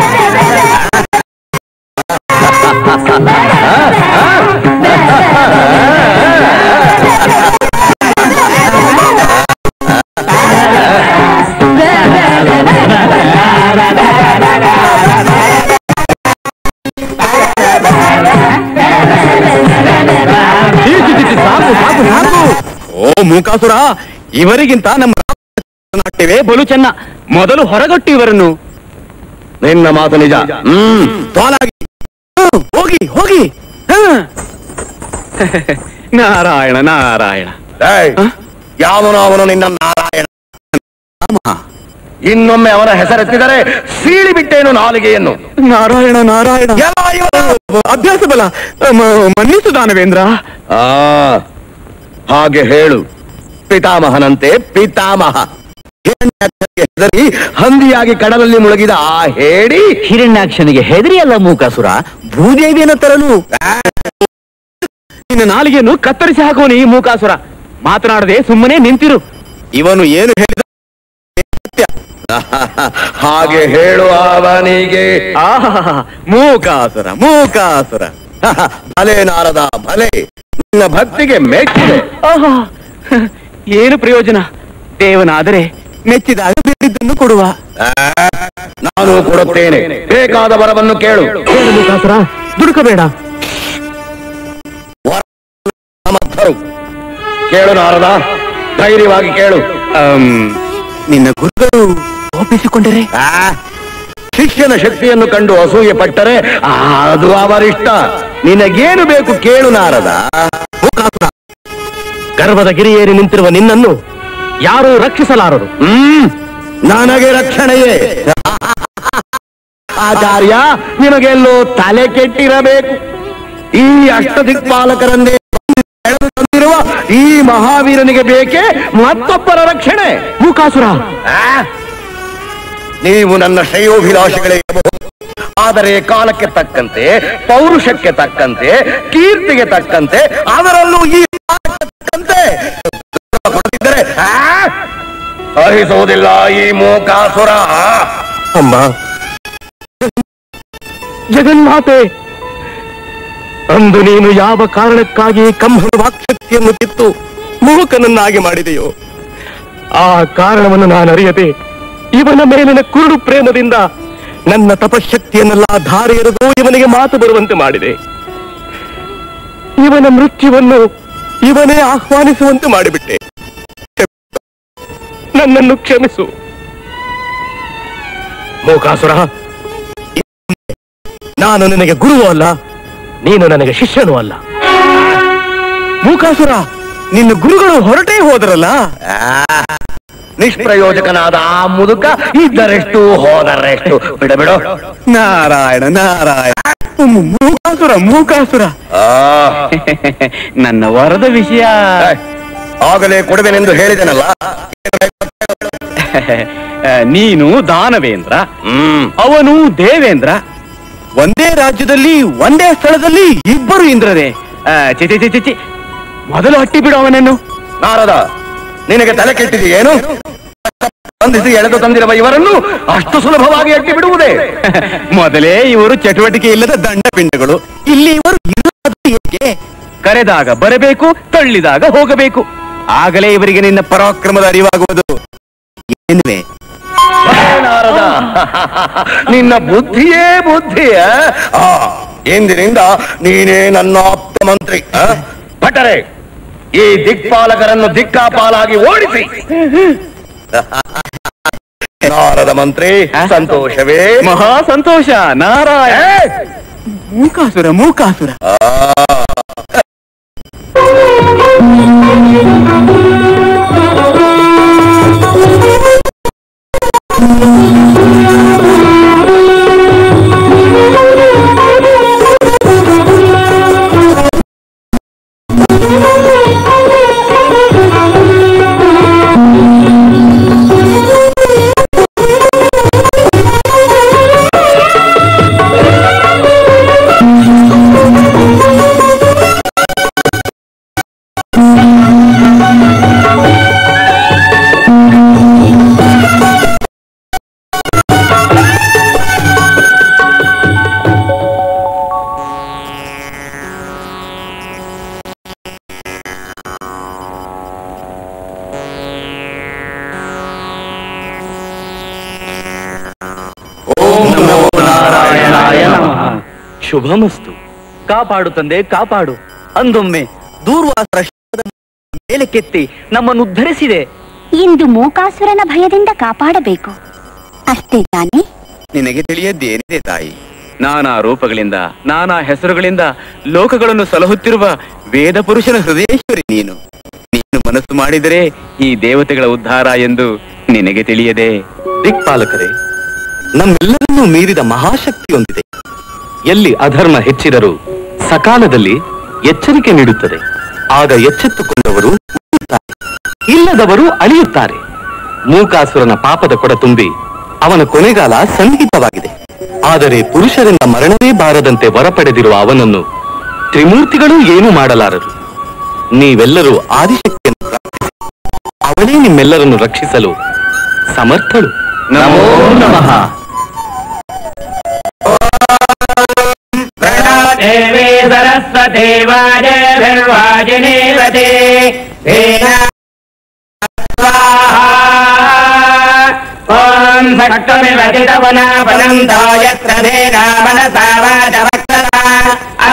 ಛೀ, ಛೀ, ಛೀ, ಛೀ, ಸಾಕು ಸಾಕು ಸಾಕು ಓ ಮೂಕಾಸುರ ಇವರಿಗಿಂತ ನಮ್ಮ ನಾಟ್ಯವೇ ಬಲು ಚೆನ್ನ ಮೊದಲು ಹೊರಗೊಟ್ಟು ಇವರನ್ನು ನಿನ್ನ ಮಾತು ನಿಜ ಹ್ಮ್ ಸಾಲಾಗಿ ಹ್ಮ್, ಹೋಗಿ ಹೋಗಿ ಹ. ನಾರಾಯಣ ನಾರಾಯಣ ಏಯ್, ಹ? ಯಾವನು ಅವನು ನಿನ್ನ ನಾರಾಯಣ ಇನ್ನೊಮ್ಮೆ ಅವನ ಹೆಸರೆತ್ತಿದರೆ ಸೀಳಿ ಬಿಟ್ಟೇನು ನಾಲಿಗೆಯನ್ನು ನಾರಾಯಣ ನಾರಾಯಣ ಎಲ್ಲ ಇವನು. ಅಭ್ಯಾಸ ಬಲ ಮ- ಮನ್ನಿಸು ದಾನವೇಂದ್ರ ಆ ಹಾಗೆ ಹೇಳು ಪಿತಾಮಹನಂತೆ ಪಿತಾಮಹ ಹಿರಣ್ಯಾಕ್ಷನಿಗೆ ಹೆದರಿ ಹಂದಿಯಾಗಿ ಕಡಲಲ್ಲಿ ಮುಳುಗಿದ ಆ ಹೇಳಿ ಹಿರಣ್ಯಾಕ್ಷನಿಗೆ ಹೆದರಿ ಅಲ್ಲ ಮೂಕಾಸುರ ಭೂದೇವಿಯನ್ನು ತರಲು ನಿನ್ನ ನಾಲಿಗೆಯನ್ನು ಕತ್ತರಿಸಿ ಹಾಕೋನು ಈ ಮೂಕಾಸುರ ಮಾತನಾಡದೆ ಸುಮ್ಮನೆ ನಿಂತಿರು ಇವನು ಏನು ಹೇಳಿದ ಹಾಗೆ ಹೇಳು ಅವನಿಗೆ ಆಹಾ ಮೂಕಾಸುರ ಮೂಕಾಸುರ ಭಲೆ ನಾರದ ಭಲೆ ನಿನ್ನ ಭಕ್ತಿಗೆ ಮೆಚ್ಚಿದೆ ಆಹಾ ಏನು ಪ್ರಯೋಜನ ದೇವನಾದರೆ ಮೆಚ್ಚಿದಾಗ ಬೇಡಿದ್ದನ್ನು ಕೊಡುವ ಆ, ನಾನು ಕೊಡುತ್ತೇನೆ ಬೇಕಾದ ವರವನ್ನು ಕೇಳು ಏನು ಮೂಕಾಸುರ ದುಡುಕಬೇಡ ಸಮರ್ಥರು ಕೇಳು ನಾರದ ಧೈರ್ಯವಾಗಿ ಕೇಳು ನಿನ್ನ ಗುರುಗಳು ಒಪ್ಪಿಸಿಕೊಂಡರೆ ಆ, ಶಿಷ್ಯನ ಶಕ್ತಿಯನ್ನು ಕಂಡು ಅಸೂಯೆ ಪಟ್ಟರೆ ಆ, ಅದು ಅವರಿಷ್ಟ ನಿನಗೇನು ಬೇಕು ಕೇಳು ನಾರದ ಗರ್ಭದ ಗಿರಿಯೇರಿ ನಿಂತಿರುವ ನಿನ್ನನ್ನು ಯಾರೂ ರಕ್ಷಿಸಲಾರರು ಹ್ಮ್ ನನಗೆ ರಕ್ಷಣೆಯೇ ಆಚಾರ್ಯ ನಿಮಗೆಲ್ಲೋ ತಲೆ ಕೆಟ್ಟಿರಬೇಕು ಈ ಅಷ್ಟದಿಕ್ಪಾಲಕರನ್ನೇ ಎಳೆದು ತಂದಿರುವ ಈ ಮಹಾವೀರನಿಗೆ ಬೇಕೇ ಮತ್ತೊಬ್ಬರ ರಕ್ಷಣೆ ಮೂಕಾಸುರ ಆ? ನೀವು ನನ್ನ ಶ್ರೇಯೋಭಿಲಾಷಿಗಳೇ ಇರಬಹುದು ಆದರೆ ಕಾಲಕ್ಕೆ ತಕ್ಕಂತೆ ಪೌರುಷಕ್ಕೆ ತಕ್ಕಂತೆ ಕೀರ್ತಿಗೆ ತಕ್ಕಂತೆ ಅದರಲ್ಲೂ ಈ ಕಾಲಕ್ಕೆ ತಕ್ಕಂತೆ ಕೊಡದಿದ್ದರೆ ಆ? ಸಹಿಸುವುದಿಲ್ಲ ಈ ಮೂಕಾಸುರ ಅಮ್ಮ ಜಗನ್ಮಾತೆ ಅಂದು ನೀನು ಯಾವ ಕಾರಣಕ್ಕಾಗಿ ಕಂಹನ ವಾಕ್ಶಕ್ತಿಯನ್ನು ಕಿತ್ತು ಮೂಕನನ್ನಾಗಿ ಮಾಡಿದೆಯೋ ಆ ಕಾರಣವನ್ನು ನಾನು ಅರಿಯದೆ ಇವನ ಮೇಲಿನ ಕುರುಡು ಪ್ರೇಮದಿಂದ ನನ್ನ ತಪಶಕ್ತಿಯನ್ನೆಲ್ಲ ಧಾರೆ ಎರೆದು ಇವನಿಗೆ ಮಾತು ಬರುವಂತೆ ಮಾಡಿದೆ ಇವನ ಮೃತ್ಯುವನ್ನು ಇವನೇ ಆಹ್ವಾನಿಸುವಂತೆ ಮಾಡಿಬಿಟ್ಟೆ ನನ್ನನ್ನು ಕ್ಷಮಿಸು ಮೂಕಾಸುರ ನಾನು ನಿನಗೆ ಗುರುವೂ ಅಲ್ಲ ನೀನು ನನಗೆ ಶಿಷ್ಯನೂ ಅಲ್ಲ ಮೂಕಾಸುರ ನಿನ್ನ ಗುರುಗಳು ಹೊರಟೇ ಹೋದರಲ್ಲ ಆ, ನಿಷ್ಪ್ರಯೋಜಕನಾದ ಆ ಮುದುಕ ಇದ್ದರೆಷ್ಟು ಹೋದರೆಷ್ಟು ಬಿಡಬಿಡು ನಾರಾಯಣ ನಾರಾಯಣ ಮೂಕಾಸುರ ಮೂಕಾಸುರ ಆ, ನನ್ನ ವರದ ವಿಷಯ ಏ, ಆಗಲೇ ಕೊಡುವೆನೆಂದು ಹೇಳಿದೆನಲ್ಲ ನೀನು ದಾನವೇಂದ್ರ ಹ್ಮ್ ಅವನು ದೇವೇಂದ್ರ ಒಂದೇ ರಾಜ್ಯದಲ್ಲಿ ಒಂದೇ ಸ್ಥಳದಲ್ಲಿ ಇಬ್ಬರು ಇಂದ್ರರೇ ಆ, ಛಿ ಛಿ ಛಿ ಛಿ, ಛಿ ಮೊದಲು ಹಟ್ಟಿ ಬಿಡು ಅವನನ್ನು ನಾರದ ನಿನಗೆ ತಲೆ ಕೆಟ್ಟಿದೆಯೇನು ಬಂಧಿಸಿ ಎಳೆದು ತಂದಿರುವ ಇವರನ್ನು ಅಷ್ಟು ಸುಲಭವಾಗಿ ಅಟ್ಟಿ ಬಿಡುವುದೇ ಮೊದಲೇ ಇವರು ಚಟುವಟಿಕೆ ಇಲ್ಲದ ದಂಡಪಿಂಡಗಳು ಇಲ್ಲಿ ಇವರು ಇರುವುದು ಏಕೆ ಕರೆದಾಗ ಬರಬೇಕು ತಳ್ಳಿದಾಗ ಹೋಗಬೇಕು ಆಗಲೇ ಇವರಿಗೆ ನಿನ್ನ ಪರಾಕ್ರಮದ ಅರಿವಾಗುವುದು ಏನುವೆ ಬರೇ ನಾರದ ನಿನ್ನ ಬುದ್ಧಿಯೇ ಬುದ್ಧಿಯ ಆ, ಇಂದಿನಿಂದ ನೀನೇ ನನ್ನ ಆಪ್ತ ಮಂತ್ರಿ ಆ? ಭಟರೆ ಈ ದಿಕ್ಪಾಲಕರನ್ನು ದಿಕ್ಕಾಪಾಲಾಗಿ ಓಡಿಸಿ ನಾರದ ಮಂತ್ರಿ ಸಂತೋಷವೇ ಮಹಾ ಸಂತೋಷ ನಾರಾಯಣ ಏ? ಮೂಕಾಸುರ ಮೂಕಾಸುರ ಶುಭಮಸ್ತು ಕಾಪಾಡು ತಂದೆ ಕಾಪಾಡು ಅಂದೊಮ್ಮೆ ದೂರ್ವಾಸರ ಶಬ್ದದ ಮೇಲೆ ಕೆತ್ತಿ ನಮ್ಮನ್ನು ಉದ್ಧರಿಸಿದೆ ಇಂದು ಮೂಕಾಸುರನ ಭಯದಿಂದ ಕಾಪಾಡಬೇಕು ಅಷ್ಟೇ ತಾನೇ ನಿನಗೆ ತಿಳಿಯದ್ದೇನಿದೆ ತಾಯಿ ನಾನಾ ರೂಪಗಳಿಂದ ನಾನಾ ಹೆಸರುಗಳಿಂದ ಲೋಕಗಳನ್ನು ಸಲಹುತ್ತಿರುವ ವೇದ ಪುರುಷನ ಹೃದಯೇಶ್ವರಿ ನೀನು ನೀನು ಮನಸ್ಸು ಮಾಡಿದರೆ ಈ ದೇವತೆಗಳ ಉದ್ಧಾರ ಎಂದು ನಿನಗೆ ತಿಳಿಯದೆ ದಿಕ್ಪಾಲಕರೇ ನಮ್ಮೆಲ್ಲರನ್ನೂ ಮೀರಿದ ಮಹಾಶಕ್ತಿಯೊಂದಿದೆ ಎಲ್ಲಿ ಅಧರ್ಮ ಹೆಚ್ಚಿದರೂ ಸಕಾಲದಲ್ಲಿ ಎಚ್ಚರಿಕೆ ನೀಡುತ್ತದೆ ಆಗ ಎಚ್ಚೆತ್ತುಕೊಂಡವರು ಉಳಿಯುತ್ತಾರೆ. ಇಲ್ಲದವರು ಅಳಿಯುತ್ತಾರೆ ಮೂಕಾಸುರನ ಪಾಪದ ಕೊಡ ತುಂಬಿ ಅವನ ಕೊನೆಗಾಲ ಸನ್ನಿಹಿತವಾಗಿದೆ ಆದರೆ ಪುರುಷರಿಂದ ಮರಣವೇ ಬಾರದಂತೆ ವರ ಪಡೆದಿರುವ ಅವನನ್ನು ತ್ರಿಮೂರ್ತಿಗಳೂ ಏನೂ ಮಾಡಲಾರರು ನೀವೆಲ್ಲರೂ ಆದಿಶಕ್ತಿಯನ್ನು ಪ್ರಾರ್ಥಿಸಿ ಅವಳೇ ನಿಮ್ಮೆಲ್ಲರನ್ನು ರಕ್ಷಿಸಲು ಸಮರ್ಥಳು ನಮೋ ನಮಃ देवी सरस्वती वाजभिर्वाजिनीवती ॐ सक्तमिव चितवनापनन्तो यत्र धेना मनसा वाचवक्तरा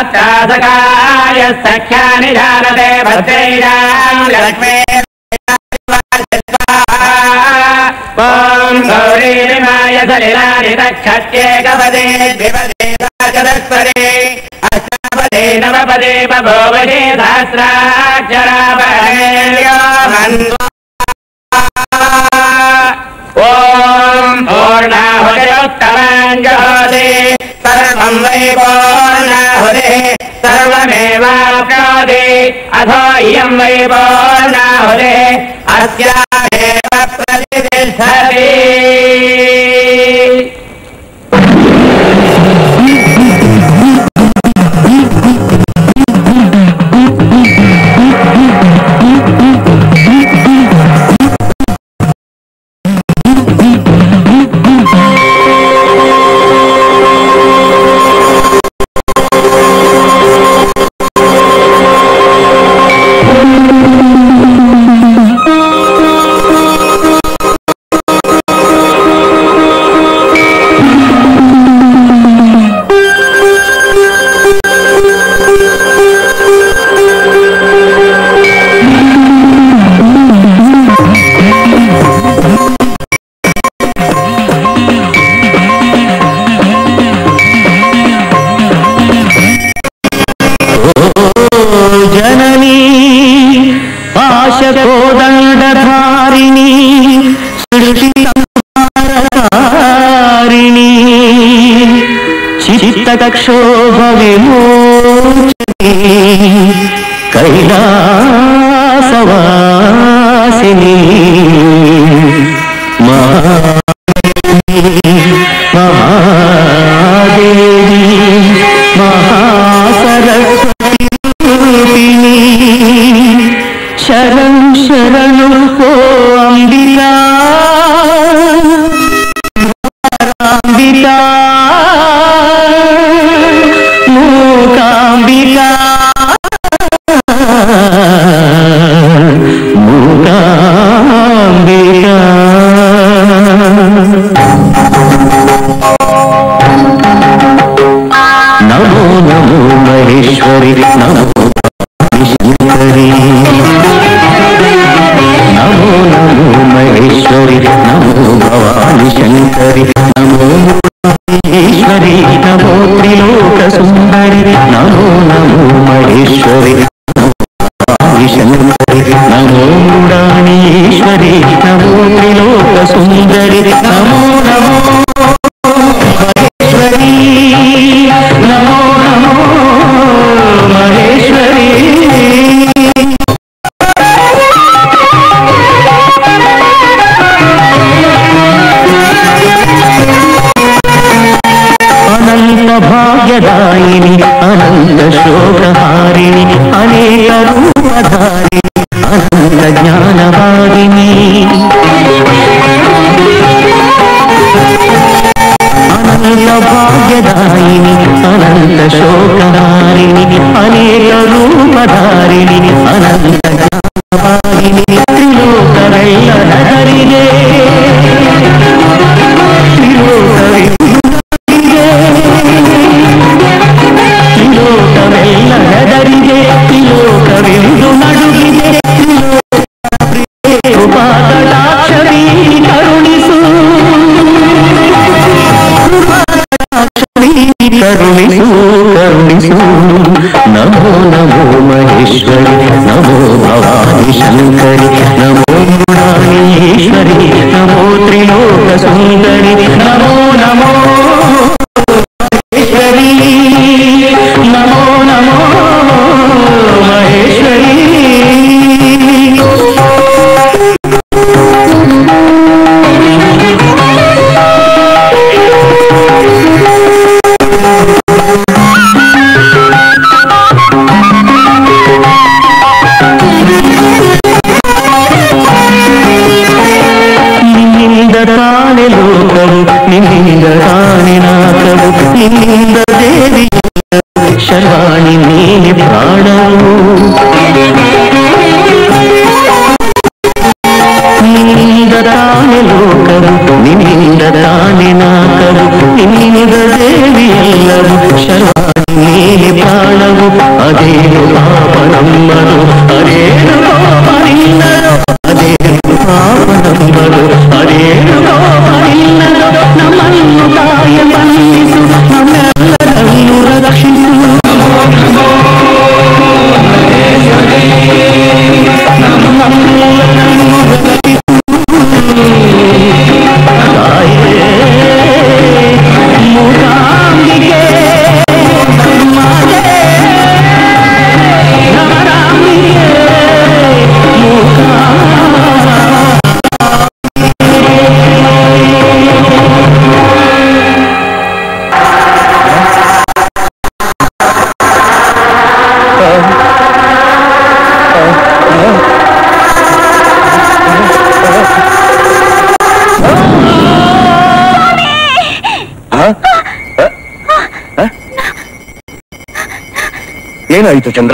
अत्रासकाय सख्यानि जानते भद्रैरां लक्ष्मी ॐ गौरीमाय सलिलानि तक्षत्येकपदे द्विपदे चतुष्पदे अष्टपदे नवपदे बभोवदे सहस्राक्षरापदे ॐ पूर्णाहुतिरुत्तमाञ्जहोति सर्वं वै पूर्णाहुतिः सर्वमेवाप्नोति अथो इयं वै पूर्णाहुतिः अस्यामेव प्रतिष्ठति ಜನನಿ ಪಾಶಕೋದಂಡಧಾರಿಣಿ ಸೃಷ್ಟಿಕಾರಿಣಿ ಚಿತ್ತಕ್ಷೋಭ ವಿಮೋಚನಿ ಕೈಲಾಸವಾಸಿನಿ ಮಹಾದೇವಿ ಮಹಾಸರಸ್ವತಿ ರೂಪಿಣಿ ಶರಣ್ ಶರಣು ಓ ಅಂಬಿಕಾ ಅಂಬಿಕಾ ಮೂಕಾಂಬಿಕಾ ಮೂಕಾಂಬಿಕಾ ನಮೋ ನಮೋ ಮಹೇಶ್ವರಿ ನಮೋ ಶಂಕರಿ ನಮೋ ನಮೋ ಮಹೇಶ್ವರಿ ನಮೋ ಭವಾನಿ ಶಂಕರಿ ನಮೋ ಈಶ್ವರಿ ನಮೋ ತ್ರಿಲೋಕ ಸುಂದರಿ ನಮೋ ನಮೋ ಮಹೇಶ್ವರಿ ಭವಾನಿ ಶಂಕರಿ ನಮೋ ಮೃಡಾಣೀಶ್ವರಿ ನಮೋ ತ್ರಿಲೋಕ ಸುಂದರಿ ನಮೋ ನಮೋ ಮಹೇಶ್ವರಿ ನಮೋ ನಮೋ ಮಹೇಶ್ವರಿ ಅನಂತ ಭಾಗ್ಯದಾಯಿನಿ ಅನಂತ ಶೋಕಹಾರಿಣಿ ಅನೇಕ ರೂಪಧಾರಿಣಿ ಅನಂತ ಜ್ಞಾನವಾದಿನಿ ಅನಂತ ಭಾಗ್ಯದಾಯಿನಿ ಅನಂತ ಶೋಕಹಾರಿಣಿ ಅನೇಕ ರೂಪಧಾರಿಣಿ ಅನಂತ ಜ್ಞಾನವಾದಿನಿ ತ್ರಿಲೋಕವೆಲ್ಲರ ಹರಿಗೆ ತ್ರಿಲೋಕವೆಲ್ಲ ಹೆದರಿಗೆ ತ್ರಿಲೋಕವೆಂದು ನಡುಗಿದೆ ಕೃಪಾಕಟಾಕ್ಷರಿ ಕರುಣಿಸು ಕರುಣಿಸು ಕರುಣಿಸು ನಮೋ ನಮೋ ಮಹೇಶ್ವರಿ ನಮೋ ಭವಾನಿ ಶಂಕರಿ ನಮೋ ಮೃಣಾಳೀಶ್ವರಿ ನಮೋ ತ್ರಿಲೋಕ ಸುಂದರಿ ನಮೋ ನಮೋ ಮಹೇಶ್ವರಿ ನಮೋ ನಮೋ ಮಹೇಶ್ವರಿ ನಿನ್ನಿಂದ ತಾನೆ ಲೋಕವು ನಿನ್ನಿಂದ ತಾನೆ ನಾಕವು ನಿನ್ನಿಂದ ದೇವಿ ಶರ್ವಾಣಿ ನೀನೆ ಪ್ರಾಣವು ನಿನ್ನಿಂದ ತಾನೆ ಲೋಕವು ನಿನ್ನಿಂದ ತಾನೆ ನಾಕವು ನಿನ್ನಿಂದ ದೇವಿ ಎಲ್ಲವು ಶರ್ವಾಣಿ ನೀನೆ ಪ್ರಾಣವು ಅದೇನು ಪಾಪ ನಮ್ಮನು ಅದೇನು ಪಾಪ ನಿನ್ನರು ಅದೇನು ಏನಾಯ್ತು ಚಂದ್ರ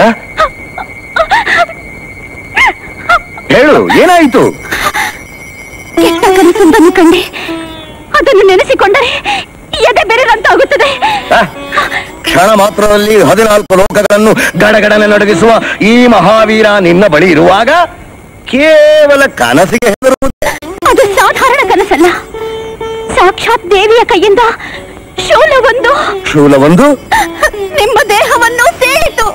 ಹೇಳು ಏನಾಯ್ತು ಕೆಟ್ಟ ಕನಸೊಂದನ್ನು ಕಂಡೆ ಅದನ್ನು ನೆನೆಸಿಕೊಂಡರೆ ಎದೆ ಬೆರೆದಂತಾಗುತ್ತದೆ ಆ, ಕ್ಷಣ ಮಾತ್ರದಲ್ಲಿ ಹದಿನಾಲ್ಕು ಲೋಕಗಳನ್ನು ಗಡಗಡನೆ ನಡಗಿಸುವ ಈ ಮಹಾವೀರ ನಿನ್ನ ಬಳಿ ಇರುವಾಗ ಕೇವಲ ಕನಸಿಗೆ ಹೆದರುವುದು ಅದು ಸಾಧಾರಣ ಕನಸಲ್ಲ ಸಾಕ್ಷಾತ್ ದೇವಿಯ ಕೈಯಿಂದ ಶೂಲವೊಂದು ಶೂಲವೊಂದು ನಿಮ್ಮ ದೇಹವನ್ನು ಸೇರಿತು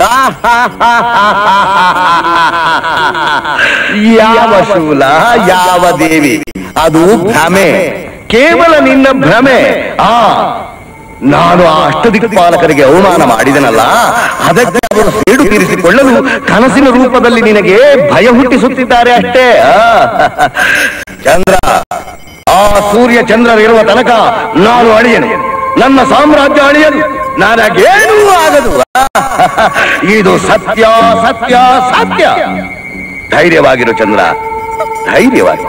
ಯಾವ ಶೂಲ ಯಾವ ದೇವಿ ಅದು ಭ್ರಮೆ ಕೇವಲ ನಿನ್ನ ಭ್ರಮೆ ಆ ನಾನು ಆ ಅಷ್ಟದಿಕ್ಪಾಲಕರಿಗೆ ಅವಮಾನ ಮಾಡಿದನಲ್ಲ ಅದಕ್ಕೆ ಅವರು ಸೇಡು ತೀರಿಸಿಕೊಳ್ಳಲು ಕನಸಿನ ರೂಪದಲ್ಲಿ ನಿನಗೆ ಭಯ ಹುಟ್ಟಿಸುತ್ತಿದ್ದಾರೆ ಅಷ್ಟೇ ಆ. ಚಂದ್ರ ಆ ಸೂರ್ಯ ಚಂದ್ರರಿರುವ ತನಕ ನಾನು ಅಳಿಯನು ನನ್ನ ಸಾಮ್ರಾಜ್ಯ ಅಳಿಯದು ನನಗೇನೂ ಆಗದು ಇದು ಸತ್ಯ ಸತ್ಯ ಸತ್ಯ ಧೈರ್ಯವಾಗಿರು ಚಂದ್ರ ಧೈರ್ಯವಾಗಿ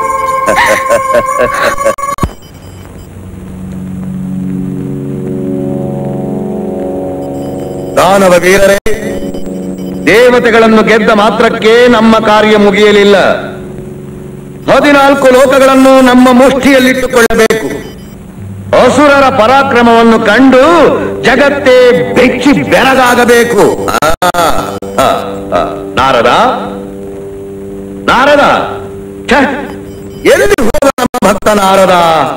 ದಾನವ ವೀರರೇ ದೇವತೆಗಳನ್ನು ಗೆದ್ದ ಮಾತ್ರಕ್ಕೆ ನಮ್ಮ ಕಾರ್ಯ ಮುಗಿಯಲಿಲ್ಲ ಹದಿನಾಲ್ಕು ಲೋಕಗಳನ್ನು ನಮ್ಮ ಮುಷ್ಟಿಯಲ್ಲಿಟ್ಟುಕೊಳ್ಳಬೇಕು ಅಸುರರ ಪರಾಕ್ರಮವನ್ನು ಕಂಡು ಜಗತ್ತೇ ಬೆಚ್ಚಿ ಬೆರಗಾಗಬೇಕು ಆ, ಆ, ಆ. ನಾರದ ನಾರದ ಛೆ, ಎಲ್ಲಿ ಹೋದ ನಮ್ಮ ಭಕ್ತ ನಾರದ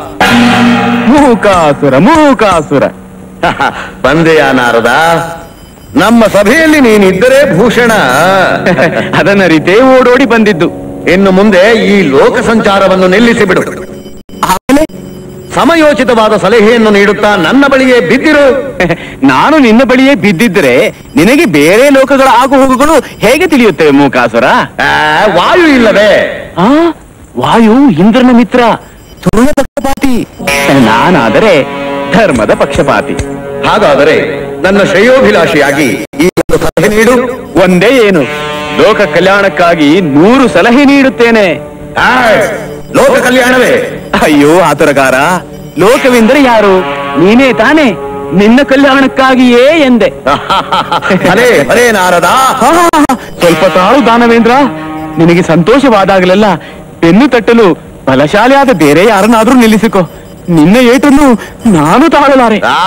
ಮೂಕಾಸುರ ಮೂಕಾಸುರ ಬಂದೆಯ ನಾರದ ನಮ್ಮ ಸಭೆಯಲ್ಲಿ ನೀನಿದ್ದರೆ ಭೂಷಣ ಅದನ್ನರಿತೇ ಓಡೋಡಿ ಬಂದಿದ್ದು ಇನ್ನು ಮುಂದೆ ಈ ಲೋಕ ಸಂಚಾರವನ್ನು ನಿಲ್ಲಿಸಿ ಬಿಡು ಆಮೇಲೆ ಸಮಯೋಚಿತವಾದ ಸಲಹೆಯನ್ನು ನೀಡುತ್ತಾ ನನ್ನ ಬಳಿಯೇ ಬಿದ್ದಿರು ನಾನು ನಿನ್ನ ಬಳಿಯೇ ಬಿದ್ದಿದ್ದರೆ ನಿನಗೆ ಬೇರೆ ಲೋಕಗಳ ಆಗು ಹೋಗುಗಳು ಹೇಗೆ ತಿಳಿಯುತ್ತವೆ ಮೂಕಾಸುರ ಆ, ವಾಯು ಇಲ್ಲವೇ ಆ ವಾಯು ಇಂದ್ರನ ಮಿತ್ರ ಸುರುಳ ಪಕ್ಷಪಾತಿ ನಾನಾದರೆ ಧರ್ಮದ ಪಕ್ಷಪಾತಿ ಹಾಗಾದರೆ ನನ್ನ ಶ್ರೇಯೋಭಿಲಾಷಿಯಾಗಿ ಈ ಒಂದು ಸಲಹೆ ನೀಡು ಒಂದೇ ಏನು ಲೋಕ ಕಲ್ಯಾಣಕ್ಕಾಗಿ ನೂರು ಸಲಹೆ ನೀಡುತ್ತೇನೆ ಆ, ಲೋಕ ಕಲ್ಯಾಣವೇ ಅಯ್ಯೋ ಆತುರಗಾರ ಲೋಕವೆಂದರೆ ಯಾರು ನೀನೇ ತಾನೇ ನಿನ್ನ ಕಲ್ಯಾಣಕ್ಕಾಗಿಯೇ ಎಂದೆ ಭಲೇ ಭಲೇ ನಾರದ ಆ, ಸ್ವಲ್ಪ ತಾಳು ದಾನವೇಂದ್ರ ನಿನಗೆ ಸಂತೋಷವಾದಾಗಲೆಲ್ಲ ಬೆನ್ನು ತಟ್ಟಲು ಬಲಶಾಲಿಯಾದ ಬೇರೆ ಯಾರನ್ನಾದ್ರೂ ನಿಲ್ಲಿಸಿಕೊ ನಿನ್ನ ಏಟನ್ನು ನಾನು ತಾಳಲಾರೆ ಆ,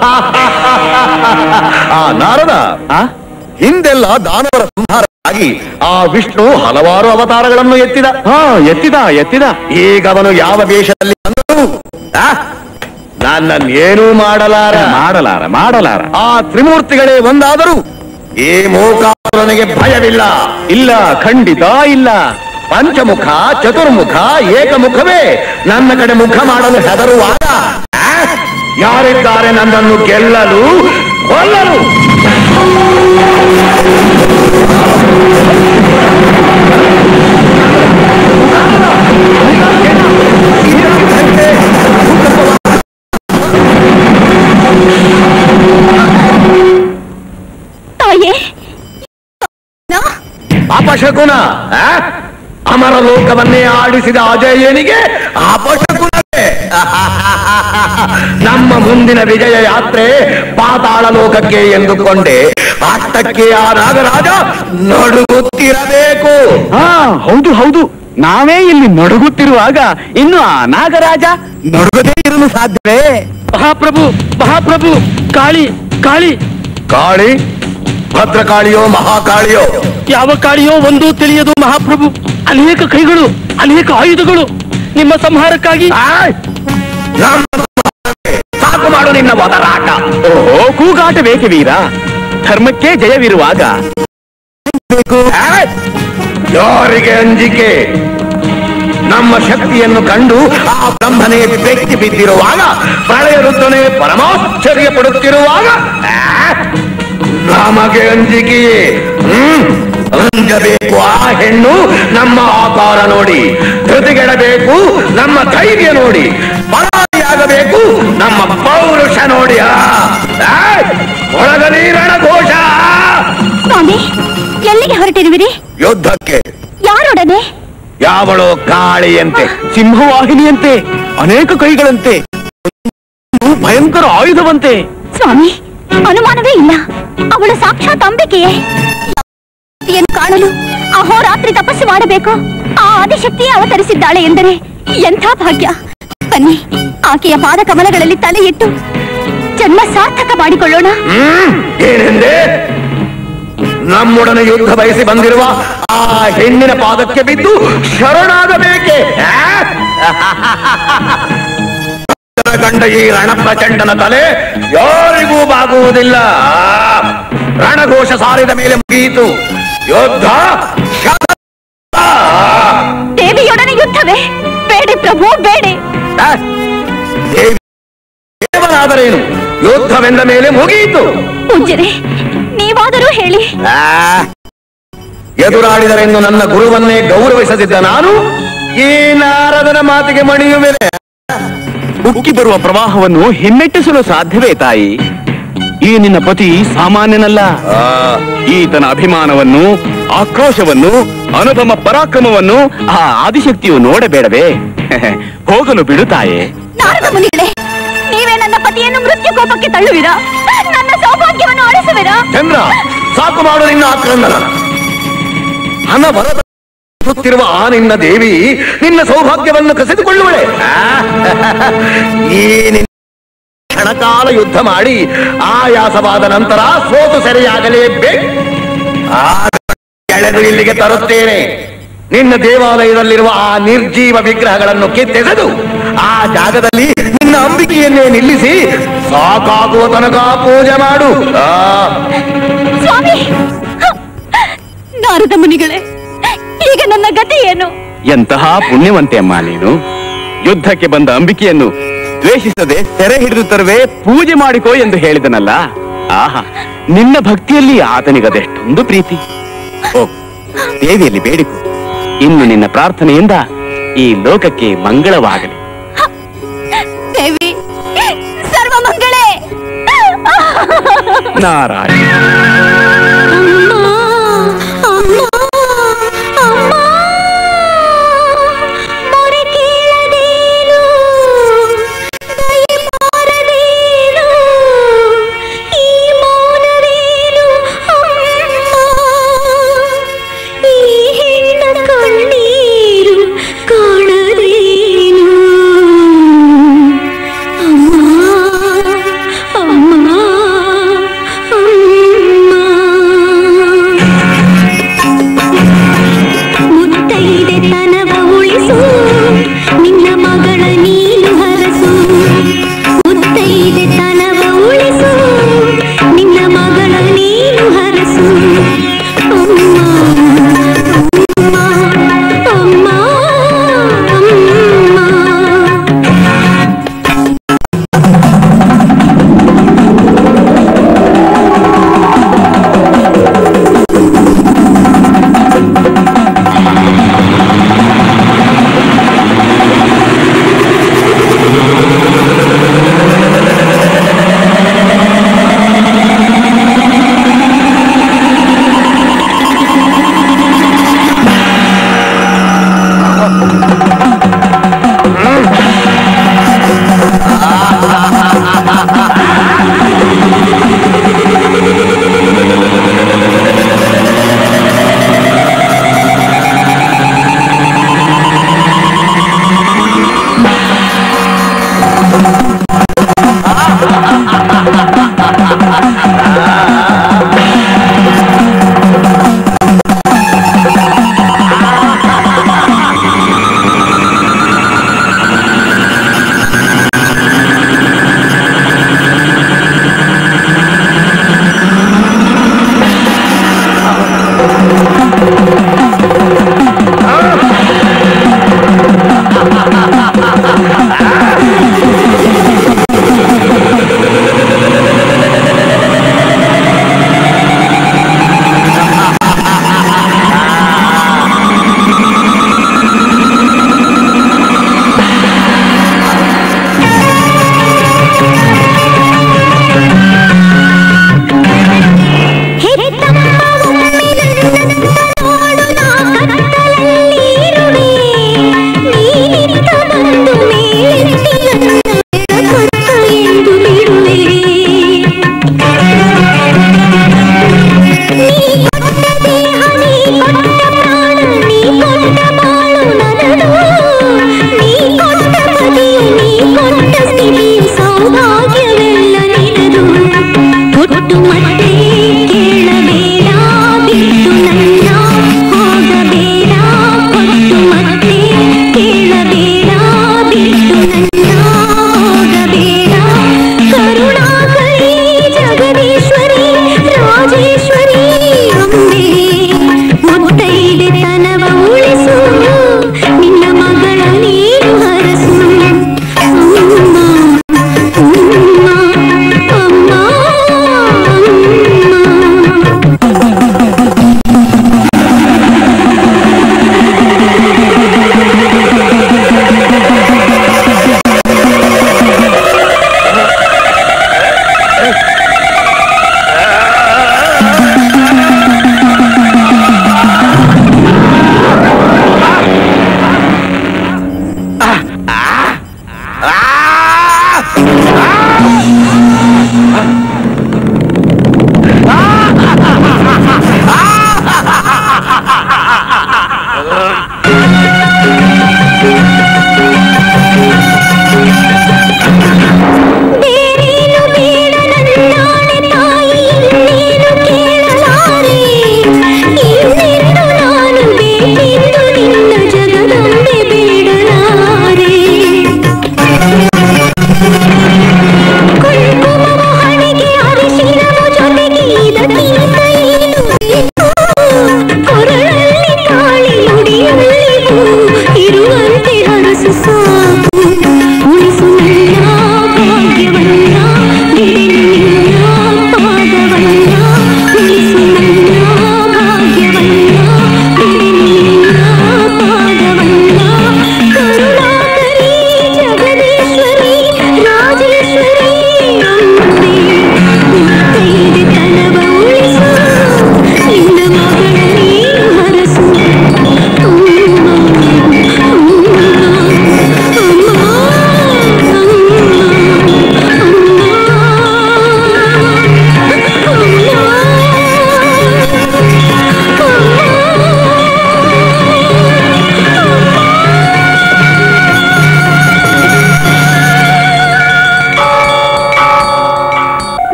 ಆ ನಾರದ ಆ? ಹಿಂದೆಲ್ಲ ದಾನವರ ಸಂಹಾರಕ್ಕಾಗಿ ಆ ವಿಷ್ಣು ಹಲವಾರು ಅವತಾರಗಳನ್ನು ಎತ್ತಿದ ಆ, ಎತ್ತಿದ ಎತ್ತಿದ ಈಗ ಅವನು ಯಾವ ವೇಷದಲ್ಲಿ ಬಂದನು ಆ? ನನ್ನನ್ನೇನೂ ಮಾಡಲಾರ ಮಾಡಲಾರ ಮಾಡಲಾರ ಆ ತ್ರಿಮೂರ್ತಿಗಳೇ ಒಂದಾದರೂ ಈ ಮೂಕಾಸುರನಿಗೆ ಭಯವಿಲ್ಲ ಇಲ್ಲ ಖಂಡಿತ ಇಲ್ಲ ಪಂಚಮುಖ ಚತುರ್ಮುಖ ಏಕಮುಖವೇ ನನ್ನ ಕಡೆ ಮುಖ ಮಾಡಲು ಹೆದರುವಾಗ ಆ? ಯಾರಿದ್ದಾರೆ ನನ್ನನ್ನು ಗೆಲ್ಲಲು ಕೊಲ್ಲಲು ತಾಯೇ ನಾ? ಅಪಶಕುನ ಆ? ಅಮರ ಲೋಕವನ್ನೇ ಆಡಿಸಿದ ಅಜಯನಿಗೆ ಅಪಶಕುನವೇ ನಮ್ಮ ಮುಂದಿನ ವಿಜಯ ಯಾತ್ರೆ ಪಾತಾಳ ಲೋಕಕ್ಕೆ ಎಂದುಕೊಂಡೆ ಅಷ್ಟಕ್ಕೆ ಆ ನಾಗರಾಜ ನಡುಗುತ್ತಿರಬೇಕು ಹಾ ಹೌದು ಹೌದು ನಾವೇ ಇಲ್ಲಿ ನಡುಗುತ್ತಿರುವಾಗ ಇನ್ನು ಆ ನಾಗರಾಜ ನಡುಗದೇ ಇರಲು ಸಾಧ್ಯವೇ ಮಹಾಪ್ರಭು ಮಹಾಪ್ರಭು ಕಾಳಿ ಕಾಳಿ ಕಾಳಿ ಭದ್ರಕಾಳಿಯೋ ಮಹಾಕಾಳಿಯೋ ಯಾವ ಕಾಳಿಯೋ ಒಂದೂ ತಿಳಿಯದು ಮಹಾಪ್ರಭು ಅನೇಕ ಕೈಗಳು ಅನೇಕ ಆಯುಧಗಳು ನಿಮ್ಮ ಸಂಹಾರಕ್ಕಾಗಿ ಆಯ್! ನಮ್ಮ ಸಾಕು ಮಾಡು ನಿನ್ನ ಒದರಾಟ ಓಹೋ ಕೂಗಾಟ ಬೇಕೆ ವೀರ ಧರ್ಮಕ್ಕೆ ಜಯವಿರುವಾಗ ಆಯ್! ಯಾರಿಗೆ ಅಂಜಿಕೆ ನಮ್ಮ ಶಕ್ತಿಯನ್ನು ಕಂಡು ಆ ಬ್ರಹ್ಮನೇ ಬೆಚ್ಚಿ ಬಿದ್ದಿರುವಾಗ ಪ್ರಳಯ ರುದ್ರನೇ ಪರಮಾಶ್ಚರ್ಯ ಪಡುತ್ತಿರುವಾಗ ಆ, ನಮಗೆ ಅಂಜಿಕೆಯೇ ಹ್ಮ್ ಅಂಜಬೇಕು ಆ ಹೆಣ್ಣು ನಮ್ಮ ಆಕಾರ ನೋಡಿ ಧೃತಿಗೆಡಬೇಕು ನಮ್ಮ ಧೈರ್ಯ ನೋಡಿ ಪರಾರಿಯಾಗಬೇಕು ನಮ್ಮ ಪೌರುಷ ನೋಡಿ ಆ, ಆ, ಒಳಗಲಿ ರಣಘೋಷ ಸ್ವಾಮಿ ಎಲ್ಲಿಗೆ ಹೊರಟಿರುವಿರಿ ಯುದ್ಧಕ್ಕೆ ಯಾರೊಡನೆ ಯಾವಳೋ ಕಾಳಿಯಂತೆ ಸಿಂಹವಾಹಿನಿಯಂತೆ ಅನೇಕ ಕೈಗಳಂತೆ ಭಯಂಕರ ಆಯುಧವಂತೆ ಸ್ವಾಮಿ ಅನುಮಾನವೇ ಇಲ್ಲ ಅವಳು ಸಾಕ್ಷಾತ್ ಅಂಬಿಕೆಯೇ ಏನು ಕಾಣಲು ಅಹೋರಾತ್ರಿ ತಪಸ್ಸು ಮಾಡಬೇಕು ಆ ಆದಿಶಕ್ತಿಯೇ ಅವತರಿಸಿದ್ದಾಳೆ ಎಂದರೆ ಎಂಥ ಭಾಗ್ಯ ಬನ್ನಿ ಆಕೆಯ ಪಾದ ಕಮಲಗಳಲ್ಲಿ ತಲೆ ಇಟ್ಟು ಜನ್ಮ ಸಾರ್ಥಕ ಮಾಡಿಕೊಳ್ಳೋಣ ಹ್ಮ್ ಏನೆಂದೆ ನಮ್ಮೊಡನೆ ಯುದ್ಧ ಬಯಸಿ ಬಂದಿರುವ ಆ ಹೆಣ್ಣಿನ ಪಾದಕ್ಕೆ ಬಿದ್ದು ಶರಣಾಗಬೇಕೆ ಆ? ಗಂಡ ಈ ರಣಪ್ರಚಂಡನ ತಲೆ ಯಾರಿಗೂ ಬಾಗುವುದಿಲ್ಲ ರಣಘೋಷ ಸಾರಿದ ಮೇಲೆ ಮುಗಿಯಿತು ಯುದ್ಧ ಶತ- ದೇವಿಯೊಡನೆ ಯುದ್ಧವೇ ಬೇಡಿ ಪ್ರಭು ಬೇಡಿ ಆ? ದೇವಿ ದೇವನಾದರೇನು ಯುದ್ಧವೆಂದ ಮೇಲೆ ಮುಗಿಯಿತು ಪೂಜ್ಯರೇ ನೀವಾದರೂ ಹೇಳಿ ಆ, ಎದುರಾಡಿದರೆಂದು ನನ್ನ ಗುರುವನ್ನೇ ಗೌರವಿಸದಿದ್ದ ನಾನು ಈ ನಾರದನ ಮಾತಿಗೆ ಮಣಿಯುವೆನೆ ಉಕ್ಕಿ ಬರುವ ಪ್ರವಾಹವನ್ನು ಹಿಮ್ಮೆಟ್ಟಿಸಲು ಸಾಧ್ಯವೇ ತಾಯಿ ಈ ನಿನ್ನ ಪತಿ ಸಾಮಾನ್ಯನಲ್ಲ ಆ, ಈತನ ಅಭಿಮಾನವನ್ನು ಆಕ್ರೋಶವನ್ನು ಅನುಪಮ ಪರಾಕ್ರಮವನ್ನು ಆ ಆದಿಶಕ್ತಿಯು ನೋಡಬೇಡವೇ ಹೋಗಲು ಬಿಡು ತಾಯೇ ನಾರದ ಮುನಿಗಳೇ ನೀವೇ ನನ್ನ ಪತಿಯನ್ನು ಮೃತ್ಯು ಕೋಪಕ್ಕೆ ತಳ್ಳುವಿರಾ ನನ್ನ ಸೌಭಾಗ್ಯವನ್ನು ಅಳಿಸುವಿರಾ ಚಂದ್ರ ಸಾಕು ಮಾಡು ನಿನ್ನ ಆಕ್ರಂದನ ಹಣ ಬರತಿರುವ ಆ ನಿನ್ನ ದೇವಿ ನಿನ್ನ ಸೌಭಾಗ್ಯವನ್ನು ಕಸಿದುಕೊಳ್ಳುವಳೆ ಆ, ಈ ನಿನ್ನ ಕ್ಷಣಕಾಲ ಯುದ್ಧ ಮಾಡಿ ಆಯಾಸವಾದ ನಂತರ ಸೋತು ಸೆರೆಯಾಗಲೇಬೇಕು ಆಗ ಎಳೆದು ಇಲ್ಲಿಗೆ ತರುತ್ತೇನೆ ನಿನ್ನ ದೇವಾಲಯದಲ್ಲಿರುವ ಆ ನಿರ್ಜೀವ ವಿಗ್ರಹಗಳನ್ನು ಕಿತ್ತೆಸೆದು ಆ ಜಾಗದಲ್ಲಿ ನಿನ್ನ ಅಂಬಿಕೆಯನ್ನೇ ನಿಲ್ಲಿಸಿ ಸಾಕಾಗುವ ತನಕ ಪೂಜೆ ಮಾಡು ಆ ಸ್ವಾಮಿ ನಾರದ ಮುನಿಗಳೇ ಈಗ ನನ್ನ ಗತಿ ಏನು ಎಂತಹ ಪುಣ್ಯವಂತೆ ಅಮ್ಮ ನೀನು ಯುದ್ಧಕ್ಕೆ ಬಂದ ಅಂಬಿಕೆಯನ್ನು ದ್ವೇಷಿಸದೆ ಸೆರೆ ಹಿಡಿದು ತರುವೆ ಪೂಜೆ ಮಾಡಿಕೋ ಎಂದು ಹೇಳಿದನಲ್ಲ ಆಹಾ ನಿನ್ನ ಭಕ್ತಿಯಲ್ಲಿ ಆತನಿಗದೆಷ್ಟೊಂದು ಪ್ರೀತಿ ಓ ದೇವಿಯಲ್ಲಿ ಬೇಡಿಕೊ ಇನ್ನು ನಿನ್ನ ಪ್ರಾರ್ಥನೆಯಿಂದ ಈ ಲೋಕಕ್ಕೆ ಮಂಗಳವಾಗಲಿ ದೇವಿ ಸರ್ವಮಂಗಳೇ ನಾರಾಯಣ ಅಮ್ಮ ಅಮ್ಮ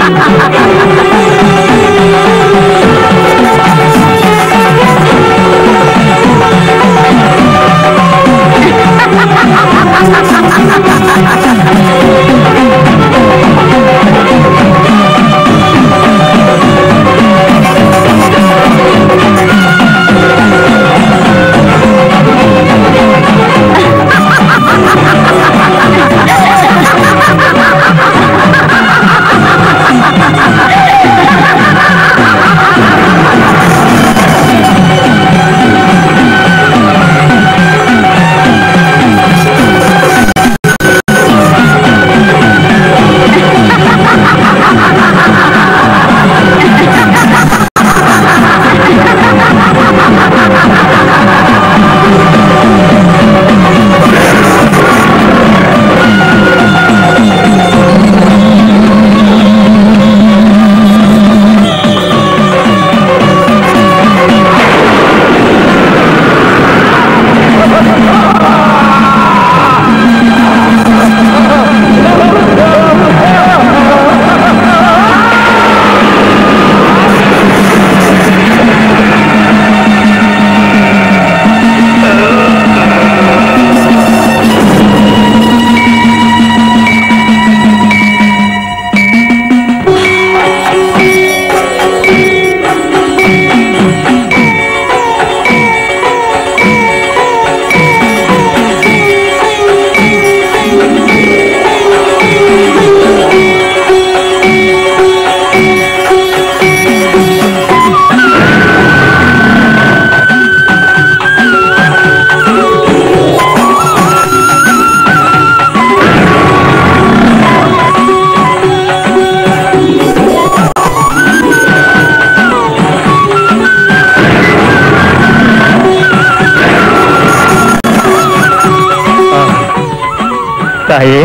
ತಾಯೇ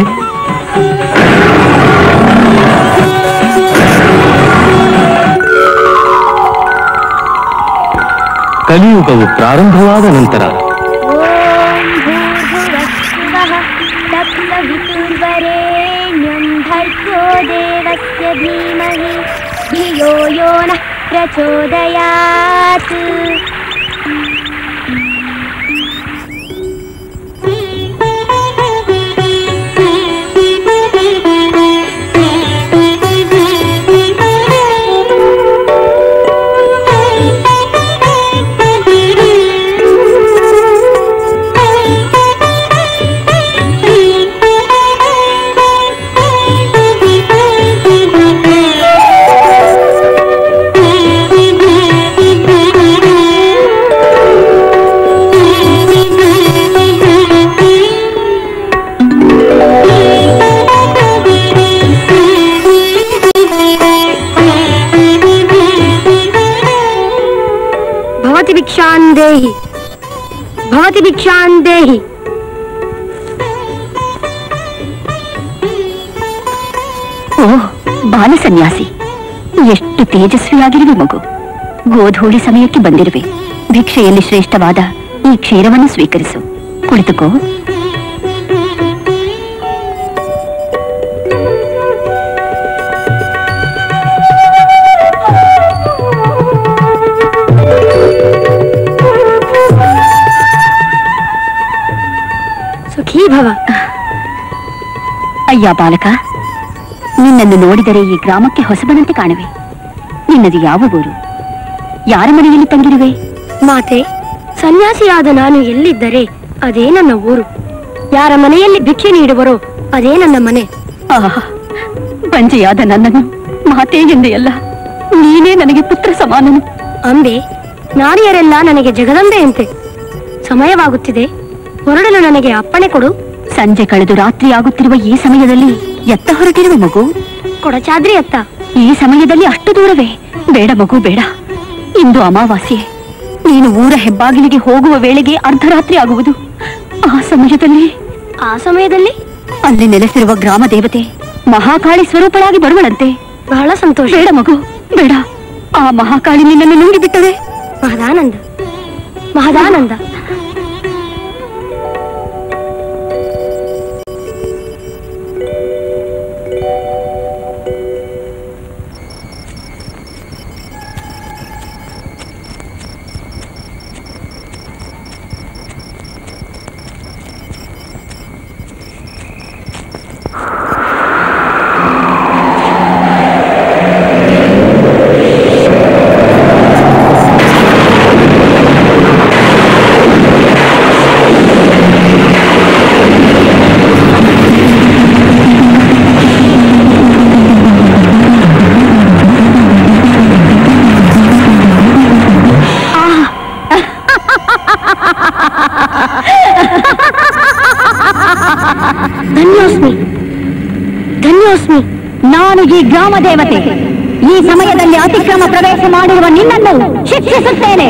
ಕಲಿಯುಗವು ಪ್ರಾರಂಭವಾದ ನಂತರ ಓಂ ಭೂರ್ಭುವಃ ತಪ್ತವಿತುರ್ವರೆಣ್ಯಂ ಭರ್ಗೋ ದೇವಸ್ಯ ಧೀಮಹಿ ಧಿಯೋ ಯೋ ನಃ ಪ್ರಚೋದಯಾತ್ ಭವತಿ ಭಿಕ್ಷಾನ್ ದೇಹಿ ಭವತಿ ಭಿಕ್ಷಾನ್ ದೇಹಿ ಓ ಬಾಲ ಸನ್ಯಾಸಿ ಎಷ್ಟು ತೇಜಸ್ವಿಯಾಗಿರುವೆ ಮಗು ಗೋಧೂಳಿ ಸಮಯಕ್ಕೆ ಬಂದಿರುವೆ ಭಿಕ್ಷೆಯಲ್ಲಿ ಶ್ರೇಷ್ಠವಾದ ಈ ಕ್ಷೀರವನ್ನು ಸ್ವೀಕರಿಸು ಕುಳಿತುಕೋ ಸುಖೀ ಭವ ಅಯ್ಯ ಬಾಲಕ ನಿನ್ನನ್ನು ನೋಡಿದರೆ ಈ ಗ್ರಾಮಕ್ಕೆ ಹೊಸಬನಂತೆ ಕಾಣುವೆ ನಿನ್ನದು ಯಾವ ಊರು ಯಾರ ಮನೆಯಲ್ಲಿ ತಂಗಿರುವೆ ಮಾತೆ ಸನ್ಯಾಸಿಯಾದ ನಾನು ಎಲ್ಲಿದ್ದರೆ ಅದೇ ನನ್ನ ಊರು ಯಾರ ಮನೆಯಲ್ಲಿ ಭಿಕ್ಷೆ ನೀಡುವರೋ ಅದೇ ನನ್ನ ಮನೆ ಆಹಾ ಬಂಜೆಯಾದ ನನ್ನನ್ನು ಮಾತೇ ಎಂದೆಯಲ್ಲ ನೀನೇ ನನಗೆ ಪುತ್ರ ಸಮಾನನು ಅಂಬೆ ನಾರಿಯರೆಲ್ಲ ನನಗೆ ಜಗದಂಬೆಯಂತೆ ಸಮಯವಾಗುತ್ತಿದೆ ಹೊರಡಲು ನನಗೆ ಅಪ್ಪಣೆ ಕೊಡು ಸಂಜೆ ಕಳೆದು ರಾತ್ರಿ ಆಗುತ್ತಿರುವ ಈ ಸಮಯದಲ್ಲಿ ಎತ್ತ ಹೊರಟಿರುವ ಮಗು ಕೊಡಚಾದ್ರಿ ಅತ್ತ ಈ ಸಮಯದಲ್ಲಿ ಅಷ್ಟು ದೂರವೇ ಬೇಡ ಮಗು ಬೇಡ ಇಂದು ಅಮಾವಾಸ್ಯೆ ನೀನು ಊರ ಹೆಬ್ಬಾಗಿಲಿಗೆ ಹೋಗುವ ವೇಳೆಗೆ ಅರ್ಧರಾತ್ರಿ ಆಗುವುದು ಆ ಸಮಯದಲ್ಲಿ ಆ ಸಮಯದಲ್ಲಿ ಅಲ್ಲಿ ನೆಲೆಸಿರುವ ಗ್ರಾಮ ದೇವತೆ ಮಹಾಕಾಳಿ ಸ್ವರೂಪಳಾಗಿ ಬರುವಳಂತೆ ಬಹಳ ಸಂತೋಷ ಬೇಡ ಮಗು ಬೇಡ ಆ ಮಹಾಕಾಳಿ ನಿನ್ನನ್ನು ನುಂಗಿ ಬಿಟ್ಟರೆ ಮಹದಾನಂದ ಮಹದಾನಂದ ನಾನು ಈ ಗ್ರಾಮ ದೇವತೆ ಈ ಸಮಯದಲ್ಲಿ ಅತಿಕ್ರಮ ಪ್ರವೇಶ ಮಾಡಿರುವ ನಿನ್ನನ್ನು ಶಿಕ್ಷಿಸುತ್ತೇನೆ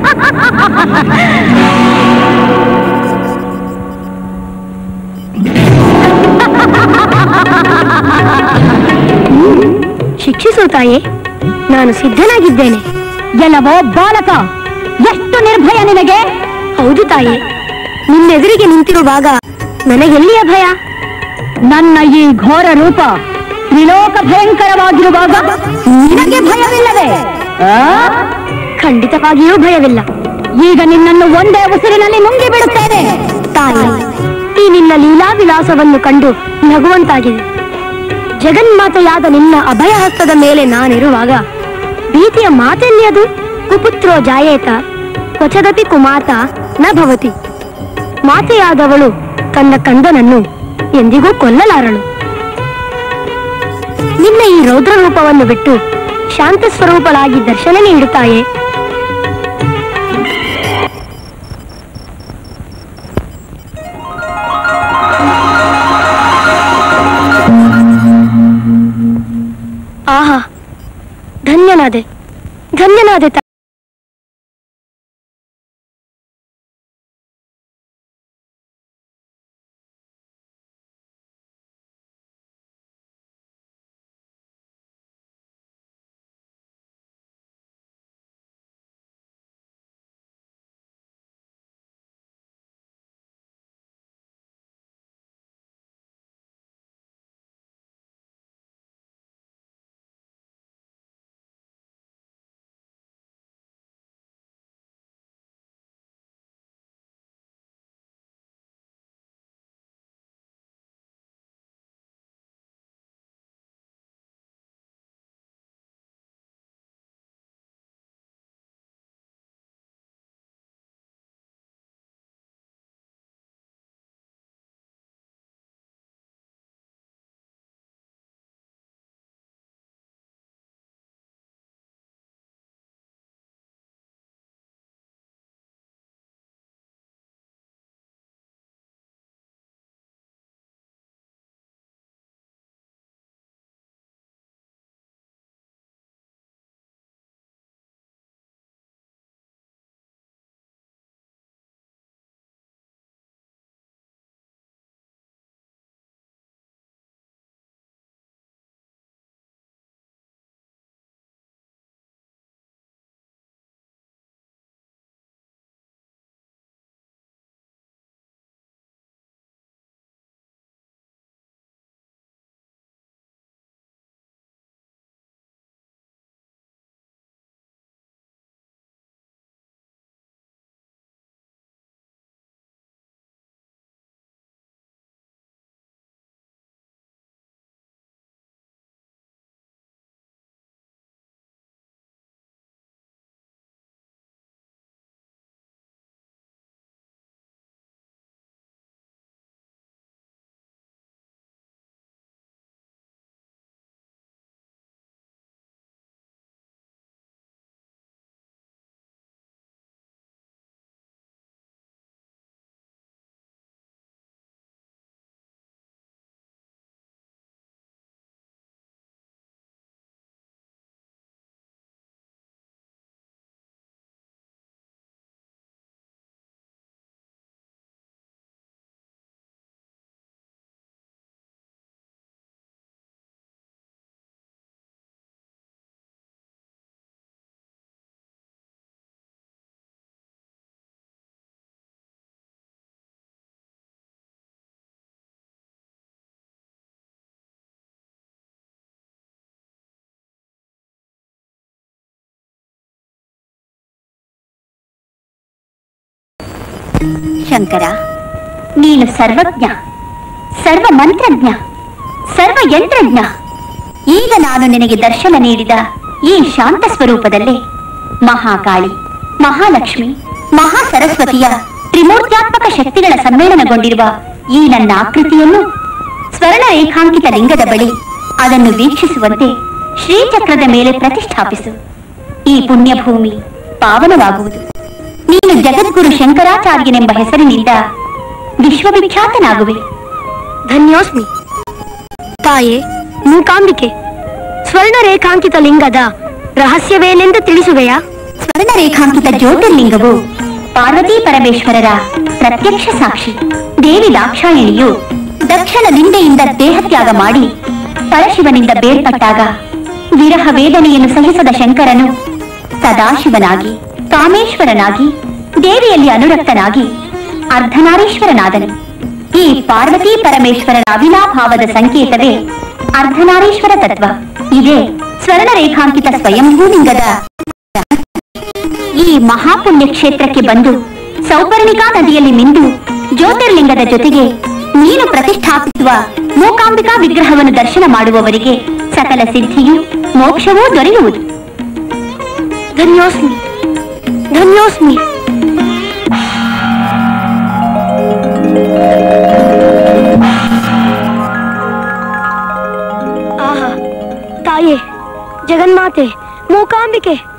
ಶಿಕ್ಷಿಸು ತಾಯಿ ನಾನು ಸಿದ್ಧನಾಗಿದ್ದೇನೆ ಎಲ್ಲವೋ ಬಾಲಕ ಎಷ್ಟು ನಿರ್ಭಯ ನಿನಗೆ ಹೌದು ತಾಯಿ ನಿನ್ನೆದುರಿಗೆ ನಿಂತಿರುವಾಗ ನನಗೆಲ್ಲಿಯ ಭಯ ನನ್ನ ಈ ಘೋರ ರೂಪ ತ್ರಿಲೋಕ ಭಯಂಕರವಾಗಿರುವಾಗ ನಿನಗೆ ಭಯವಿಲ್ಲವೇ ಆ? ಖಂಡಿತವಾಗಿಯೂ ಭಯವಿಲ್ಲ ಈಗ ನಿನ್ನನ್ನು ಒಂದೇ ಉಸಿರಿನಲ್ಲಿ ನುಂಗಿ ಬಿಡುತ್ತೇನೆ ತಾಯಿ ಈ ನಿನ್ನ ಲೀಲಾ ವಿಲಾಸವನ್ನು ಕಂಡು ನಗುವಂತಾಗಿದೆ ಜಗನ್ಮಾತೆಯಾದ ನಿನ್ನ ಅಭಯ ಹಸ್ತದ ಮೇಲೆ ನಾನಿರುವಾಗ ಭೀತಿಯ ಮಾತೆಲ್ಲಿ ಅದು ಕುಪುತ್ರೋ ಜಾಯೇತ ಕ್ವಚದತಿ ಕುಮಾತ ನ ಭವತಿ ಮಾತೆಯಾದವಳು ತನ್ನ ಕಂದನನ್ನು ಎಂದಿಗೂ ಕೊಲ್ಲಲಾರಳು ನಿನ್ನ ಈ ರೌದ್ರ ರೂಪವನ್ನು ಬಿಟ್ಟು ಶಾಂತ ಸ್ವರೂಪಳಾಗಿ ದರ್ಶನ ನೀಡುತ್ತಾಯೇ ಆಹಾ ಧನ್ಯನಾದೆ ಧನ್ಯನಾದೆ ತಾ- ಶಂಕರ ನೀನು ಸರ್ವಜ್ಞ ಸರ್ವ ಮಂತ್ರಜ್ಞ ಸರ್ವ ಯಂತ್ರಜ್ಞ ಈಗ ನಾನು ನಿನಗೆ ದರ್ಶನ ನೀಡಿದ ಈ ಶಾಂತ ಸ್ವರೂಪದಲ್ಲೇ ಮಹಾಕಾಳಿ ಮಹಾಲಕ್ಷ್ಮಿ ಮಹಾ ಸರಸ್ವತಿಯ ತ್ರಿಮೂರ್ತ್ಯಾತ್ಮಕ ಶಕ್ತಿಗಳ ಸಮ್ಮೇಳನಗೊಂಡಿರುವ ಈ ನನ್ನ ಆಕೃತಿಯನ್ನು ಸ್ವರ್ಣ ರೇಖಾಂಕಿತ ಲಿಂಗದ ಬಳಿ ಅದನ್ನು ವೀಕ್ಷಿಸುವಂತೆ ಶ್ರೀಚಕ್ರದ ಮೇಲೆ ಪ್ರತಿಷ್ಠಾಪಿಸು ಈ ಪುಣ್ಯಭೂಮಿ ಪಾವನವಾಗುವುದು ನೀನು ಜಗದ್ಗುರು ಶಂಕರಾಚಾರ್ಯನೆಂಬ ಹೆಸರಿನಿಂದ ವಿಶ್ವವಿಖ್ಯಾತನಾಗುವೆ ಧನ್ಯೋಸ್ಮಿ ತಾಯೇ ಮೂಕಾಂಬಿಕೆ ಸ್ವರ್ಣ ರೇಖಾಂಕಿತ ಲಿಂಗದ ರಹಸ್ಯವೇನೆಂದು ತಿಳಿಸುವೆಯಾ ಸ್ವರ್ಣ ರೇಖಾಂಕಿತ ಜ್ಯೋತಿರ್ಲಿಂಗವು ಪಾರ್ವತಿ ಪರಮೇಶ್ವರರ ಪ್ರತ್ಯಕ್ಷ ಸಾಕ್ಷಿ ದೇವಿ ದಾಕ್ಷಾಯಿಣಿಯು ದಕ್ಷಿಣ ಲಿಂಡೆಯಿಂದ ದೇಹತ್ಯಾಗ ಮಾಡಿ ಪರಶಿವನಿಂದ ಬೇರ್ಪಟ್ಟಾಗ ವಿರಹ ವೇದನೆಯನ್ನು ಸಹಿಸದ ಶಂಕರನು ಸದಾಶಿವನಾಗಿ ಕಾಮೇಶ್ವರನಾಗಿ ದೇವಿಯಲ್ಲಿ ಅನುರಕ್ತನಾಗಿ ಅರ್ಧನಾರೀಶ್ವರನಾದನು ಈ ಪಾರ್ವತಿ ಪರಮೇಶ್ವರರ ಅವಿನಾಭಾವದ ಸಂಕೇತವೇ ಅರ್ಧನಾರೀಶ್ವರ ತತ್ವ ಇದೇ ಸ್ವರ್ಣ ರೇಖಾಂಕಿತ ಸ್ವಯಂಭೂಲಿಂಗದ ಈ ಮಹಾಪುಣ್ಯ ಕ್ಷೇತ್ರಕ್ಕೆ ಬಂದು ಸೌಪರ್ಣಿಕಾ ನದಿಯಲ್ಲಿ ಮಿಂದು ಜ್ಯೋತಿರ್ಲಿಂಗದ ಜೊತೆಗೆ ನೀನು ಪ್ರತಿಷ್ಠಾಪಿಸುವ ಮೂಕಾಂಬಿಕಾ ವಿಗ್ರಹವನ್ನು ದರ್ಶನ ಮಾಡುವವರಿಗೆ ಸಕಲ ಸಿದ್ಧಿಯು ಮೋಕ್ಷವೂ ದೊರೆಯುವುದು ಧನ್ಯೋಸ್ಮಿ ಧನ್ಯೋಸ್ಮಿ ಆಹಾ ತಾಯೇ ಜಗನ್ಮಾತೆ ಮೂಕಾಂಬಿಕೆ